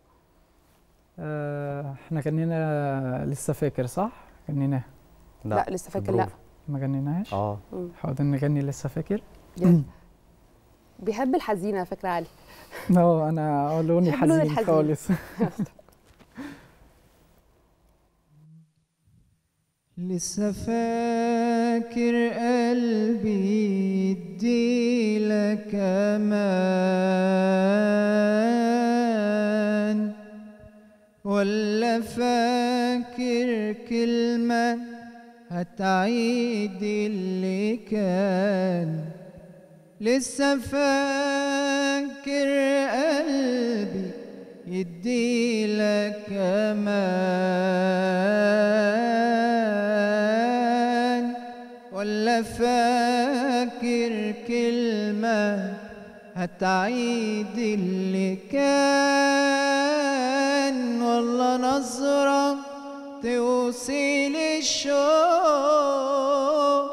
آه احنا غنينا لسه فاكر صح؟ غنيناها لا، لسه فاكر لا ما غنيناهاش؟ اه مم. حاضر نغني لسه فاكر؟ بيحب الحزينه على فكره علي اه انا لوني بحب اللون حزين الحزين. خالص لسه فاكر قلبي يديلك امان ولا فاكر كلمة هتعيد اللي كان لسه فاكر قلبي يديلك امان ولا فاكر كلمة هتعيد اللي كان والله نظرة توصل الشوق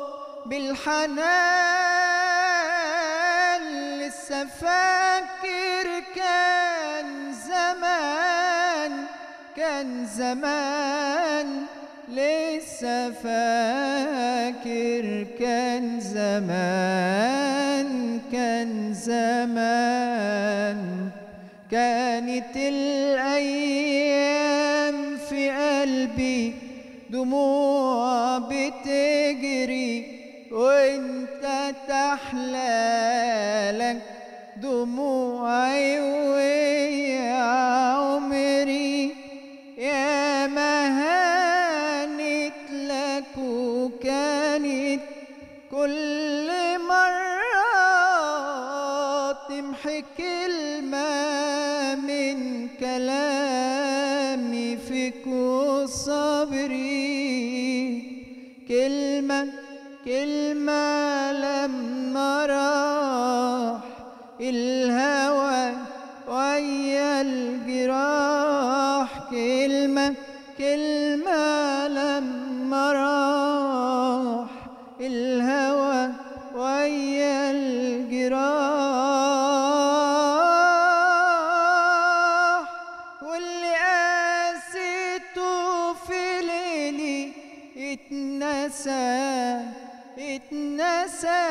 بالحنان لسه فاكر كان زمان كان زمان لسه فاكر كان زمان كان زمان كانت الأيام في قلبي دموع بتجري وانت تحلالك دموعي ويا عمري يا ما هانت لك وكانت كل مرة تمحي كلمة من كلامي فيك وصبري كلمة كلمة لما راح الهوى ويا الجراح كلمة كلمة لما راح الهوى ويا الجراح واللي قاسيته في ليلي اتنسى اتنسى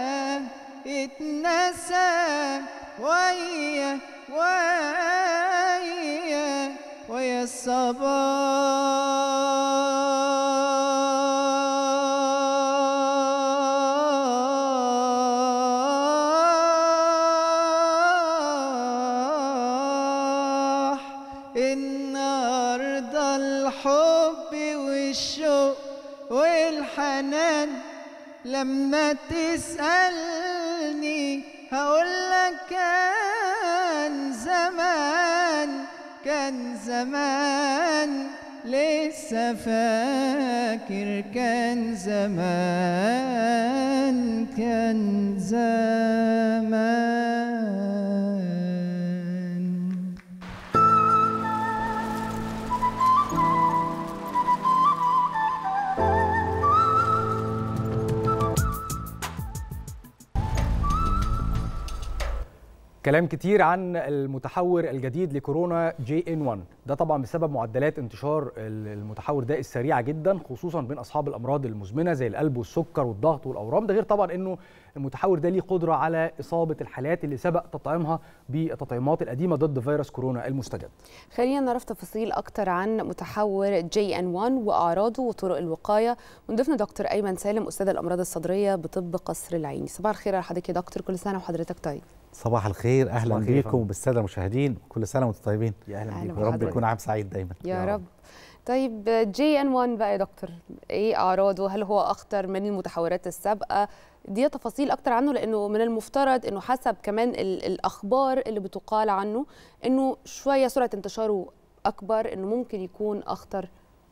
اتنسى ويا ويا ويا الصباح النهارده الحب والشوق والحنان لما تسألني هقولك كان زمان كان زمان لسه فاكر كان زمان كان زمان كلام كتير عن المتحور الجديد لكورونا جي ان 1 ده طبعا بسبب معدلات انتشار المتحور ده السريعه جدا خصوصا بين اصحاب الامراض المزمنه زي القلب والسكر والضغط والاورام ده غير طبعا انه المتحور ده ليه قدره على اصابه الحالات اللي سبق تطعيمها بالتطعيمات القديمه ضد فيروس كورونا المستجد خلينا نعرف تفاصيل اكتر عن متحور جي ان 1 واعراضه وطرق الوقايه من ضيفنا دكتور ايمن سالم استاذ الامراض الصدريه بطب قصر العيني صباح الخير على حضرتك يا دكتور كل سنه وحضرتك طيب صباح الخير اهلا صباح الخير يا بيكم فندم. وبالساده المشاهدين كل سنه وانتم طيبين يا اهلا أهلا يا رب بحضرتك. يكون عام سعيد دايما يا رب طيب جي ان 1 بقى يا دكتور ايه اعراضه هل هو اخطر من المتحورات السابقه دي تفاصيل اكتر عنه لانه من المفترض انه حسب كمان ال- الاخبار اللي بتقال عنه انه شويه سرعه انتشاره اكبر انه ممكن يكون اخطر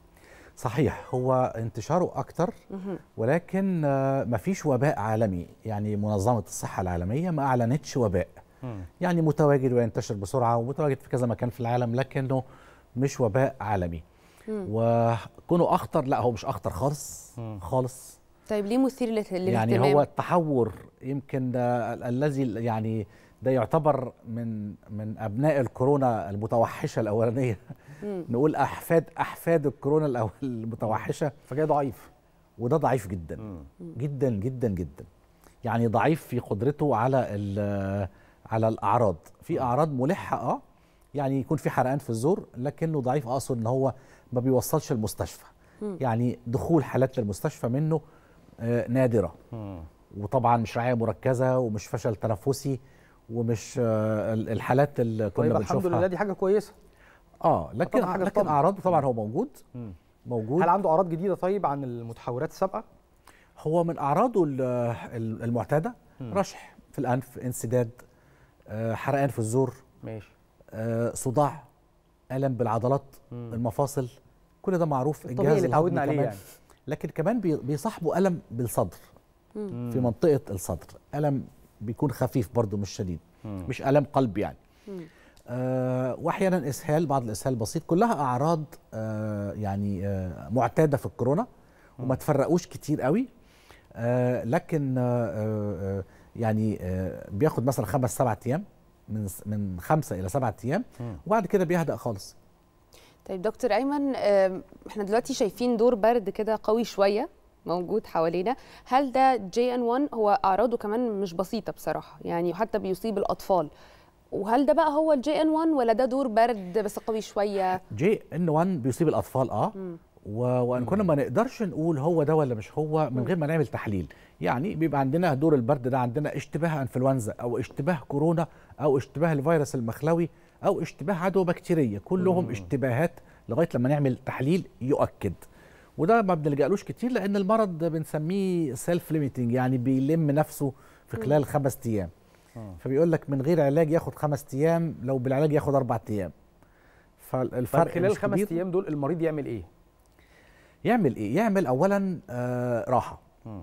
صحيح هو انتشاره اكتر مهم. ولكن آه، مفيش وباء عالمي يعني منظمه الصحه العالميه ما اعلنتش وباء يعني متواجد وينتشر بسرعه ومتواجد في كذا مكان في العالم لكنه مش وباء عالمي مم. وكونه اخطر لا هو مش اخطر خالص خالص طيب ليه مثير للت- للاهتمام يعني هو التحور يمكن ده ال- الذي يعني ده يعتبر من من ابناء الكورونا المتوحشه الاولانيه مم. نقول احفاد احفاد الكورونا الأول المتوحشه فجاي ضعيف وده ضعيف جدا جدا جدا جدا يعني ضعيف في قدرته على ال- على الاعراض في اعراض ملحه اه يعني يكون في حرقان في الزور لكنه ضعيف اقصد ان هو ما بيوصلش المستشفى مم. يعني دخول حالات للمستشفى منه آه، نادره وطبعا مش رعايه مركزه ومش فشل تنفسي ومش آه، ال- الحالات اللي كنا طيب بنشوفها الحمد لله دي حاجه كويسه اه لكن طبعاً حاجة لكن تطمن. اعراضه طبعا هو موجود مم. موجود هل عنده اعراض جديده طيب عن المتحورات السابقه هو من اعراضه ال- ال- المعتاده مم. رشح في الانف انسداد آه، حرقان في الزور ماشي آه، صداع الم بالعضلات مم. المفاصل كل ده معروف الطبيعي اللي اتعودنا عليه كمان. يعني. لكن كمان بي- بيصاحبه الم بالصدر مم. في منطقه الصدر الم بيكون خفيف برضه مش شديد مم. مش الم قلب يعني آه واحيانا اسهال بعض الاسهال بسيط كلها اعراض آه يعني آه معتاده في الكورونا وما تفرقوش كتير قوي آه لكن آه آه يعني آه بياخد مثلا خمس سبعة ايام من من خمسه الى سبعة ايام مم. وبعد كده بيهدأ خالص طيب دكتور ايمن آم، احنا دلوقتي شايفين دور برد كده قوي شويه موجود حوالينا هل ده جي ان 1 هو اعراضه كمان مش بسيطه بصراحه يعني حتى بيصيب الاطفال وهل ده بقى هو الجي ان 1 ولا ده دور برد بس قوي شويه جي ان 1 بيصيب الاطفال اه مم. و... وان كنا ما نقدرش نقول هو ده ولا مش هو من غير ما نعمل تحليل يعني بيبقى عندنا دور البرد ده عندنا اشتباه انفلونزا او اشتباه كورونا او اشتباه الفيروس المخلوي او اشتباه عدوى بكتيريه كلهم مم. اشتباهات لغايه لما نعمل تحليل يؤكد وده ما بنلجألوش كتير لان المرض بنسميه سيلف ليميتنج يعني بيلم نفسه في خلال خمس ايام فبيقول لك من غير علاج ياخد خمس ايام لو بالعلاج ياخد اربع ايام فالفرق طيب خلال مش الخمس كبير. ايام دول المريض يعمل ايه؟ يعمل ايه؟ يعمل اولا آه راحه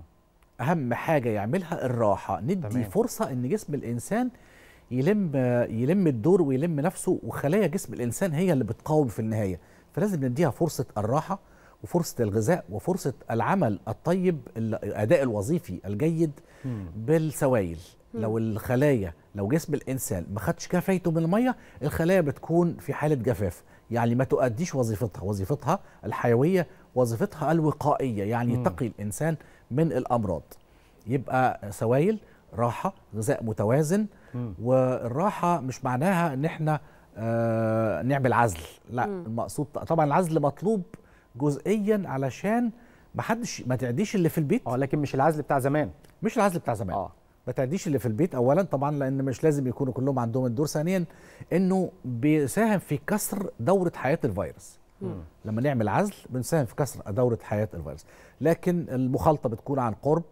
اهم حاجه يعملها الراحه ندي تمام. تمام. فرصه ان جسم الانسان يلم آه، يلم الدور ويلم نفسه وخلايا جسم الانسان هي اللي بتقاوم في النهايه فلازم نديها فرصه الراحه وفرصه الغذاء وفرصه العمل الطيب الاداء الوظيفي الجيد بالسوائل لو الخلايا لو جسم الانسان ما خدش كفايته من الميه الخلايا بتكون في حاله جفاف يعني ما تؤديش وظيفتها وظيفتها الحيويه وظيفتها الوقائيه يعني مم. تقي الانسان من الامراض يبقى سوائل راحه غذاء متوازن مم. والراحه مش معناها ان احنا آه نعمل عزل لا مم. المقصود طبعا العزل مطلوب جزئيا علشان ما حدش ما تعديش اللي في البيت اه لكن مش العزل بتاع زمان مش العزل بتاع زمان اه ما تعديش اللي في البيت اولا طبعا لان مش لازم يكونوا كلهم عندهم الدور ثانيا انه بيساهم في كسر دوره حياه الفيروس مم. لما نعمل عزل بنساهم في كسر دوره حياه الفيروس لكن المخالطه بتكون عن قرب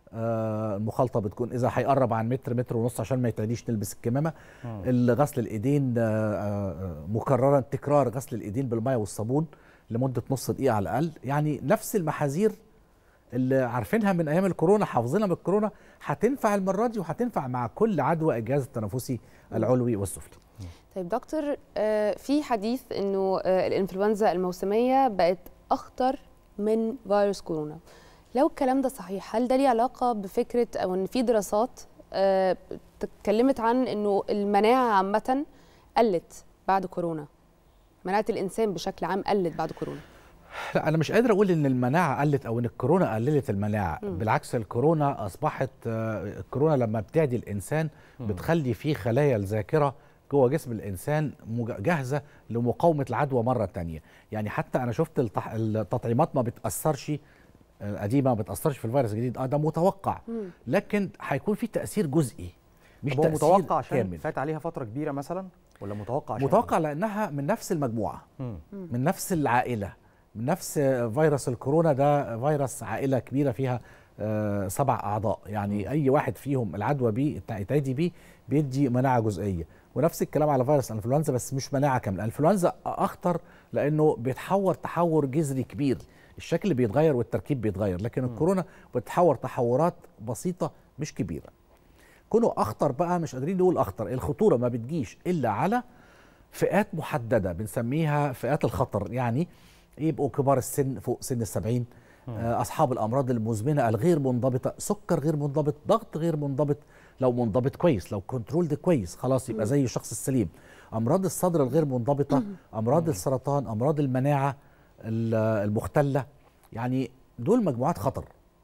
آه المخالطه بتكون اذا هيقرب عن متر متر ونص عشان ما يتعديش نلبس الكمامه مم. غسل الايدين آه آه مكررا تكرار غسل الايدين بالميه والصابون لمده نص دقيقه على الاقل يعني نفس المحاذير اللي عارفينها من ايام الكورونا حافظينها من الكورونا هتنفع المره دي وهتنفع مع كل عدوى الجهاز التنفسي العلوي والسفلي طيب دكتور آه، في حديث انه آه، الانفلونزا الموسميه بقت اخطر من فيروس كورونا لو الكلام ده صحيح هل ده ليه علاقه بفكره او ان في دراسات آه، اتكلمت عن انه المناعه عامه قلت بعد كورونا مناعه الانسان بشكل عام قلت بعد كورونا لا انا مش قادر اقول ان المناعه قلت او ان الكورونا قللت المناعه مم. بالعكس الكورونا اصبحت آه، الكورونا لما بتعدي الانسان بتخلي فيه خلايا الذاكره جوه جسم الانسان مج- جاهزه لمقاومه العدوى مره تانية يعني حتى انا شفت التح... التطعيمات ما بتاثرش آه، قديمه ما بتاثرش في الفيروس الجديد اه ده متوقع مم. لكن هيكون في تاثير جزئي مش طب هو تاثير متوقع عشان كامل فات عليها فتره كبيره مثلا ولا متوقع عشان متوقع لانها من نفس المجموعه مم. من نفس العائله من نفس فيروس الكورونا ده فيروس عائله كبيره فيها آه، سبع اعضاء يعني اي واحد فيهم العدوى بيه يتعدي بيه بيدي مناعه جزئيه ونفس الكلام على فيروس الانفلونزا بس مش مناعه كامله الانفلونزا اخطر لانه بيتحور تحور جذري كبير الشكل بيتغير والتركيب بيتغير لكن الكورونا بتتحور تحورات بسيطه مش كبيره كونه اخطر بقى مش قادرين نقول اخطر الخطوره ما بتجيش الا على فئات محدده بنسميها فئات الخطر يعني يبقوا كبار السن فوق سن السبعين آه، اصحاب الامراض المزمنه الغير منضبطه سكر غير منضبط ضغط غير منضبط لو منضبط كويس لو كنترول ده كويس خلاص يبقى مم. زي الشخص السليم امراض الصدر الغير منضبطه امراض السرطان امراض المناعه ال- المختله يعني دول مجموعات خطر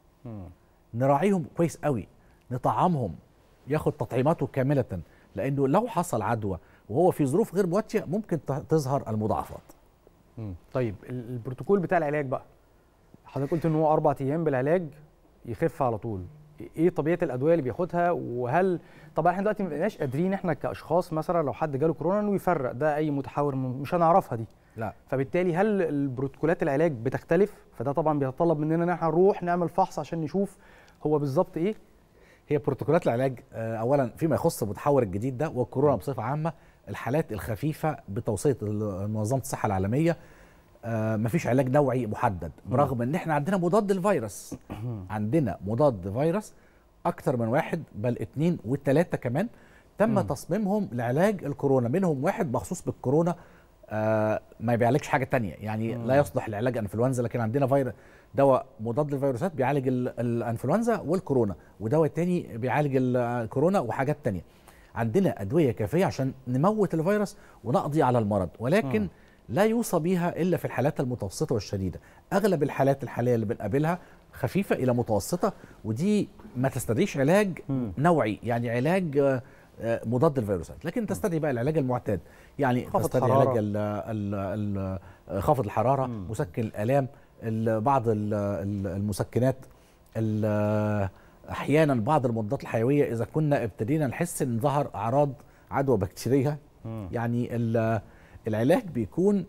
نراعيهم كويس قوي نطعمهم ياخد تطعيماته كامله لانه لو حصل عدوى وهو في ظروف غير مواتيه ممكن ت- تظهر المضاعفات مم. طيب ال- البروتوكول بتاع العلاج بقى حضرتك قلت ان هو اربع ايام بالعلاج يخف على طول ايه طبيعه الادويه اللي بياخدها وهل طبعا احنا دلوقتي ما بقيناش قادرين احنا كاشخاص مثلا لو حد جاله كورونا انه يفرق ده اي متحور م- مش هنعرفها دي لا فبالتالي هل البروتوكولات العلاج بتختلف فده طبعا بيتطلب مننا ان احنا نروح نعمل فحص عشان نشوف هو بالظبط ايه هي بروتوكولات العلاج آه، اولا فيما يخص المتحور الجديد ده والكورونا بصفه عامه الحالات الخفيفه بتوصيه ال- منظمه الصحه العالميه آه، مفيش علاج نوعي محدد برغم ان احنا عندنا مضاد الفيروس عندنا مضاد فيروس اكتر من واحد بل اتنين والتلاته كمان تم مم. تصميمهم لعلاج الكورونا منهم واحد مخصوص بالكورونا آه ما بيعالجش حاجه تانية يعني مم. لا يصلح لعلاج انفلونزا لكن عندنا فيروس دواء مضاد للفيروسات بيعالج ال- الانفلونزا والكورونا ودواء تاني بيعالج ال- الكورونا وحاجات تانية عندنا ادويه كافيه عشان نموت الفيروس ونقضي على المرض ولكن مم. لا يوصى بيها الا في الحالات المتوسطه والشديده اغلب الحالات الحاليه اللي بنقابلها خفيفه الى متوسطه ودي ما تستدعيش علاج نوعي يعني علاج آه، آه، مضاد للفيروسات لكن تستدعي بقى العلاج المعتاد يعني خفض تستدعي حرارة. علاج ال- ال- ال- خفض الحراره مسكن الالام ال- بعض ال- ال- المسكنات ال- احيانا بعض المضادات الحيويه اذا كنا ابتدينا نحس ان ظهر اعراض عدوى بكتيريه مم. يعني ال- العلاج بيكون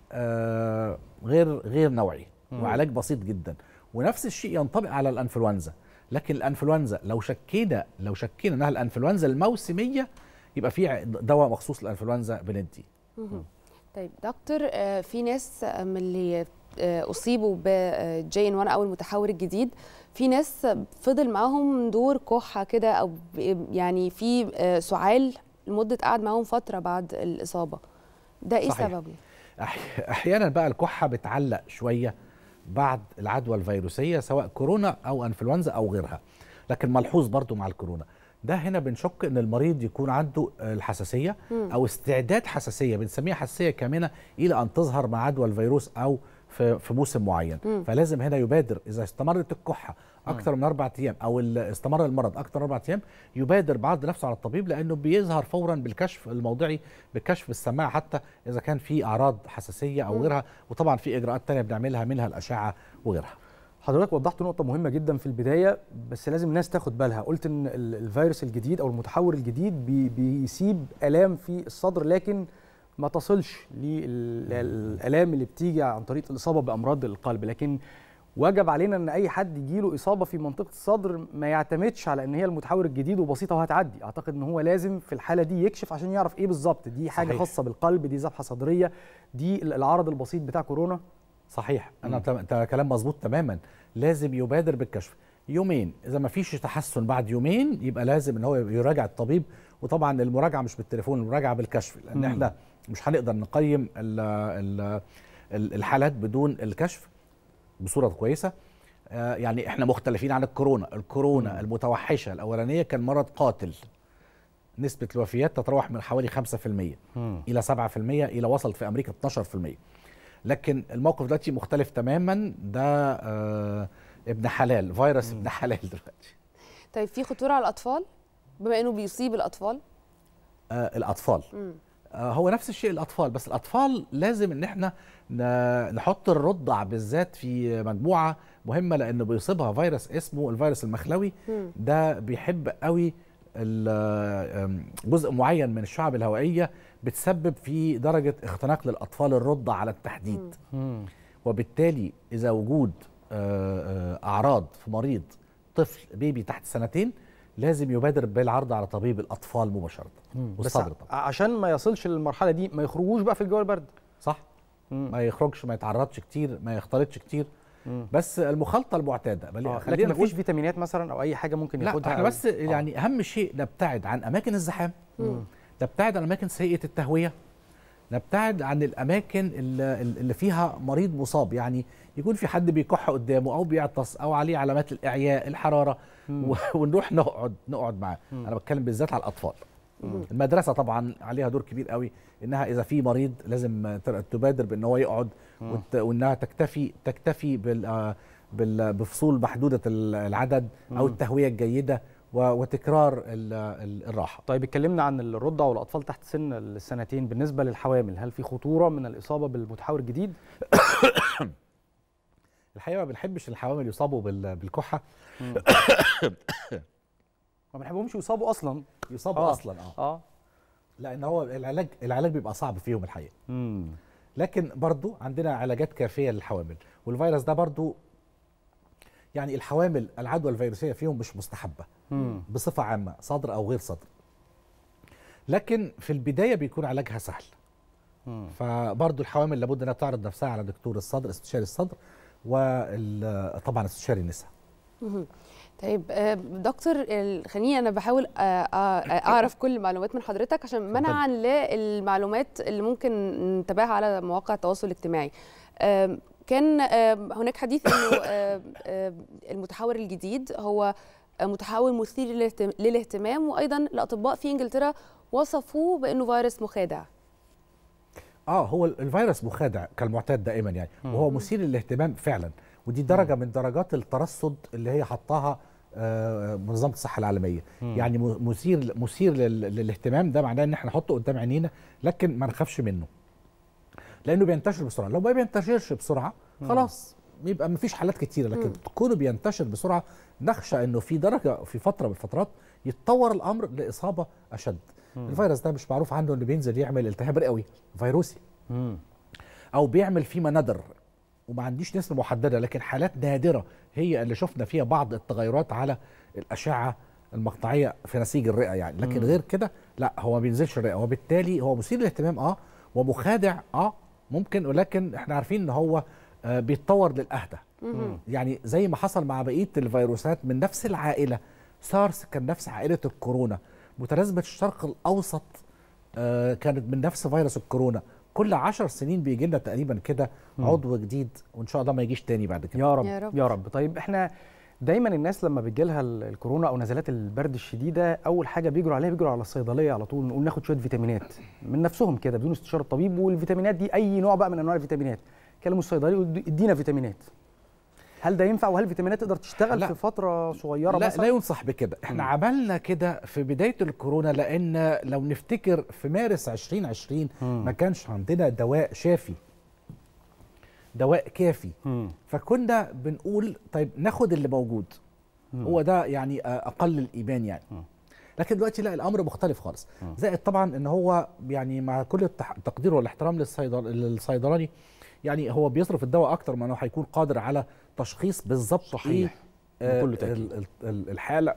آه، غير غير نوعي مم. وعلاج بسيط جدا ونفس الشيء ينطبق على الانفلونزا لكن الانفلونزا لو شكينا لو شكينا انها الانفلونزا الموسميه يبقى في ع- دواء مخصوص للانفلونزا بندي مهم. طيب دكتور آه، في ناس آه، من اللي آه، اصيبوا بجي ان 1 او المتحور الجديد في ناس فضل معاهم دور كحه كده او ب- يعني في آه، سعال لمده قعد معاهم فتره بعد الاصابه ده ايه صحيح. سببه أح- احيانا بقى الكحه بتعلق شويه بعد العدوى الفيروسيه سواء كورونا او انفلونزا او غيرها لكن ملحوظ برضو مع الكورونا ده هنا بنشك ان المريض يكون عنده الحساسيه مم. او استعداد حساسيه بنسميها حساسيه كامنه الى ان تظهر مع عدوى الفيروس او في في موسم معين مم. فلازم هنا يبادر اذا استمرت الكحه اكثر من اربع ايام او ال- استمر المرض اكثر من اربع ايام يبادر بعرض نفسه على الطبيب لانه بيظهر فورا بالكشف الموضعي بكشف السماعه حتى اذا كان في اعراض حساسيه او مم. غيرها وطبعا في اجراءات تانية بنعملها منها الاشعه وغيرها حضرتك وضحت نقطة مهمة جدا في البداية بس لازم الناس تاخد بالها قلت ان ال- الفيروس الجديد او المتحور الجديد بي بيسيب الام في الصدر لكن ما تصلش للالام اللي بتيجي عن طريق الاصابة بامراض القلب لكن وجب علينا ان اي حد يجيله اصابة في منطقة الصدر ما يعتمدش على ان هي المتحور الجديد وبسيطة وهتعدي اعتقد ان هو لازم في الحالة دي يكشف عشان يعرف ايه بالظبط دي حاجة صحيح. خاصة بالقلب دي ذبحة صدرية دي العرض البسيط بتاع كورونا صحيح انا تم- ده كلام مظبوط تماما لازم يبادر بالكشف يومين اذا ما فيش تحسن بعد يومين يبقى لازم ان هو يراجع الطبيب وطبعا المراجعه مش بالتليفون المراجعه بالكشف لان مم. احنا مش هنقدر نقيم ال ال ال الحالات بدون الكشف بصوره كويسه آه، يعني احنا مختلفين عن الكورونا الكورونا المتوحشه الاولانيه كان مرض قاتل نسبه الوفيات تتراوح من حوالي 5% مم. الى 7% الى وصلت في امريكا 12% لكن الموقف دلوقتي مختلف تماما ده آه ابن حلال فيروس ابن حلال دلوقتي طيب في خطوره على الاطفال بما انه بيصيب الاطفال آه الاطفال مم. آه هو نفس الشيء الاطفال بس الاطفال لازم ان احنا ن- نحط الرضع بالذات في مجموعه مهمه لانه بيصيبها فيروس اسمه الفيروس المخلوي مم. ده بيحب قوي ال- آم، جزء معين من الشعب الهوائيه بتسبب في درجه اختناق للاطفال الرضع على التحديد وبالتالي اذا وجود آه، آه، اعراض في مريض طفل بيبي تحت سنتين لازم يبادر بالعرض على طبيب الاطفال مباشره بس والصدر ع- عشان ما يصلش للمرحله دي ما يخرجوش بقى في الجو البرد صح ما يخرجش ما يتعرضش كتير ما يختلطش كتير بس المخالطه المعتاده بل آه، خلينا لكن نقول مفيش فيتامينات مثلا او اي حاجه ممكن لا ياخدها احنا أو- بس يعني اهم شيء نبتعد عن اماكن الزحام مم. نبتعد عن اماكن سيئه التهويه نبتعد عن الاماكن اللي اللي فيها مريض مصاب يعني يكون في حد بيكح قدامه او بيعطس او عليه علامات الاعياء الحراره مم. و- ونروح نقعد نقعد معاه مم. انا بتكلم بالذات على الاطفال مم. المدرسه طبعا عليها دور كبير قوي انها اذا في مريض لازم ت- تبادر بان هو يقعد مم. وت- وانها تكتفي تكتفي بال آه، بال- بفصول محدوده ال- العدد او مم. التهويه الجيده و- وتكرار ال- ال- الراحه طيب اتكلمنا عن الرضع والاطفال تحت سن السنتين بالنسبه للحوامل هل في خطوره من الاصابه بالمتحور الجديد الحقيقه ما بنحبش الحوامل يصابوا بال- بالكحه ما بنحبهمش يصابوا اصلا يصابوا آه. اصلا اه اه لان هو العلاج العلاج بيبقى صعب فيهم الحقيقه مم. لكن برضو عندنا علاجات كافيه للحوامل والفيروس ده برضو يعني الحوامل العدوى الفيروسيه فيهم مش مستحبه مم. بصفه عامه صدر او غير صدر لكن في البدايه بيكون علاجها سهل مم. فبرضو الحوامل لابد انها تعرض نفسها على دكتور الصدر استشاري الصدر وطبعا استشاري النساء مهم. طيب آه، دكتور ال- خليني انا بحاول آه، آه، آه، اعرف كل المعلومات من حضرتك عشان منعا للمعلومات اللي ممكن نتابعها على مواقع التواصل الاجتماعي آم، كان آم، هناك حديث انه آم، آم، المتحور الجديد هو متحول مثير للاهتم- للاهتمام وايضا الاطباء في انجلترا وصفوه بانه فيروس مخادع اه هو الفيروس مخادع كالمعتاد دائما يعني وهو مثير للاهتمام فعلا ودي درجه من درجات الترصد اللي هي حطاها آه، منظمه الصحه العالميه مم. يعني م- مثير مثير لل- للاهتمام ده معناه ان احنا نحطه قدام عينينا لكن ما نخافش منه لانه بينتشر بسرعه لو ما بينتشرش بسرعه مم. خلاص يبقى ما فيش حالات كتيره لكن كونه بينتشر بسرعه نخشى انه في درجه في فتره من الفترات يتطور الامر لاصابه اشد مم. الفيروس ده مش معروف عنه انه بينزل يعمل التهاب رئوي فيروسي مم. او بيعمل فيما ندر وما عنديش نسبه محدده لكن حالات نادره هي اللي شفنا فيها بعض التغيرات على الاشعه المقطعيه في نسيج الرئه يعني لكن مم. غير كده لا هو ما بينزلش الرئه وبالتالي هو مثير للاهتمام اه ومخادع اه ممكن ولكن احنا عارفين ان هو آه بيتطور للاهدى مم. يعني زي ما حصل مع بقيه الفيروسات من نفس العائله سارس كان نفس عائله الكورونا متلازمه الشرق الاوسط آه كانت من نفس فيروس الكورونا كل عشر سنين بيجي لنا تقريبا كده مم. عضو جديد وان شاء الله ما يجيش تاني بعد كده يا رب يا رب, يا رب. طيب احنا دايما الناس لما بتجي لها الكورونا او نزلات البرد الشديده اول حاجه بيجروا عليها بيجروا على الصيدليه على طول نقول ناخد شويه فيتامينات من نفسهم كده بدون استشاره الطبيب والفيتامينات دي اي نوع بقى من انواع الفيتامينات كلموا الصيدلي يقول ادينا فيتامينات هل ده ينفع وهل الفيتامينات تقدر تشتغل لا. في فتره صغيره لا مثلا لا ينصح بكده احنا مم. عملنا كده في بدايه الكورونا لان لو نفتكر في مارس 2020 مم. ما كانش عندنا دواء شافي دواء كافي مم. فكنا بنقول طيب ناخد اللي موجود مم. هو ده يعني آه، اقل الايمان يعني لكن دلوقتي لا الامر مختلف خالص مم. زائد طبعا ان هو يعني مع كل التح- التقدير والاحترام للصيدل للصيدلاني يعني هو بيصرف الدواء اكتر ما انه هيكون قادر على تشخيص بالظبط صحيح. إيه بكل آه، تأكيد. ال- ال- ال- الحاله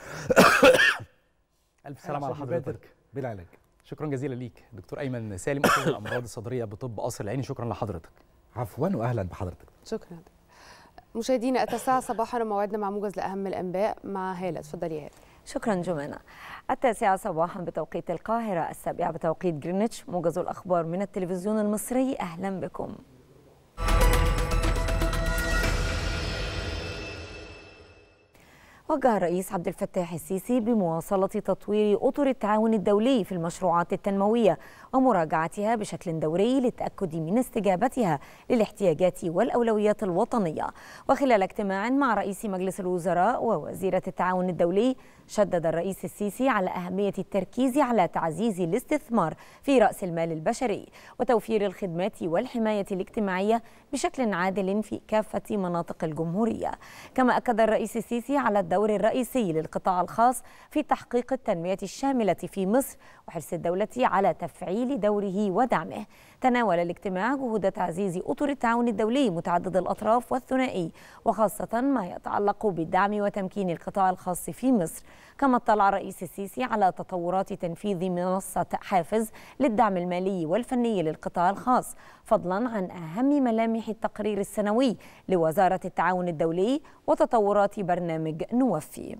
الف سلامه على عشان يبادر حضرتك بالعلاج شكرا جزيلا ليك دكتور ايمن سالم استاذ الامراض الصدريه بطب قصر العيني شكرا لحضرتك عفوا واهلا بحضرتك شكرا مشاهدينا التاسعة صباحا موعدنا مع موجز لأهم الأنباء مع هالة اتفضلي يا هالة شكرا جمانة التاسعة صباحا بتوقيت القاهرة السابعة بتوقيت جرينتش موجز الأخبار من التلفزيون المصري أهلا بكم وجه الرئيس عبد الفتاح السيسي بمواصلة تطوير أطر التعاون الدولي في المشروعات التنموية ومراجعتها بشكل دوري للتأكد من استجابتها للاحتياجات والأولويات الوطنية وخلال اجتماع مع رئيس مجلس الوزراء ووزيرة التعاون الدولي شدد الرئيس السيسي على أهمية التركيز على تعزيز الاستثمار في رأس المال البشري وتوفير الخدمات والحماية الاجتماعية بشكل عادل في كافة مناطق الجمهورية كما أكد الرئيس السيسي على الدور الرئيسي للقطاع الخاص في تحقيق التنمية الشاملة في مصر وحرص الدولة على تفعيل دوره ودعمه تناول الاجتماع جهود تعزيز أطر التعاون الدولي متعدد الأطراف والثنائي وخاصة ما يتعلق بالدعم وتمكين القطاع الخاص في مصر كما اطلع الرئيس السيسي على تطورات تنفيذ منصة حافز للدعم المالي والفني للقطاع الخاص فضلا عن أهم ملامح التقرير السنوي لوزارة التعاون الدولي وتطورات برنامج نوفي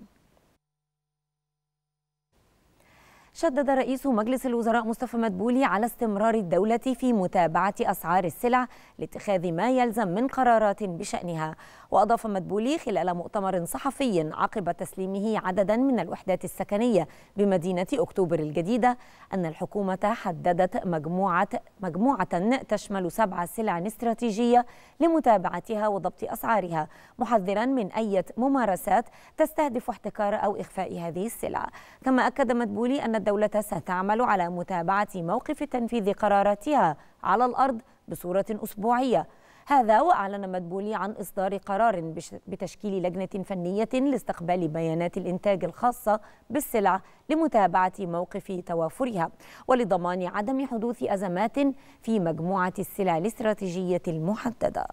شدد رئيس مجلس الوزراء مصطفى مدبولي على استمرار الدولة في متابعة أسعار السلع لاتخاذ ما يلزم من قرارات بشأنها وأضاف مدبولي خلال مؤتمر صحفي عقب تسليمه عددا من الوحدات السكنية بمدينة أكتوبر الجديدة أن الحكومة حددت مجموعة مجموعة تشمل سبع سلع استراتيجية لمتابعتها وضبط أسعارها محذرا من أي ممارسات تستهدف احتكار أو إخفاء هذه السلع كما أكد مدبولي أن الدولة ستعمل على متابعة موقف تنفيذ قراراتها على الأرض بصورة أسبوعية هذا وأعلن مدبولي عن إصدار قرار بتشكيل لجنة فنية لاستقبال بيانات الإنتاج الخاصة بالسلع لمتابعة موقف توافرها ولضمان عدم حدوث أزمات في مجموعة السلع الاستراتيجية المحددة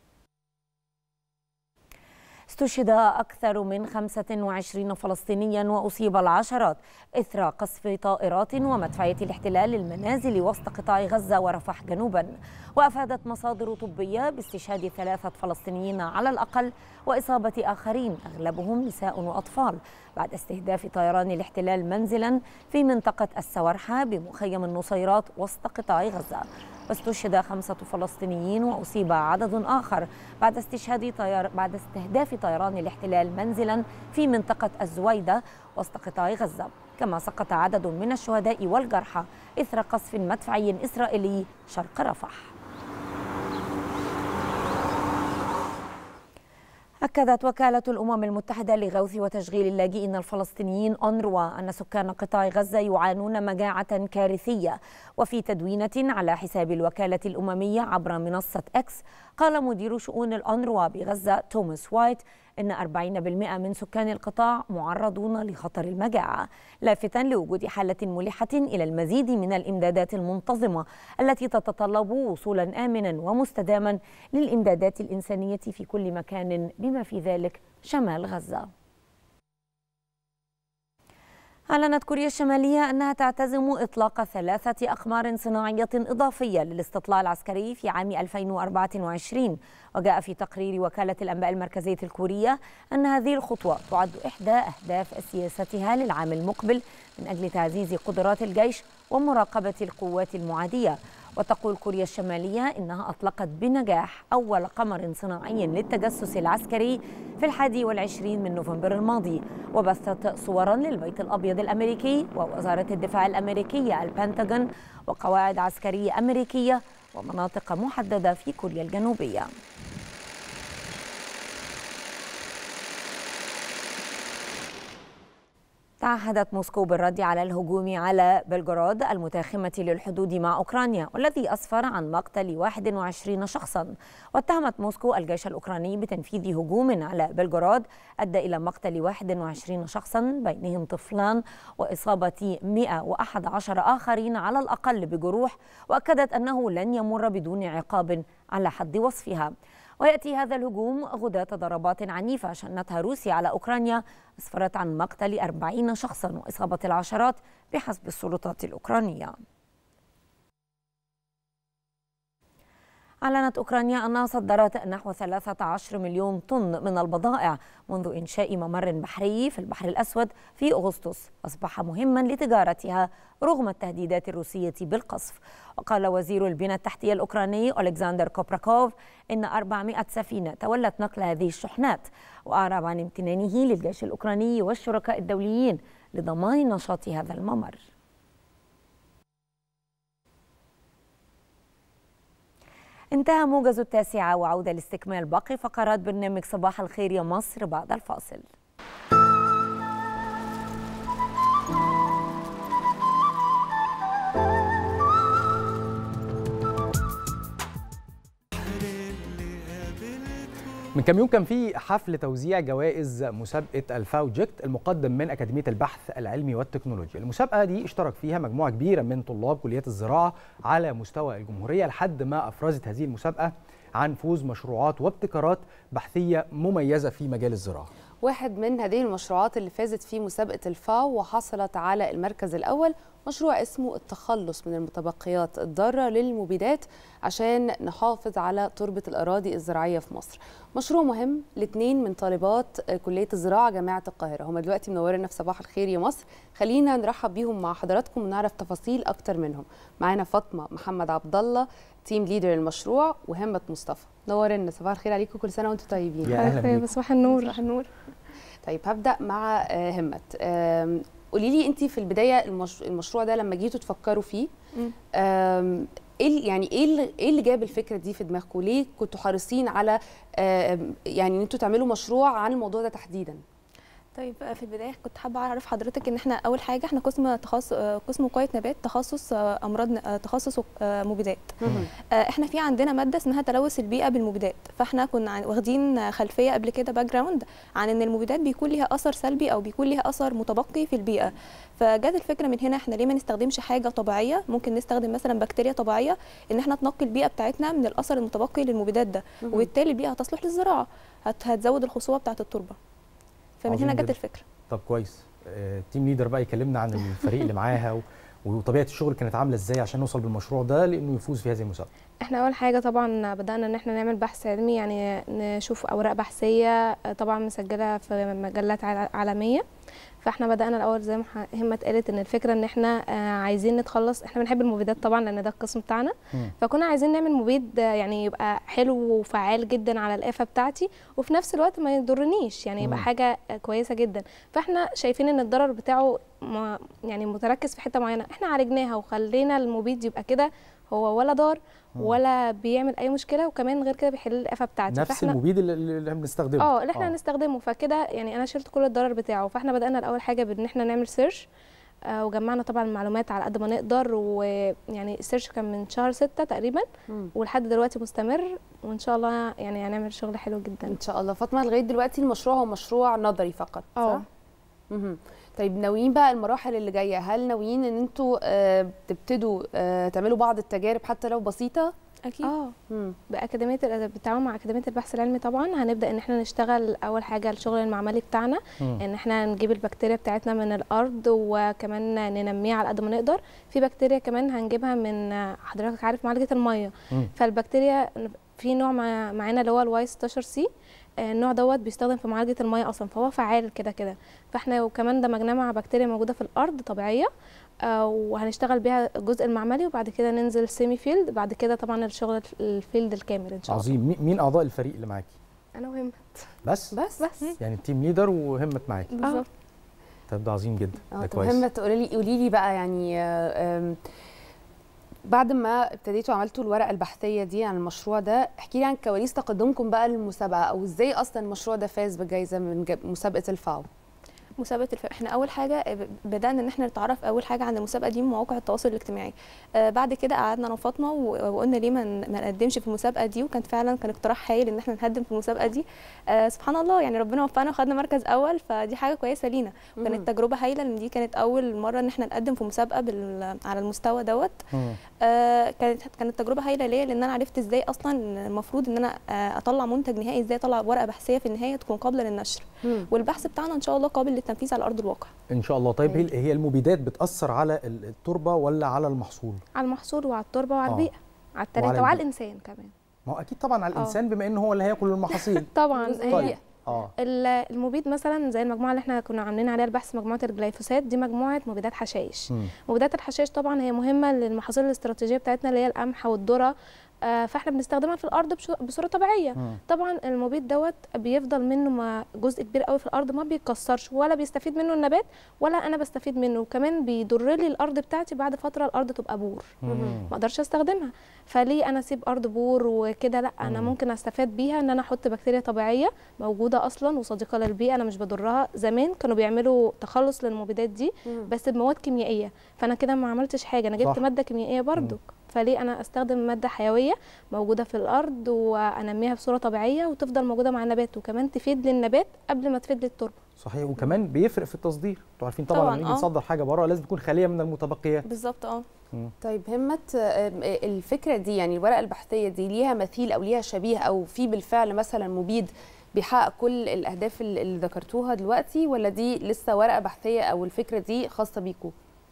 استشهد أكثر من 25 فلسطينيا وأصيب العشرات إثر قصف طائرات ومدفعية الاحتلال للمنازل وسط قطاع غزة ورفح جنوبا وأفادت مصادر طبية باستشهاد ثلاثة فلسطينيين على الأقل وإصابة آخرين أغلبهم نساء وأطفال بعد استهداف طيران الاحتلال منزلا في منطقة السورحة بمخيم النصيرات وسط قطاع غزة واستشهد خمسة فلسطينيين وأصيب عدد آخر بعد استشهاد طيار بعد استهداف طيران الاحتلال منزلا في منطقة الزويدة وسط قطاع غزة كما سقط عدد من الشهداء والجرحى إثر قصف مدفعي إسرائيلي شرق رفح أكدت وكالة الأمم المتحدة لغوث وتشغيل اللاجئين الفلسطينيين أونروا أن سكان قطاع غزة يعانون مجاعة كارثية وفي تدوينة على حساب الوكالة الأممية عبر منصة إكس قال مدير شؤون الأونروا بغزة توماس وايت إن 40% من سكان القطاع معرضون لخطر المجاعة لافتا لوجود حالة ملحة إلى المزيد من الإمدادات المنتظمة التي تتطلب وصولا آمنا ومستداما للإمدادات الإنسانية في كل مكان بما في ذلك شمال غزة أعلنت كوريا الشمالية أنها تعتزم إطلاق ثلاثة أقمار صناعية إضافية للاستطلاع العسكري في عام 2024 وجاء في تقرير وكالة الأنباء المركزية الكورية أن هذه الخطوة تعد إحدى أهداف سياستها للعام المقبل من أجل تعزيز قدرات الجيش ومراقبة القوات المعادية وتقول كوريا الشمالية إنها أطلقت بنجاح أول قمر صناعي للتجسس العسكري في الحادي والعشرين من نوفمبر الماضي وبثت صورا للبيت الأبيض الأمريكي ووزارة الدفاع الأمريكية البنتاغون وقواعد عسكرية أمريكية ومناطق محددة في كوريا الجنوبية تعهدت موسكو بالرد على الهجوم على بلغراد المتاخمة للحدود مع أوكرانيا والذي أسفر عن مقتل 21 شخصا واتهمت موسكو الجيش الأوكراني بتنفيذ هجوم على بلغراد أدى إلى مقتل 21 شخصا بينهم طفلان وإصابة 111 آخرين على الأقل بجروح وأكدت أنه لن يمر بدون عقاب على حد وصفها ويأتي هذا الهجوم غداة ضربات عنيفة شنتها روسيا على أوكرانيا أسفرت عن مقتل 40 شخصا وإصابة العشرات بحسب السلطات الأوكرانية أعلنت أوكرانيا أنها صدرت نحو 13 مليون طن من البضائع منذ إنشاء ممر بحري في البحر الأسود في أغسطس أصبح مهما لتجارتها رغم التهديدات الروسية بالقصف وقال وزير البنى التحتية الأوكراني ألكسندر كوبراكوف إن 400 سفينة تولت نقل هذه الشحنات وأعرب عن امتنانه للجيش الأوكراني والشركاء الدوليين لضمان نشاط هذا الممر انتهى موجز التاسعة وعودة لاستكمال باقي فقرات برنامج صباح الخير يا مصر بعد الفاصل من كام يوم كان في حفل توزيع جوائز مسابقه الفاوجكت المقدم من اكاديميه البحث العلمي والتكنولوجيا المسابقه دي اشترك فيها مجموعه كبيره من طلاب كليات الزراعه على مستوى الجمهوريه لحد ما افرزت هذه المسابقه عن فوز مشروعات وابتكارات بحثيه مميزه في مجال الزراعه واحد من هذه المشروعات اللي فازت في مسابقة الفاو وحصلت على المركز الأول مشروع اسمه التخلص من المتبقيات الضارة للمبيدات عشان نحافظ على تربة الأراضي الزراعية في مصر مشروع مهم لاثنين من طالبات كلية الزراعة جامعة القاهرة هم دلوقتي منورنا في صباح الخير يا مصر خلينا نرحب بيهم مع حضراتكم ونعرف تفاصيل أكتر منهم معانا فاطمة محمد عبد الله تيم ليدر المشروع وهمة مصطفى نورنا صباح الخير عليكم كل سنة وانتم طيبين يا أهلا بيكم. صباح النور صباح النور طيب هبدا مع آه، همت آم، قولي لي انت في البدايه المش... المشروع ده لما جيتوا تفكروا فيه آم، ايه ال- يعني ايه اللي ايه اللي جاب الفكره دي في دماغكم ليه كنتوا حريصين على آم، يعني ان انتوا تعملوا مشروع عن الموضوع ده تحديدا طيب في البدايه كنت حابه اعرف حضرتك ان احنا اول حاجه احنا قسم تخصص قسم وقايه نبات تخصص آه، امراض ن- آه، تخصص آه، مبيدات آه، احنا في عندنا ماده اسمها تلوث البيئه بالمبيدات فاحنا كنا عن- واخدين خلفيه قبل كده باك جراوند عن ان المبيدات بيكون ليها اثر سلبي او بيكون ليها اثر متبقي في البيئه فجت الفكره من هنا احنا ليه ما نستخدمش حاجه طبيعيه ممكن نستخدم مثلا بكتيريا طبيعيه ان احنا تنقي البيئه بتاعتنا من الاثر المتبقي للمبيدات ده مهم. وبالتالي البيئه هتصلح للزراعه هت- هتزود الخصوبه بتاعه التربه فمن عظيم هنا جت جداً. الفكره طب كويس آه، التيم ليدر بقى يكلمنا عن الفريق اللي معاها و- وطبيعه الشغل كانت عامله ازاي عشان نوصل بالمشروع ده لانه يفوز في هذه المسابقه احنا اول حاجه طبعا بدانا ان احنا نعمل بحث علمي يعني نشوف اوراق بحثيه طبعا مسجله في مجلات عال- عالميه فاحنا بدانا الاول زي ما ح- همه قالت ان الفكره ان احنا آه، عايزين نتخلص احنا بنحب المبيدات طبعا لان ده القسم بتاعنا فكنا عايزين نعمل مبيد آه، يعني يبقى حلو وفعال جدا على الآفة بتاعتي وفي نفس الوقت ما يضرنيش يعني يبقى مم. حاجة آه، كويسة جدا فاحنا شايفين ان الضرر بتاعه ما يعني متركز في حتة معينة احنا عالجناها وخلينا المبيد يبقى كده هو ولا ضار مم. ولا بيعمل اي مشكله وكمان غير كده بيحل الآفة بتاعتي نفس فاحنا المبيد اللي, اللي احنا بنستخدمه اه اللي احنا هنستخدمه فكده يعني انا شلت كل الضرر بتاعه فاحنا بدانا الاول حاجه بان احنا نعمل سيرش آه وجمعنا طبعا المعلومات على قد ما نقدر ويعني السيرش كان من شهر ستة تقريبا مم. ولحد دلوقتي مستمر وان شاء الله يعني هنعمل شغل حلو جدا ان شاء الله فاطمه لغايه دلوقتي المشروع هو مشروع نظري فقط اه صح؟ مهم. طيب ناويين بقى المراحل اللي جايه هل ناويين ان انتوا آه، تبتدوا آه، تعملوا بعض التجارب حتى لو بسيطه اكيد اه باكاديميه ال- بالتعاون مع اكاديميه البحث العلمي طبعا هنبدا ان احنا نشتغل اول حاجه الشغل المعملي بتاعنا مم. ان احنا نجيب البكتيريا بتاعتنا من الارض وكمان ننميها على قد ما نقدر في بكتيريا كمان هنجيبها من حضرتك عارف معالجه الميه مم. فالبكتيريا في نوع مع- معانا اللي هو الواي 16 سي النوع دوت بيستخدم في معالجه الميه اصلا فهو فعال كده كده فاحنا وكمان دمجناه مع بكتيريا موجوده في الارض طبيعيه آه، وهنشتغل بيها الجزء المعملي وبعد كده ننزل سيمي فيلد بعد كده طبعا الشغل الفيلد الكامل ان شاء الله عظيم مين- مين اعضاء الفريق اللي معاكي انا وهمت بس بس بس يعني التيم ليدر وهمت معاكي بالظبط طب ده عظيم جدا اه ده طب كويس همة قولي لي قولي لي بقى يعني آه، آم، بعد ما ابتديتوا عملتوا الورقه البحثيه دي عن المشروع ده احكي لي عن كواليس تقدمكم بقى للمسابقه او ازاي اصلا المشروع ده فاز بجائزه من جا- مسابقه الفاو مسابقه الف... احنا اول حاجه ب- بدانا ان احنا نتعرف اول حاجه عن المسابقه دي من مواقع التواصل الاجتماعي آه بعد كده قعدنا انا وفاطمه و- وقلنا ليه ما ن- ما نقدمش في المسابقه دي وكان فعلا كان اقتراح هايل ان احنا نقدم في المسابقه دي آه سبحان الله يعني ربنا وفقنا وخدنا مركز اول فدي حاجه كويسه لينا مم. وكانت تجربه هايله لان دي كانت اول مره ان احنا نقدم في مسابقه بال... على المستوى دوت آه كانت كانت تجربه هايله ليا لان انا عرفت ازاي اصلا المفروض ان انا آه اطلع منتج نهائي ازاي اطلع ورقه بحثيه في النهايه تكون قابله للنشر مم. والبحث بتاعنا ان شاء الله قابل للتنفيذ على ارض الواقع ان شاء الله طيب هي هي المبيدات بتاثر على ال- التربه ولا على المحصول على المحصول وعلى التربه وعلى آه. البيئه على وعلى الثلاثه وعلى البيئة. الانسان كمان ما هو اكيد طبعا على الانسان بما ان هو اللي هياكل المحاصيل طبعا طيب هي اه ال- المبيد مثلا زي المجموعه اللي احنا كنا عاملين عليها البحث مجموعه الجليفوسات دي مجموعه مبيدات حشائش مم. مبيدات الحشائش طبعا هي مهمه للمحاصيل الاستراتيجيه بتاعتنا اللي هي القمح والذره آه، فاحنا بنستخدمها في الارض بشو- بصوره طبيعيه مم. طبعا المبيد دوت بيفضل منه ما جزء كبير قوي في الارض ما بيتكسرش ولا بيستفيد منه النبات ولا انا بستفيد منه وكمان بيضر لي الارض بتاعتي بعد فتره الارض تبقى بور مم. ما اقدرش استخدمها فليه انا اسيب ارض بور وكده لا انا مم. ممكن استفاد بيها ان انا احط بكتيريا طبيعيه موجوده اصلا وصديقه للبيئه انا مش بضرها زمان كانوا بيعملوا تخلص للمبيدات دي بس بمواد كيميائيه فانا كده ما عملتش حاجه انا جبت صح. ماده كيميائيه برضو فليه انا استخدم ماده حيويه موجوده في الارض وانميها بصوره طبيعيه وتفضل موجوده مع النبات وكمان تفيد للنبات قبل ما تفيد للتربه صحيح وكمان بيفرق في التصدير انتوا عارفين طبعا, طبعاً، لما نيجي آه. نصدر حاجه بره لازم تكون خاليه من المتبقيات بالظبط اه طيب همت آم، الفكره دي يعني الورقه البحثيه دي ليها مثيل او ليها شبيه او في بالفعل مثلا مبيد بيحقق كل الاهداف اللي اللي ذكرتوها دلوقتي ولا دي لسه ورقه بحثيه او الفكره دي خاصه بيكم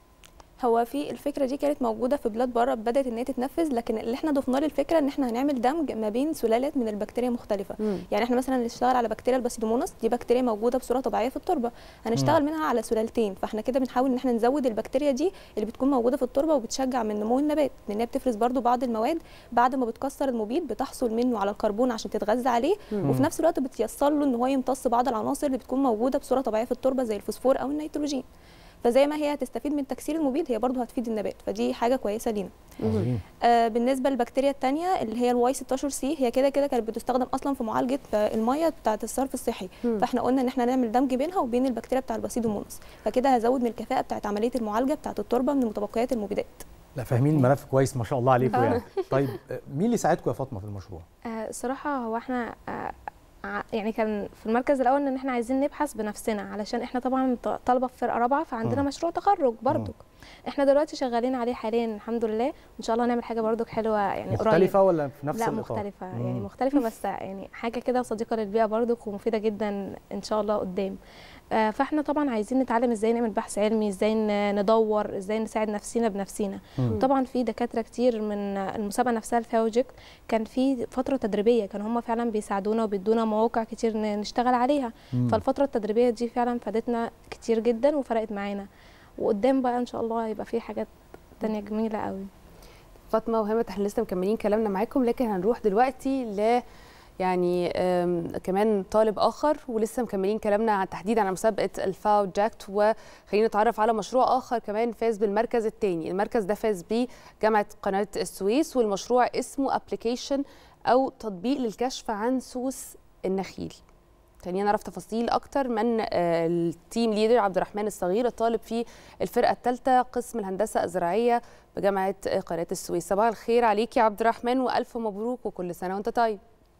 هو في الفكره دي كانت موجوده في بلاد بره بدات ان هي تتنفذ لكن اللي احنا ضفناه للفكره ان احنا هنعمل دمج ما بين سلالات من البكتيريا مختلفه مم. يعني احنا مثلا نشتغل على بكتيريا الباسيدوموناس دي بكتيريا موجوده بصوره طبيعيه في التربه هنشتغل مم. منها على سلالتين فاحنا كده بنحاول ان احنا نزود البكتيريا دي اللي بتكون موجوده في التربه وبتشجع من نمو النبات لان هي بتفرز برضو بعض المواد بعد ما بتكسر المبيد بتحصل منه على الكربون عشان تتغذى عليه مم. وفي نفس الوقت بتيسر له ان هو يمتص بعض العناصر اللي بتكون موجوده بصوره طبيعيه في التربه زي الفوسفور او النيتروجين فزي ما هي هتستفيد من تكسير المبيد هي برضو هتفيد النبات فدي حاجه كويسه لينا آه بالنسبه للبكتيريا الثانيه اللي هي الواي 16 سي هي كده كده كانت بتستخدم اصلا في معالجه آه، الميه بتاعه الصرف الصحي مم. فاحنا قلنا ان احنا نعمل دمج بينها وبين البكتيريا بتاع الباسيدوموناس فكده هزود من الكفاءه بتاعه عمليه المعالجه بتاعه التربه من متبقيات المبيدات لا فاهمين الملف كويس ما شاء الله عليكم آه. يعني طيب آه، مين اللي ساعدكم يا فاطمه في المشروع آه، الصراحة هو احنا آه، ع- يعني كان في المركز الأول إن احنا عايزين نبحث بنفسنا علشان احنا طبعا ط- طلبة في فرقة رابعة فعندنا مم. مشروع تخرج برضك احنا دلوقتي شغالين عليه حاليا الحمد لله وإن شاء الله هنعمل حاجة برضك حلوة يعني قريب مختلفه ولا في نفس لا الإطار؟ مختلفة مم. يعني مختلفة بس يعني حاجة كده صديقة للبيئة برضك ومفيدة جدا إن شاء الله قدام آه، فاحنا طبعا عايزين نتعلم ازاي نعمل بحث علمي ازاي ن- ندور ازاي نساعد نفسنا بنفسنا مم. طبعا في دكاتره كتير من المسابقه نفسها الفاوجيك كان في فتره تدريبيه كانوا هم فعلا بيساعدونا وبيدونا مواقع كتير ن- نشتغل عليها مم. فالفتره التدريبيه دي فعلا فادتنا كتير جدا وفرقت معانا وقدام بقى ان شاء الله هيبقى في حاجات تانية جميله قوي فاطمه وهمت احنا لسه مكملين كلامنا معاكم لكن هنروح دلوقتي ل يعني آم، كمان طالب اخر ولسه مكملين كلامنا عن تحديدا على مسابقه الفاو جاكت وخلينا نتعرف على مشروع اخر كمان فاز بالمركز الثاني المركز ده فاز بيه جامعه قناه السويس والمشروع اسمه ابلكيشن او تطبيق للكشف عن سوس النخيل خلينا نعرف تفاصيل اكتر من آه، التيم ليدر عبد الرحمن الصغير الطالب في الفرقه الثالثه قسم الهندسه الزراعيه بجامعه قناه السويس صباح الخير عليك يا عبد الرحمن والف مبروك وكل سنه وانت طيب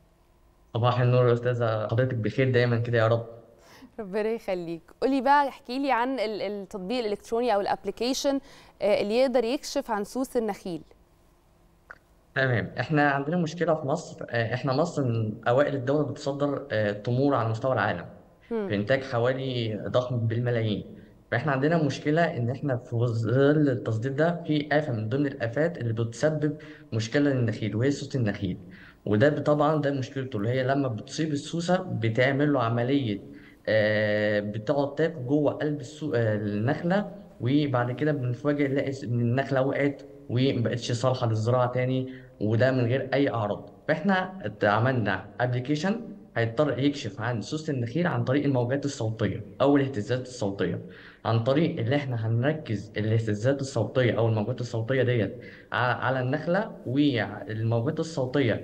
صباح النور يا استاذه حضرتك بخير دايما كده يا رب ربنا يخليك قولي بقى احكي لي عن ال- التطبيق الالكتروني او الابلكيشن اللي يقدر يكشف عن سوس النخيل تمام احنا عندنا مشكله في مصر آه، احنا مصر من اوائل الدول اللي بتصدر آه، تمور على مستوى العالم في انتاج حوالي ضخم بالملايين فاحنا عندنا مشكله ان احنا في ظل التصدير ده في آفة من ضمن الآفات اللي بتسبب مشكله للنخيل وهي سوس النخيل وده طبعا ده مشكلته اللي هي لما بتصيب السوسه بتعمل له عمليه آه، بتقعد تاكل جوه قلب السو... آه، النخله وبعد كده بنتفاجئ نلاقي ان النخله وقعت ومبقتش صالحه للزراعه تاني وده من غير اي اعراض فاحنا عملنا ابلكيشن هيضطر يكشف عن سوس النخيل عن طريق الموجات الصوتيه او الاهتزازات الصوتيه عن طريق اللي احنا هنركز الاهتزازات الصوتيه او الموجات الصوتيه ديت ع- على النخله والموجات الصوتيه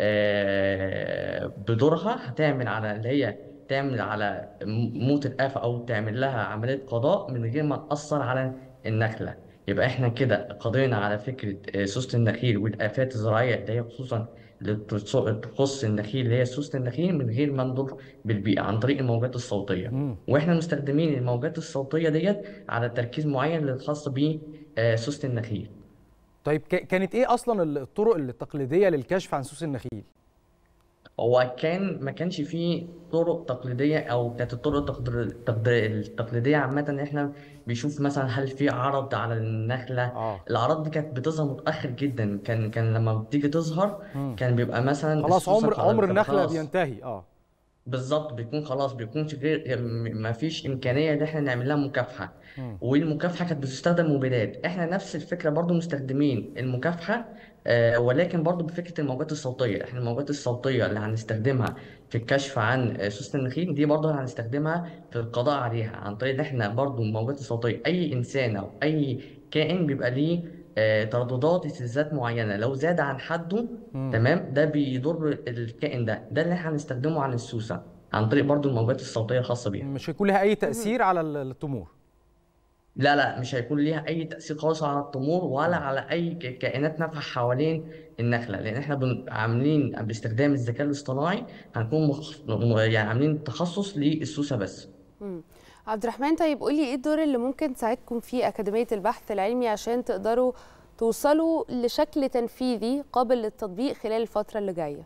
آه، بدورها هتعمل على اللي هي تعمل على م- موت الآفة أو تعمل لها عملية قضاء من غير ما تأثر على النخلة يبقى احنا كده قضينا على فكرة آه، سوسة النخيل والآفات الزراعية اللي هي خصوصا اللي بتص- تخص النخيل اللي هي سوسة النخيل من غير ما نضر بالبيئة عن طريق الموجات الصوتية واحنا مستخدمين الموجات الصوتية ديت على تركيز معين اللي خاص بسوسة النخيل طيب ك- كانت ايه اصلا الطرق التقليديه للكشف عن سوس النخيل هو كان ما كانش فيه طرق تقليدية أو كانت الطرق التقدر- التقدر- التقليدية عامة إن إحنا بيشوف مثلا هل في عرض على النخلة اه الأعراض دي كانت بتظهر متأخر جدا كان كان لما بتيجي تظهر مم. كان بيبقى مثلا خلاص السوسة عمر خلاص عمر كانت النخله خلاص بينتهي اه بالظبط بيكون خلاص بيكون غير ما فيش إمكانية إن إحنا نعمل لها مكافحة مم. والمكافحة كانت بتستخدم مبيدات احنا نفس الفكرة برضو مستخدمين المكافحة آه ولكن برضو بفكرة الموجات الصوتية احنا الموجات الصوتية اللي هنستخدمها في الكشف عن آه، سوسة النخيل دي برضو هنستخدمها في القضاء عليها عن طريق ان احنا برضو الموجات الصوتية اي انسان او اي كائن بيبقى ليه آه ترددات اهتزازات معينة لو زاد عن حده مم. تمام ده بيضر الكائن ده ده اللي احنا هنستخدمه عن السوسة عن طريق برضو الموجات الصوتية الخاصة بيها مش هيكون لها اي تاثير على ال- التمور لا لا مش هيكون ليها اي تأثير خالص على التمور ولا على اي ك- كائنات نافعة حوالين النخلة لان احنا بن- عاملين باستخدام الذكاء الاصطناعي هنكون مخ... م- يعني عاملين تخصص للسوسة بس مم. عبد الرحمن طيب قولي ايه الدور اللي ممكن تساعدكم فيه أكاديمية البحث العلمي عشان تقدروا توصلوا لشكل تنفيذي قابل للتطبيق خلال الفترة اللي جاية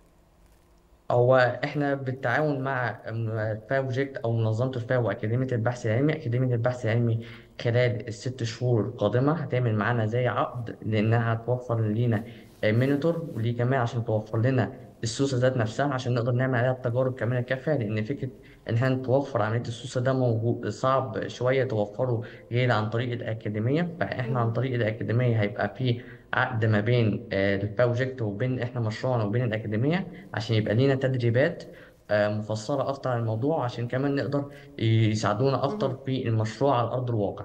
هو احنا بالتعاون مع بروجكت او منظمه الفاو واكاديميه البحث العلمي اكاديميه البحث العلمي خلال الست شهور القادمه هتعمل معانا زي عقد لانها هتوفر لينا مينيتور وليه كمان عشان توفر لنا السوسه ذات نفسها عشان نقدر نعمل عليها التجارب كمان الكافيه لان فكره ان احنا نتوفر عمليه السوسه ده موجود صعب شويه توفره غير عن طريق الاكاديميه فاحنا عن طريق الاكاديميه هيبقى في عقد ما بين آه، البروجكت وبين احنا مشروعنا وبين الاكاديميه عشان يبقى لينا تدريبات آه، مفصله اكتر عن الموضوع عشان كمان نقدر يساعدونا اكتر في المشروع على ارض الواقع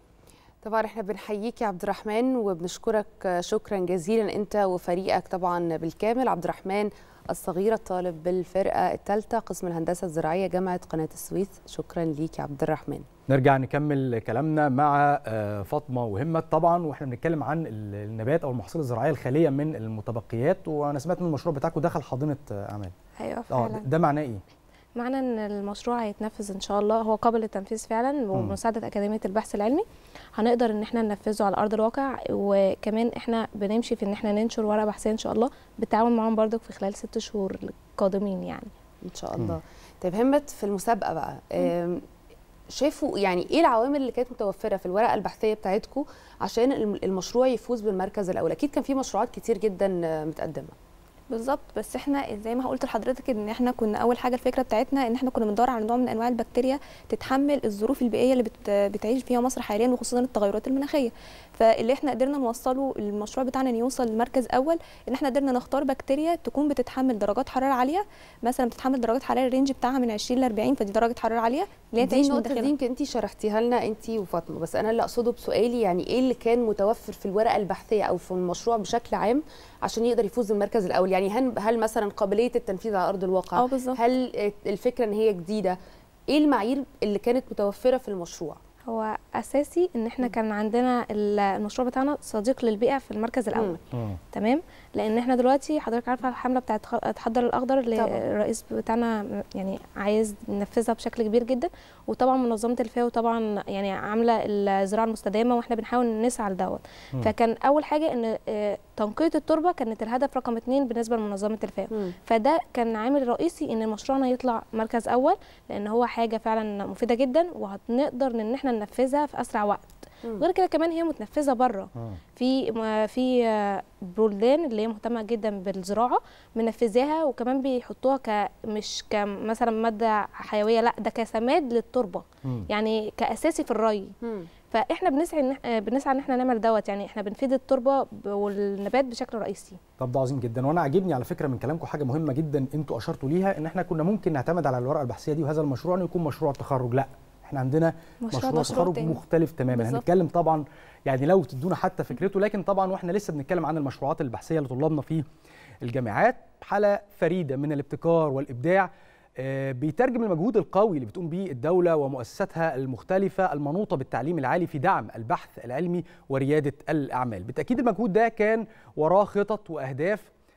طبعا احنا بنحييك يا عبد الرحمن وبنشكرك شكرا جزيلا انت وفريقك طبعا بالكامل عبد الرحمن الصغير الطالب بالفرقة الثالثة قسم الهندسة الزراعية جامعة قناة السويس شكرا ليك يا عبد الرحمن نرجع نكمل كلامنا مع آه، فاطمه وهمت طبعا واحنا بنتكلم عن ال- النبات او المحاصيل الزراعيه الخاليه من المتبقيات وانا سمعت ان المشروع بتاعكم دخل حاضنه آه، اعمال ايوه اه فعلا ده معناه ايه معنى ان المشروع هيتنفذ ان شاء الله هو قابل للتنفيذ فعلا وبمساعده اكاديميه البحث العلمي هنقدر ان احنا ننفذه على ارض الواقع وكمان احنا بنمشي في ان احنا ننشر ورقه بحثيه ان شاء الله بالتعاون معاهم برضك في خلال ست شهور القادمين يعني ان شاء الله طيب همت في المسابقة بقى آم، شافوا يعني ايه العوامل اللي كانت متوفرة في الورقة البحثية بتاعتكم عشان الم- المشروع يفوز بالمركز الأول أكيد كان في مشروعات كتير جدا آه، متقدمة بالظبط بس احنا زي ما قلت لحضرتك ان احنا كنا اول حاجه الفكره بتاعتنا ان احنا كنا بندور على نوع من انواع البكتيريا تتحمل الظروف البيئيه اللي بت بتعيش فيها مصر حاليا وخصوصا التغيرات المناخيه فاللي احنا قدرنا نوصله المشروع بتاعنا ان يوصل لمركز اول ان احنا قدرنا نختار بكتيريا تكون بتتحمل درجات حراره عاليه مثلا بتتحمل درجات حراره الرينج بتاعها من 20 ل 40 فدي درجه حراره عاليه اللي هي دي تعيش من النقطة دي داخلها يمكن انت شرحتيها لنا انت وفاطمة بس انا اللي اقصده بسؤالي يعني ايه اللي كان متوفر في الورقة البحثية او في المشروع بشكل عام عشان يقدر يفوز بالمركز الاول يعني هل هل مثلا قابلية التنفيذ على ارض الواقع اه بالظبط. هل الفكرة ان هي جديدة ايه المعايير اللي كانت متوفرة في المشروع هو اساسي ان احنا كان عندنا ال- المشروع بتاعنا صديق للبيئه في المركز الاول تمام لان احنا دلوقتي حضرتك عارفه الحمله بتاعت خ- تحضر الاخضر اللي طبعاً. الرئيس بتاعنا يعني عايز ينفذها بشكل كبير جدا وطبعا منظمه الفاو طبعا يعني عامله الزراعه المستدامه واحنا بنحاول نسعى لدوت مم. فكان اول حاجه ان آه، تنقيه التربه كانت الهدف رقم اتنين بالنسبه لمنظمه الفاو فده كان عامل رئيسي ان مشروعنا يطلع مركز اول لان هو حاجه فعلا مفيده جدا وهنقدر ان اححنا ننفذها في اسرع وقت مم. غير كده كمان هي متنفذه بره في ما- في آه، بلدان اللي هي مهتمه جدا بالزراعه منفذاها وكمان بيحطوها ك مش كمثلا ماده حيويه لا ده كسماد للتربه مم. يعني كاساسي في الري فاحنا بنسعى إن- آه، بنسعى ان احنا نعمل دوت يعني احنا بنفيد التربه ب- والنبات بشكل رئيسي طب ده عظيم جدا وانا عاجبني على فكره من كلامكم حاجه مهمه جدا انتوا اشرتوا ليها ان احنا كنا ممكن نعتمد على الورقه البحثيه دي وهذا المشروع انه يكون مشروع تخرج لا احنا عندنا مشروع مشروع, مشروع تخرج تاني. مختلف تماما بالظبط. هنتكلم طبعا يعني لو تدونا حتى فكرته لكن طبعا واحنا لسه بنتكلم عن المشروعات البحثيه لطلابنا في الجامعات حاله فريده من الابتكار والابداع آه، بيترجم المجهود القوي اللي بتقوم به الدولة ومؤسساتها المختلفة المنوطة بالتعليم العالي في دعم البحث العلمي وريادة الأعمال بالتأكيد المجهود ده كان وراه خطط وأهداف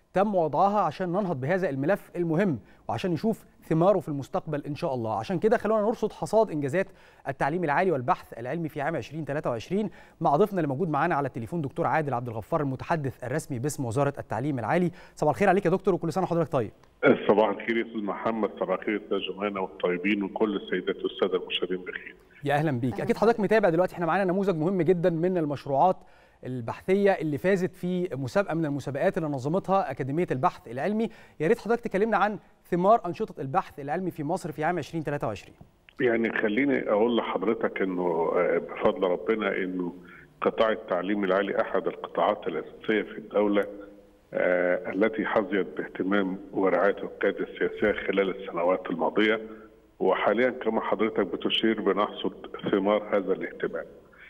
تم وضعها عشان ننهض بهذا الملف المهم وعشان نشوف ثماره في المستقبل ان شاء الله عشان كده خلونا نرصد حصاد انجازات التعليم العالي والبحث العلمي في عام 2023 مع ضيفنا اللي موجود معانا على التليفون دكتور عادل عبد الغفار المتحدث الرسمي باسم وزاره التعليم العالي صباح الخير عليك يا دكتور وكل سنه وحضرتك طيب صباح الخير يا استاذ محمد صباح الخير استاذ جمانه والطيبين وكل السيدات والساده المشاهدين بخير يا اهلا بيك اكيد حضرتك متابع دلوقتي احنا معانا نموذج مهم جدا من المشروعات البحثيه اللي فازت في مسابقه من المسابقات اللي نظمتها اكاديميه البحث العلمي يا ريت حضرتك تكلمنا عن ثمار انشطه البحث العلمي في مصر في عام 2023 يعني خليني اقول لحضرتك انه بفضل ربنا انه قطاع التعليم العالي احد القطاعات الاساسيه في الدوله آه التي حظيت باهتمام ورعايه القياده السياسيه خلال السنوات الماضيه وحاليا كما حضرتك بتشير بنحصد ثمار هذا الاهتمام.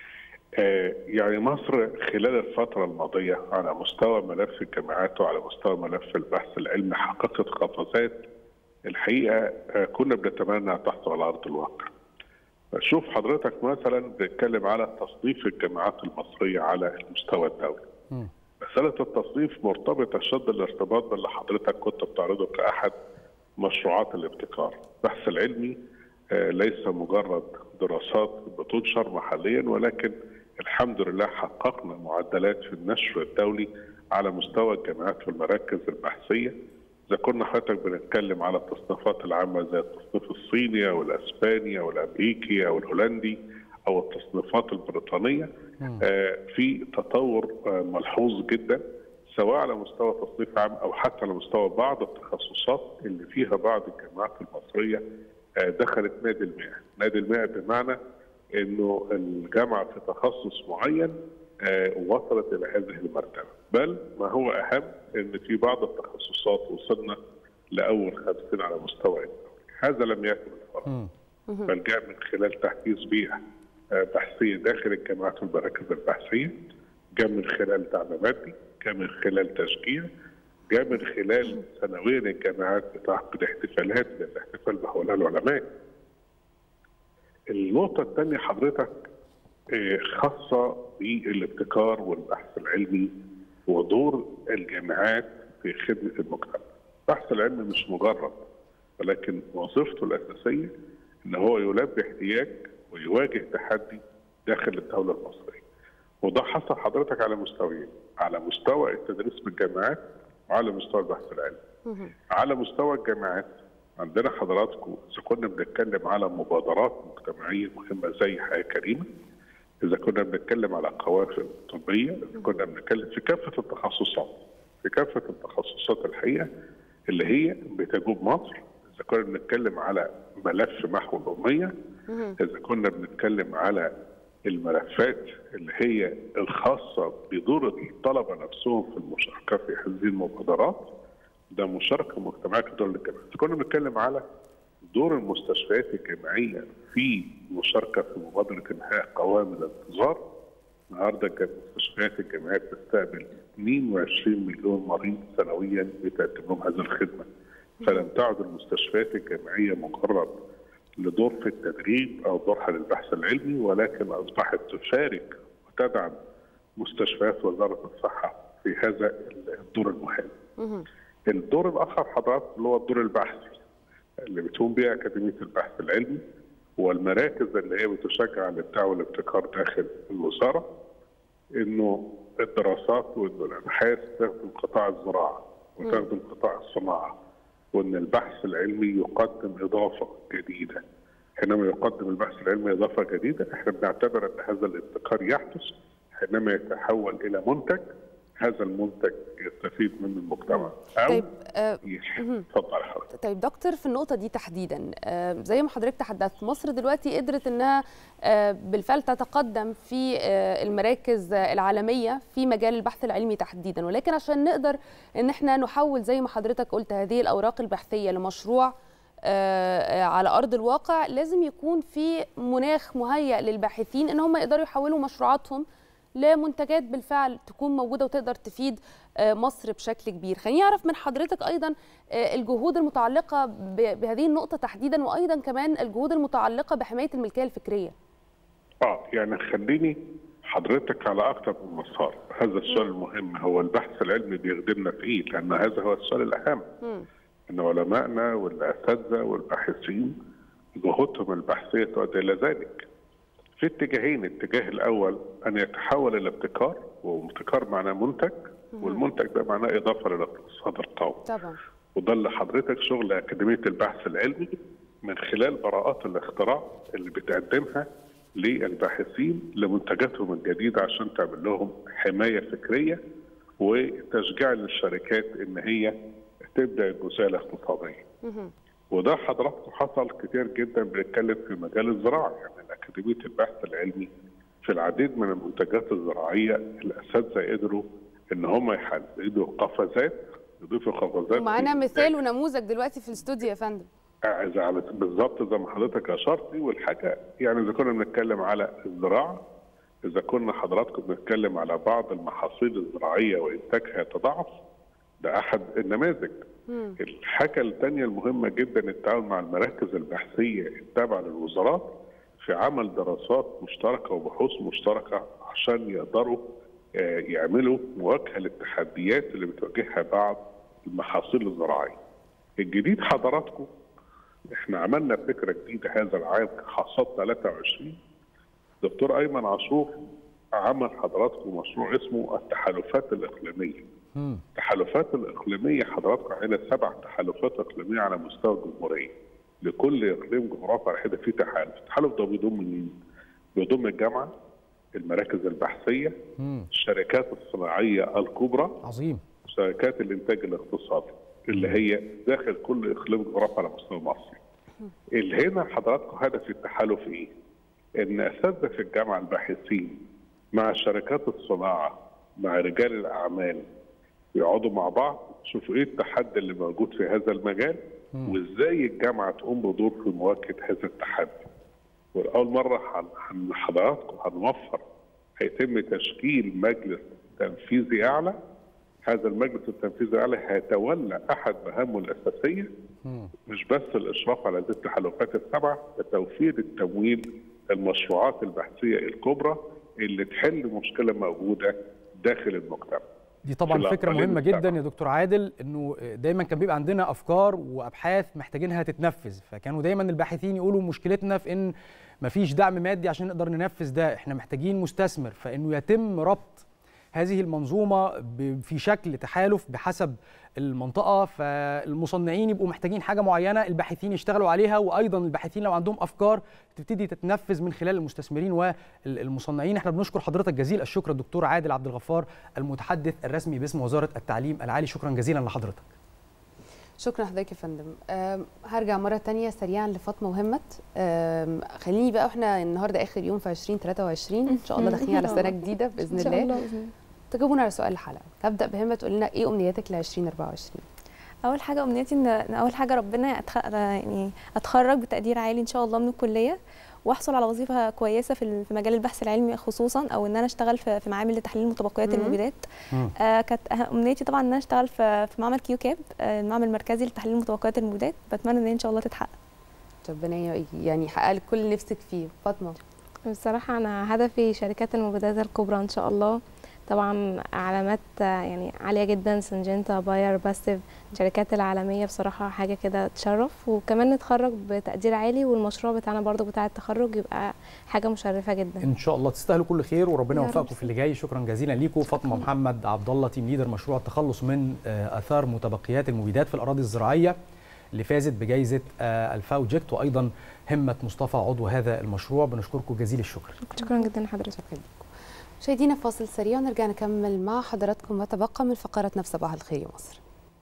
آه يعني مصر خلال الفترة الماضية على مستوى ملف الجامعات وعلى مستوى ملف البحث العلمي حققت قفزات الحقيقة آه كنا بنتمنى أن تحصل على أرض الواقع. شوف حضرتك مثلا بنتكلم على تصنيف الجامعات المصرية على المستوى الدولي. مسألة التصنيف مرتبطة شد الارتباط باللي حضرتك كنت بتعرضه كأحد مشروعات الابتكار. البحث العلمي آه ليس مجرد دراسات بتنشر محليا ولكن الحمد لله حققنا معدلات في النشر الدولي على مستوى الجامعات والمراكز البحثيه اذا كنا حضرتك بنتكلم على التصنيفات العامه زي التصنيف الصيني او الاسباني او الامريكي او الهولندي او التصنيفات البريطانيه آه في تطور آه ملحوظ جدا سواء على مستوى تصنيف عام او حتى على مستوى بعض التخصصات اللي فيها بعض الجامعات المصريه آه دخلت نادي المئة نادي المئة بمعنى انه الجامعه في تخصص معين آه وصلت الى هذه المرتبه بل ما هو اهم ان في بعض التخصصات وصلنا لاول خمسين على مستوى الدولي هذا لم يكن الفرق بل جاء من خلال تحديث بيئه آه بحثيه داخل الجامعات والمراكز البحثيه جاء من خلال دعم مادي جاء من خلال تشجيع جاء من خلال سنويا الجامعات بتعقد احتفالات للاحتفال بهؤلاء العلماء النقطة الثانية حضرتك خاصة بالابتكار والبحث العلمي ودور الجامعات في خدمة المجتمع. البحث العلمي مش مجرد ولكن وظيفته الأساسية إن هو يلبي احتياج ويواجه تحدي داخل الدولة المصرية. وده حصل حضرتك على مستويين، على مستوى التدريس بالجامعات وعلى مستوى البحث العلمي. على مستوى الجامعات عندنا حضراتكم اذا كنا بنتكلم على مبادرات مجتمعيه مهمه زي حياه كريمه اذا كنا بنتكلم على قوافل طبيه اذا كنا بنتكلم في كافه التخصصات في كافه التخصصات الحقيقه اللي هي بتجوب مصر اذا كنا بنتكلم على ملف محو الاميه اذا كنا بنتكلم على الملفات اللي هي الخاصه بدور الطلبه نفسهم في المشاركه في هذه المبادرات ده مشاركه مجتمعيه في دول الجامعات. كنا بنتكلم على دور المستشفيات الجامعيه في مشاركه في مبادره انهاء قوائم الانتظار. النهارده المستشفيات الجامعيه بتستقبل 22 مليون مريض سنويا بتقدم لهم هذه الخدمه. فلم تعد المستشفيات الجامعيه مجرد لدور في التدريب او دورها للبحث العلمي ولكن اصبحت تشارك وتدعم مستشفيات وزاره الصحه في هذا الدور المهم. الدور الاخر حضرتك اللي هو الدور البحثي اللي بتقوم بيه اكاديميه البحث العلمي والمراكز اللي هي بتشجع الابداع والابتكار داخل الوزاره انه الدراسات وانه الابحاث تخدم قطاع الزراعه وتخدم قطاع الصناعه وان البحث العلمي يقدم اضافه جديده حينما يقدم البحث العلمي اضافه جديده احنا بنعتبر ان هذا الابتكار يحدث حينما يتحول الى منتج هذا المنتج يستفيد منه المجتمع او طيب اتفضل حضرتك طيب دكتور في النقطه دي تحديدا آه زي ما حضرتك تحدثت مصر دلوقتي قدرت انها آه بالفعل تتقدم في آه المراكز العالميه في مجال البحث العلمي تحديدا ولكن عشان نقدر ان احنا نحول زي ما حضرتك قلت هذه الاوراق البحثيه لمشروع على ارض الواقع لازم يكون في مناخ مهيئ للباحثين ان هم يقدروا يحولوا مشروعاتهم لمنتجات بالفعل تكون موجوده وتقدر تفيد مصر بشكل كبير خليني اعرف من حضرتك ايضا الجهود المتعلقه بهذه النقطه تحديدا وايضا كمان الجهود المتعلقه بحمايه الملكيه الفكريه اه يعني خليني حضرتك على اكثر من مسار هذا السؤال المهم هو البحث العلمي بيخدمنا في ايه لان هذا هو السؤال الاهم ان علمائنا والاساتذه والباحثين جهودهم البحثيه تؤدي الى ذلك في اتجاهين الاتجاه الاول ان يتحول الى ابتكار وابتكار معناه منتج والمنتج ده معناه اضافه للاقتصاد القومي طبعا وده اللي حضرتك شغل اكاديميه البحث العلمي من خلال براءات الاختراع اللي بتقدمها للباحثين لمنتجاتهم الجديده عشان تعمل لهم حمايه فكريه وتشجيع للشركات ان هي تبدا الجزئيه الاقتصاديه. وده حضراتكم حصل كتير جدا بنتكلم في مجال الزراعه يعني اكاديميه البحث العلمي في العديد من المنتجات الزراعيه الاساتذه قدروا ان هم يحددوا قفزات يضيفوا قفزات ومعانا مثال ونموذج دلوقتي في الاستوديو يا فندم إذا على بالظبط زي ما حضرتك اشرتي والحاجه يعني اذا كنا بنتكلم على الزراعه اذا كنا حضراتكم بنتكلم على بعض المحاصيل الزراعيه وانتاجها يتضاعف ده احد النماذج الحاجه الثانيه المهمه جدا التعاون مع المراكز البحثيه التابعه للوزارات في عمل دراسات مشتركه وبحوث مشتركه عشان يقدروا آه، يعملوا مواجهه للتحديات اللي بتواجهها بعض المحاصيل الزراعيه. الجديد حضراتكم احنا عملنا فكره جديده هذا العام حصاد 23 دكتور ايمن عاشور عمل حضراتكم مشروع اسمه التحالفات الاقليميه. التحالفات الاقليميه حضراتكم عندنا سبع تحالفات اقليميه على مستوى الجمهوريه. لكل اقليم جغرافي على حده في تحالف، التحالف ده بيضم مين؟ بيضم الجامعه المراكز البحثيه الشركات الصناعيه الكبرى عظيم شركات الانتاج الاقتصادي اللي هي داخل كل اقليم جغرافي على مستوى مصر. اللي هنا حضراتكم هدف التحالف ايه؟ ان اساتذه في الجامعه الباحثين مع شركات الصناعه مع رجال الاعمال يقعدوا مع بعض يشوفوا ايه التحدي اللي موجود في هذا المجال وازاي الجامعه تقوم بدور في مواجهه هذا التحدي. والاول مره هن- هن- حضراتكم هنوفر هيتم تشكيل مجلس تنفيذي اعلى هذا المجلس التنفيذي الاعلى هيتولى احد مهامه الاساسيه مش بس الاشراف على هذه التحالفات السبعه وتوفير التمويل للمشروعات البحثيه الكبرى اللي تحل مشكله موجوده داخل المجتمع. دي طبعا في فكره الأقاليم مهمه السبعة. جدا يا دكتور عادل انه دايما كان بيبقى عندنا افكار وابحاث محتاجينها تتنفذ فكانوا دايما الباحثين يقولوا مشكلتنا في ان مفيش دعم مادي عشان نقدر ننفذ ده احنا محتاجين مستثمر فانه يتم ربط هذه المنظومه ب- في شكل تحالف بحسب المنطقه فالمصنعين يبقوا محتاجين حاجه معينه الباحثين يشتغلوا عليها وايضا الباحثين لو عندهم افكار تبتدي تتنفذ من خلال المستثمرين والمصنعين احنا بنشكر حضرتك جزيل الشكر الدكتور عادل عبد الغفار المتحدث الرسمي باسم وزاره التعليم العالي شكرا جزيلا لحضرتك شكرا لحضرتك يا فندم أم، هرجع مرة تانية سريعا لفاطمة وهمت أم، خليني بقى واحنا النهاردة آخر يوم في 2023 إن شاء الله داخلين على سنة جديدة بإذن إن شاء الله الله بإذن الله. تجاوبونا على سؤال الحلقة هبدأ بهمة تقول لنا إيه أمنياتك ل 2024 اول حاجه امنيتي ان إن اول حاجه ربنا أتخ... يعني اتخرج بتقدير عالي ان شاء الله من الكليه واحصل على وظيفه كويسه في ال- في مجال البحث العلمي خصوصا او ان انا اشتغل في في معامل لتحليل متبقيات مم. المبيدات مم. آه كانت أه- امنيتي طبعا ان انا اشتغل في في معمل كيو كاب آه المعمل المركزي لتحليل متبقيات المبيدات بتمنى ان هي ان شاء الله تتحقق ربنا ي- يعني يحقق لك كل اللي نفسك فيه فاطمة بصراحة أنا هدفي شركات المبيدات الكبرى إن شاء الله طبعا علامات آه، يعني عالية جدا سنجنتا باير باستيف الشركات العالمية بصراحة حاجة كده تشرف وكمان نتخرج بتقدير عالي والمشروع بتاعنا برضو بتاع التخرج يبقى حاجة مشرفة جدا ان شاء الله تستاهلوا كل خير وربنا يا يوفقكم رب. في اللي جاي شكرا جزيلا ليكم فاطمه محمد عبد الله تيم ليدر مشروع التخلص من آه، اثار متبقيات المبيدات في الاراضي الزراعيه اللي فازت بجائزه آه، الفاوجكت وايضا همه مصطفى عضو هذا المشروع بنشكركم جزيل الشكر شكرا جدا لحضرتك مشاهدينا فاصل سريع ونرجع نكمل مع حضراتكم ما تبقى من فقراتنا في صباح الخير يا مصر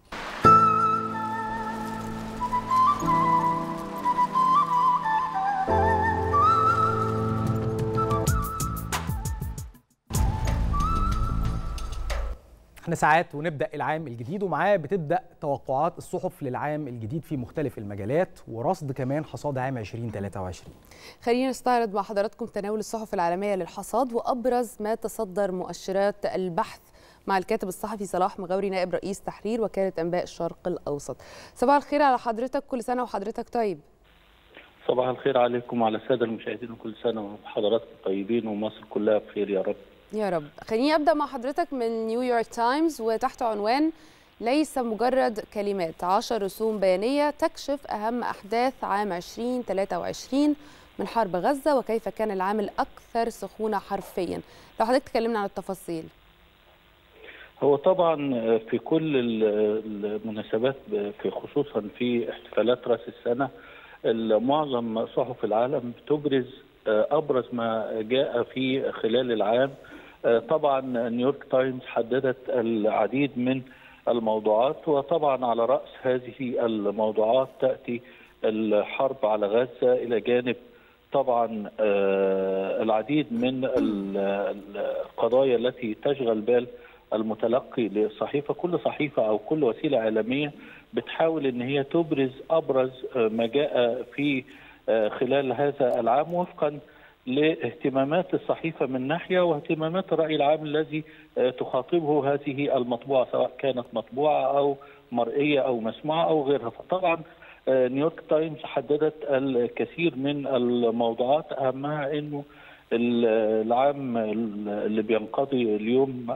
احنا ساعات ونبدا العام الجديد ومعاه بتبدا توقعات الصحف للعام الجديد في مختلف المجالات ورصد كمان حصاد عام 2023 خلينا نستعرض مع حضراتكم تناول الصحف العالمية للحصاد وأبرز ما تصدر مؤشرات البحث مع الكاتب الصحفي صلاح مغاوري نائب رئيس تحرير وكالة أنباء الشرق الأوسط صباح الخير على حضرتك كل سنة وحضرتك طيب صباح الخير عليكم وعلى الساده المشاهدين وكل سنه وحضراتكم طيبين ومصر كلها بخير يا رب يا رب خليني ابدا مع حضرتك من نيويورك تايمز وتحت عنوان ليس مجرد كلمات عشر رسوم بيانيه تكشف اهم احداث عام 2023 من حرب غزه وكيف كان العام الاكثر سخونه حرفيا لو حضرتك تكلمنا عن التفاصيل هو طبعا في كل ال- المناسبات في خصوصا في احتفالات راس السنه معظم صحف العالم تبرز ابرز ما جاء في خلال العام طبعا نيويورك تايمز حددت العديد من الموضوعات وطبعا على راس هذه الموضوعات تاتي الحرب على غزه الى جانب طبعا آه، العديد من ال- القضايا التي تشغل بال المتلقي للصحيفه كل صحيفه او كل وسيله اعلاميه بتحاول ان هي تبرز ابرز آه، ما جاء في آه، خلال هذا العام وفقا لاهتمامات الصحيفه من ناحيه واهتمامات الراي العام الذي آه، تخاطبه هذه المطبوعه سواء كانت مطبوعه او مرئيه او مسموعه او غيرها فطبعا آه، نيويورك تايمز حددت الكثير من الموضوعات اهمها انه ال- العام اللي بينقضي اليوم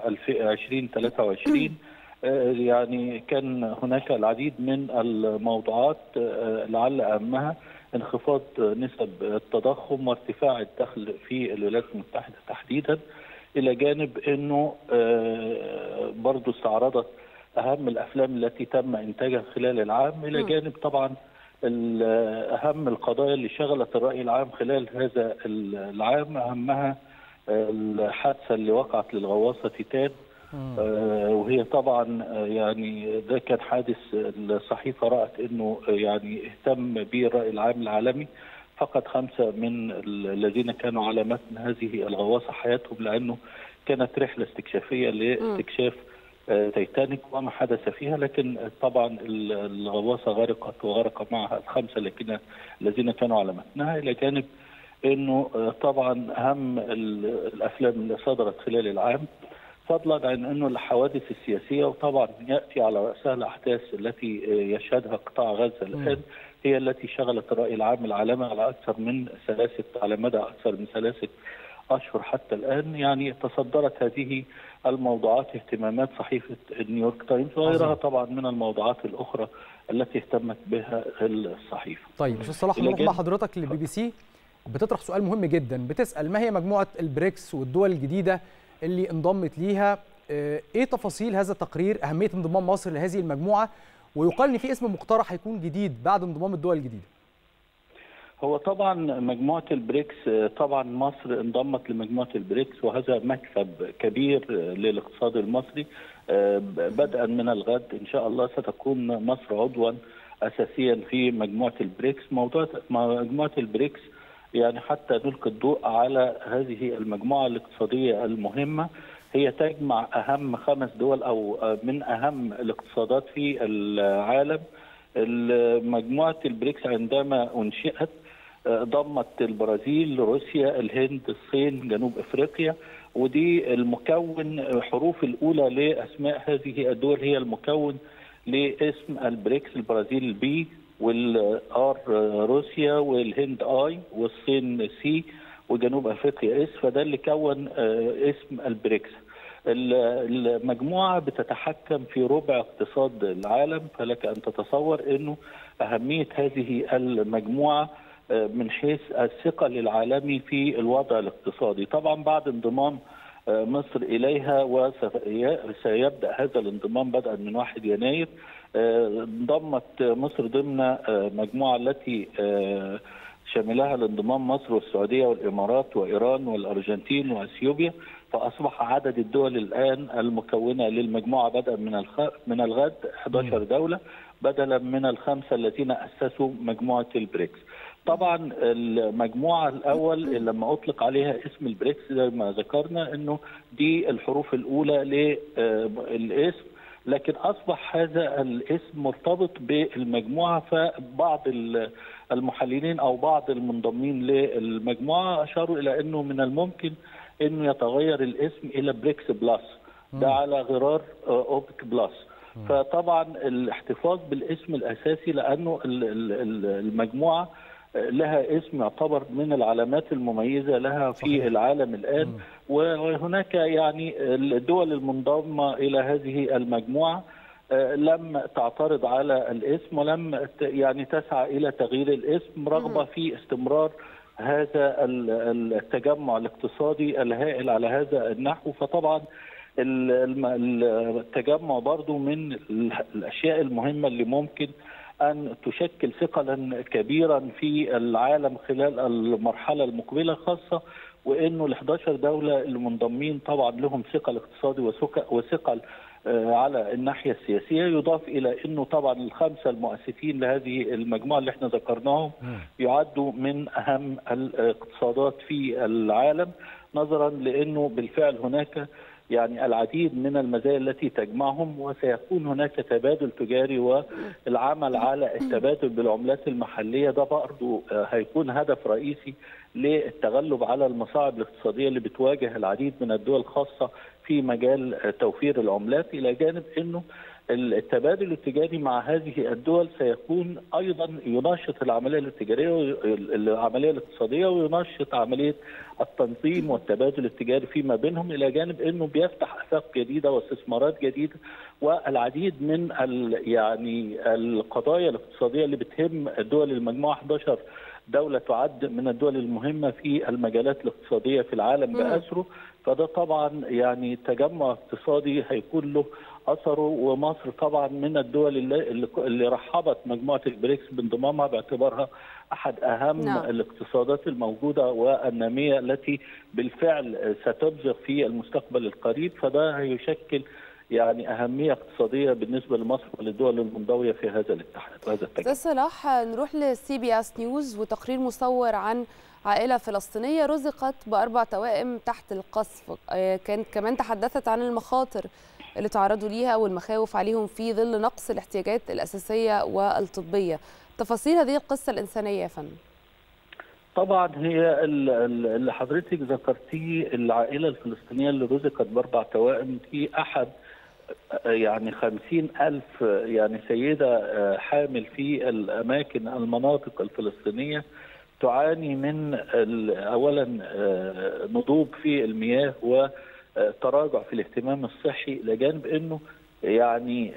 2023 آه، يعني كان هناك العديد من الموضوعات آه، لعل اهمها انخفاض نسب التضخم وارتفاع الدخل في الولايات المتحده تحديدا الى جانب انه آه، برضو استعرضت اهم الافلام التي تم انتاجها خلال العام الى مم. جانب طبعا ال- اهم القضايا اللي شغلت الراي العام خلال هذا العام اهمها الحادثه اللي وقعت للغواصه تيتان آه، وهي طبعا آه، يعني ده كان حادث الصحيفه رأت انه آه، يعني اهتم به الرأي العام العالمي فقد خمسه من ال- الذين كانوا على متن هذه الغواصه حياتهم لانه كانت رحله استكشافيه لاستكشاف آه، تيتانيك وما حدث فيها لكن طبعا ال- الغواصه غرقت وغرق معها الخمسه الذين الذين كانوا على متنها الى جانب انه آه، طبعا اهم ال- الافلام اللي صدرت خلال العام فضلا عن انه الحوادث السياسيه وطبعا ياتي على راسها الاحداث التي آه، يشهدها قطاع غزه الان هي التي شغلت الراي العام العالمي على اكثر من ثلاثه على مدى اكثر من ثلاثه اشهر حتى الان يعني تصدرت هذه الموضوعات اهتمامات صحيفه نيويورك تايمز وغيرها عظيم. طبعا من الموضوعات الاخرى التي اهتمت بها الصحيفه. طيب استاذ صلاح إلى نروح مع جانب- حضرتك للبي بي سي بتطرح سؤال مهم جدا بتسال ما هي مجموعه البريكس والدول الجديده اللي انضمت ليها آه، ايه تفاصيل هذا التقرير اهميه انضمام مصر لهذه المجموعه ويقال ان في اسم مقترح هيكون جديد بعد انضمام الدول الجديده هو طبعا مجموعة البريكس آه، طبعا مصر انضمت لمجموعة البريكس وهذا مكسب كبير آه، للاقتصاد المصري آه، بدءا من الغد إن شاء الله ستكون مصر عضوا أساسيا في مجموعة البريكس موضوع مجموعة البريكس يعني حتى نلقي الضوء على هذه المجموعة الاقتصادية المهمة هي تجمع أهم خمس دول أو آه، من أهم الاقتصادات في العالم مجموعة البريكس عندما أنشئت آه، ضمت البرازيل روسيا الهند الصين جنوب افريقيا ودي المكون حروف الاولى لاسماء هذه الدول هي المكون لاسم البريكس البرازيل البي والار روسيا والهند اي والصين سي وجنوب افريقيا اس فده اللي كون آه، اسم البريكس ال- المجموعه بتتحكم في ربع اقتصاد العالم فلك ان تتصور انه اهميه هذه المجموعه آه، من حيث الثقل العالمي في الوضع الاقتصادي طبعا بعد انضمام آه، مصر اليها وسيبدا هذا الانضمام بدءا من 1 يناير آه، انضمت مصر ضمن آه، مجموعه التي آه، شملها الانضمام مصر والسعوديه والامارات وايران والارجنتين واثيوبيا فاصبح عدد الدول الان المكونه للمجموعه بدءا من الخ... من الغد 11 دوله بدلا من الخمسه الذين اسسوا مجموعه البريكس. طبعا المجموعه الاول لما اطلق عليها اسم البريكس زي ما ذكرنا انه دي الحروف الاولى للاسم لكن اصبح هذا الاسم مرتبط بالمجموعه فبعض ال- المحللين او بعض المنضمين للمجموعه اشاروا الى انه من الممكن انه يتغير الاسم الى بريكس بلس ده على غرار آه، اوبك بلس فطبعا الاحتفاظ بالاسم الاساسي لانه ال- ال- ال- المجموعه لها اسم يعتبر من العلامات المميزه لها في صحيح. العالم الان وهناك يعني الدول المنضمه الى هذه المجموعه لم تعترض على الاسم ولم يعني تسعى الى تغيير الاسم رغبه في استمرار هذا التجمع الاقتصادي الهائل على هذا النحو فطبعا التجمع برضو من الاشياء المهمه اللي ممكن ان تشكل ثقلا كبيرا في العالم خلال المرحله المقبله خاصه وانه ال 11 دوله المنضمين طبعا لهم ثقل اقتصادي وثقل على الناحيه السياسيه يضاف الى انه طبعا الخمسه المؤسسين لهذه المجموعه اللي احنا ذكرناهم يعدوا من اهم الاقتصادات في العالم نظرا لانه بالفعل هناك يعني العديد من المزايا التي تجمعهم وسيكون هناك تبادل تجاري والعمل على التبادل بالعملات المحليه ده برضه هيكون هدف رئيسي للتغلب على المصاعب الاقتصاديه اللي بتواجه العديد من الدول الخاصه في مجال توفير العملات الى جانب انه التبادل التجاري مع هذه الدول سيكون ايضا ينشط العمليه التجاريه العمليه الاقتصاديه وينشط عمليه التنظيم والتبادل التجاري فيما بينهم الى جانب انه بيفتح افاق جديده واستثمارات جديده والعديد من يعني القضايا الاقتصاديه اللي بتهم دول المجموعه 11 دولة تعد من الدول المهمة في المجالات الاقتصادية في العالم بأسره فده طبعا يعني تجمع اقتصادي هيكون له اثره ومصر طبعا من الدول اللي, اللي رحبت مجموعه البريكس بانضمامها باعتبارها احد اهم نعم. الاقتصادات الموجوده والناميه التي بالفعل ستبزغ في المستقبل القريب فده هيشكل يعني اهميه اقتصاديه بالنسبه لمصر وللدول المنضويه في هذا الاتحاد وهذا التجمع. صلاح نروح لسي بي اس نيوز وتقرير مصور عن عائله فلسطينيه رزقت باربع توائم تحت القصف كانت كمان تحدثت عن المخاطر اللي تعرضوا ليها والمخاوف عليهم في ظل نقص الاحتياجات الاساسيه والطبيه تفاصيل هذه القصه الانسانيه يا فندم طبعا هي اللي حضرتك ذكرتيه العائله الفلسطينيه اللي رزقت باربع توائم دي احد يعني خمسين ألف يعني سيدة حامل في الأماكن المناطق الفلسطينية تعاني من أولا نضوب في المياه وتراجع في الاهتمام الصحي إلى جانب أنه يعني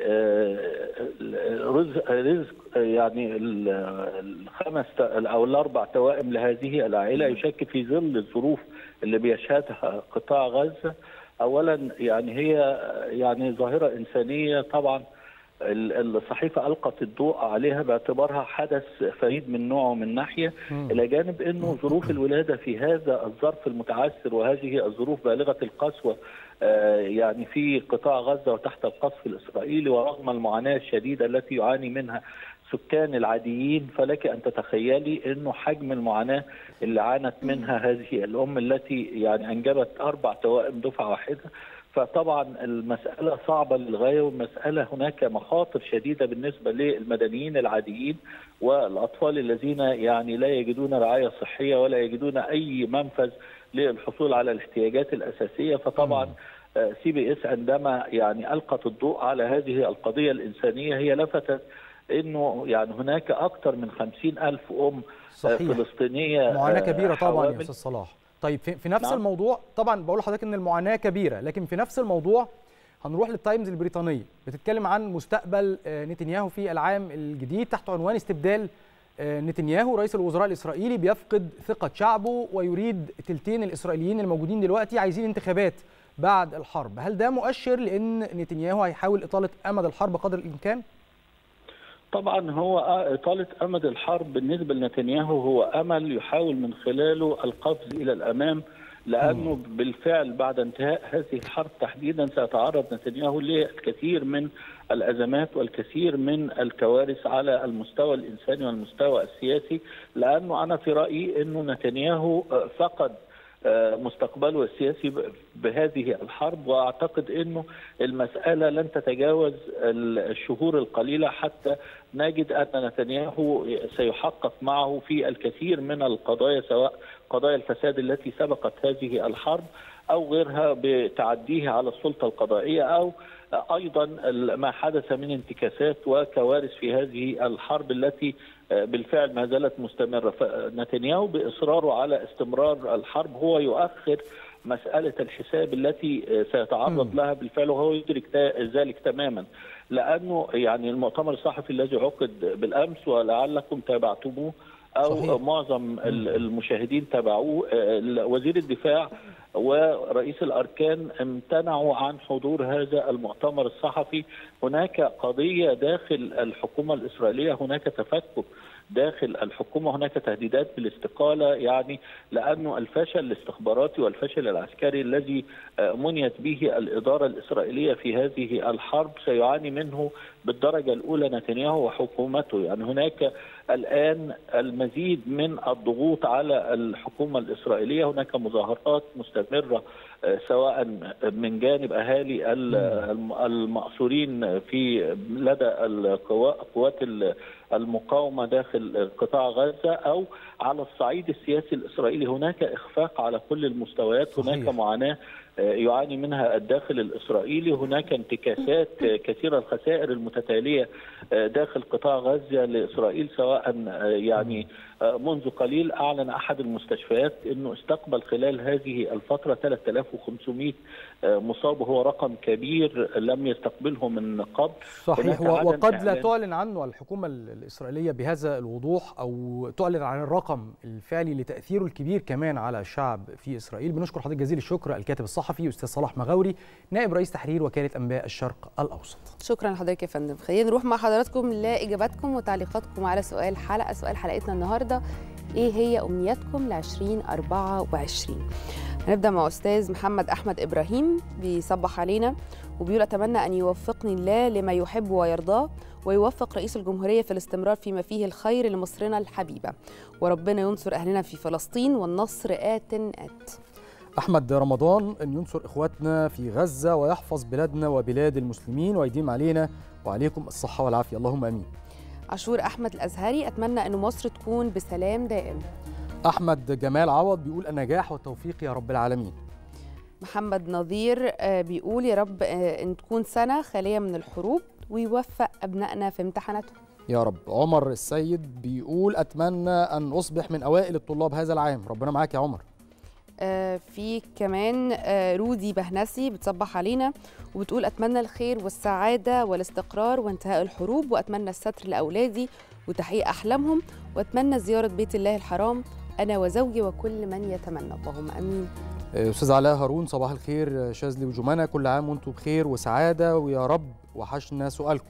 رزق رزق يعني الخمس او الاربع توائم لهذه العائله يشكل في ظل الظروف اللي بيشهدها قطاع غزه اولا يعني هي يعني ظاهره انسانيه طبعا الصحيفه القت الضوء عليها باعتبارها حدث فريد من نوعه من ناحيه الى جانب انه ظروف الولاده في هذا الظرف المتعثر وهذه الظروف بالغه القسوه يعني في قطاع غزه وتحت القصف الاسرائيلي ورغم المعاناه الشديده التي يعاني منها السكان العاديين فلك ان تتخيلي انه حجم المعاناه اللي عانت منها هذه الام التي يعني انجبت اربع توائم دفعه واحده فطبعا المساله صعبه للغايه والمساله هناك مخاطر شديده بالنسبه للمدنيين العاديين والاطفال الذين يعني لا يجدون رعايه صحيه ولا يجدون اي منفذ للحصول على الاحتياجات الاساسيه فطبعا سي بي اس عندما يعني القت الضوء على هذه القضيه الانسانيه هي لفتت انه يعني هناك اكثر من خمسين ألف ام صحيح. فلسطينيه معاناه كبيره طبعا يا استاذ صلاح طيب في, في نفس نعم. الموضوع طبعا بقول لحضرتك ان المعاناه كبيره لكن في نفس الموضوع هنروح للتايمز البريطانيه بتتكلم عن مستقبل نتنياهو في العام الجديد تحت عنوان استبدال نتنياهو رئيس الوزراء الاسرائيلي بيفقد ثقه شعبه ويريد تلتين الاسرائيليين الموجوددين دلوقتي عايزين انتخابات بعد الحرب هل ده مؤشر لان نتنياهو هيحاول اطاله امد الحرب قدر الامكان طبعا هو إطالة أمد الحرب بالنسبة لنتنياهو هو أمل يحاول من خلاله القفز إلى الأمام لأنه بالفعل بعد انتهاء هذه الحرب تحديدا سيتعرض نتنياهو للكثير من الأزمات والكثير من الكوارث على المستوى الإنساني والمستوى السياسي لأنه أنا في رأيي أنه نتنياهو فقد مستقبله السياسي بهذه الحرب واعتقد انه المساله لن تتجاوز الشهور القليله حتى نجد ان نتنياهو سيحقق معه في الكثير من القضايا سواء قضايا الفساد التي سبقت هذه الحرب او غيرها بتعديه على السلطه القضائيه او ايضا ما حدث من انتكاسات وكوارث في هذه الحرب التي بالفعل ما زالت مستمره فنتنياهو باصراره على استمرار الحرب هو يؤخر مساله الحساب التي سيتعرض لها بالفعل وهو يدرك ذلك تماما لانه يعني المؤتمر الصحفي الذي عقد بالامس ولعلكم تابعتموه او صحيح. معظم المشاهدين تابعوه وزير الدفاع ورئيس الاركان امتنعوا عن حضور هذا المؤتمر الصحفي هناك قضيه داخل الحكومه الاسرائيليه هناك تفكك داخل الحكومه هناك تهديدات بالاستقاله يعني لانه الفشل الاستخباراتي والفشل العسكري الذي منيت به الاداره الاسرائيليه في هذه الحرب سيعاني منه بالدرجه الاولى نتنياهو وحكومته يعني هناك الان المزيد من الضغوط على الحكومه الاسرائيليه هناك مظاهرات مستمره سواء من جانب اهالي المأسورين في لدى قوات المقاومه داخل قطاع غزه او على الصعيد السياسي الاسرائيلي هناك اخفاق على كل المستويات هناك صحيح. معاناه يعاني منها الداخل الاسرائيلي هناك انتكاسات كثيره الخسائر المتتاليه داخل قطاع غزه لاسرائيل سواء يعني منذ قليل اعلن احد المستشفيات انه استقبل خلال هذه الفتره 3500 مصاب وهو رقم كبير لم يستقبله من قبل صحيح وقد لا تعلن عنه الحكومه الاسرائيليه بهذا الوضوح او تعلن عن الرقم الفعلي لتاثيره الكبير كمان على الشعب في اسرائيل بنشكر حضرتك جزيل الشكر الكاتب الصحفي استاذ صلاح مغاوري نائب رئيس تحرير وكاله انباء الشرق الاوسط شكرا لحضرتك يا فندم خلينا نروح مع حضراتكم لاجاباتكم وتعليقاتكم على سؤال حلقه سؤال حلقتنا النهارده ايه هي امنياتكم ل 2024 هنبدا مع استاذ محمد احمد ابراهيم بيصبح علينا وبيقول اتمنى ان يوفقني الله لما يحب ويرضاه ويوفق رئيس الجمهوريه في الاستمرار فيما فيه الخير لمصرنا الحبيبه وربنا ينصر اهلنا في فلسطين والنصر ات ات احمد رمضان ان ينصر اخواتنا في غزه ويحفظ بلادنا وبلاد المسلمين ويديم علينا وعليكم الصحه والعافيه اللهم امين عاشور احمد الازهري اتمنى ان مصر تكون بسلام دائم احمد جمال عوض بيقول النجاح والتوفيق يا رب العالمين محمد نظير بيقول يا رب ان تكون سنه خاليه من الحروب ويوفق ابنائنا في امتحاناتهم يا رب عمر السيد بيقول اتمنى ان اصبح من اوائل الطلاب هذا العام ربنا معاك يا عمر آه في كمان آه رودي بهنسي بتصبح علينا وبتقول اتمنى الخير والسعاده والاستقرار وانتهاء الحروب واتمنى الستر لاولادي وتحقيق احلامهم واتمنى زياره بيت الله الحرام انا وزوجي وكل من يتمنى اللهم امين استاذ علاء هارون صباح الخير شاذلي وجمانه كل عام وانتم بخير وسعاده ويا رب وحشنا سؤالكم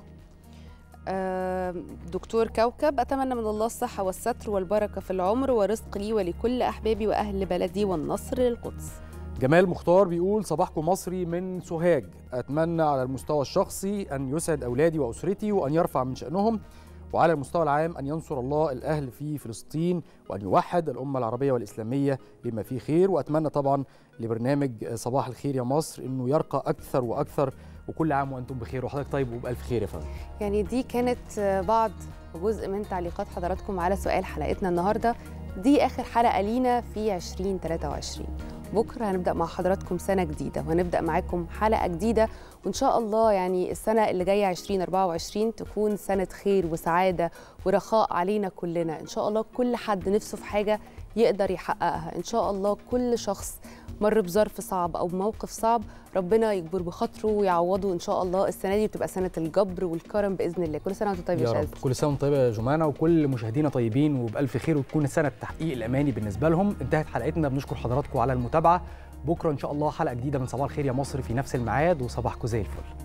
آه دكتور كوكب أتمنى من الله الصحة والستر والبركة في العمر ورزق لي ولكل أحبابي وأهل بلدي والنصر للقدس جمال مختار بيقول صباحكم مصري من سوهاج أتمنى على المستوى الشخصي أن يسعد أولادي وأسرتي وأن يرفع من شأنهم وعلى المستوى العام أن ينصر الله الأهل في فلسطين وأن يوحد الأمة العربية والإسلامية بما فيه خير وأتمنى طبعا لبرنامج صباح الخير يا مصر أنه يرقى أكثر وأكثر وكل عام وأنتم بخير وحضرتك طيب وبألف خير يا فندم يعني دي كانت بعض وجزء من تعليقات حضراتكم على سؤال حلقتنا النهارده دي آخر حلقة لينا في 2023 بكره هنبدا مع حضراتكم سنه جديده وهنبدا معاكم حلقه جديده وان شاء الله يعني السنه اللي جايه 2024 تكون سنه خير وسعاده ورخاء علينا كلنا ان شاء الله كل حد نفسه في حاجه يقدر يحققها ان شاء الله كل شخص مر بظرف صعب او بموقف صعب ربنا يكبر بخاطره ويعوضه ان شاء الله السنه دي تبقى سنه الجبر والكرم باذن الله كل سنه وانتم طيب يا رب كل سنه وانتم طيبه يا جمانه وكل مشاهدينا طيبين وبالف خير وتكون سنه تحقيق الاماني بالنسبه لهم انتهت حلقتنا بنشكر حضراتكم على المتابعه بكره ان شاء الله حلقه جديده من صباح الخير يا مصر في نفس الميعاد وصباحكم زي الفل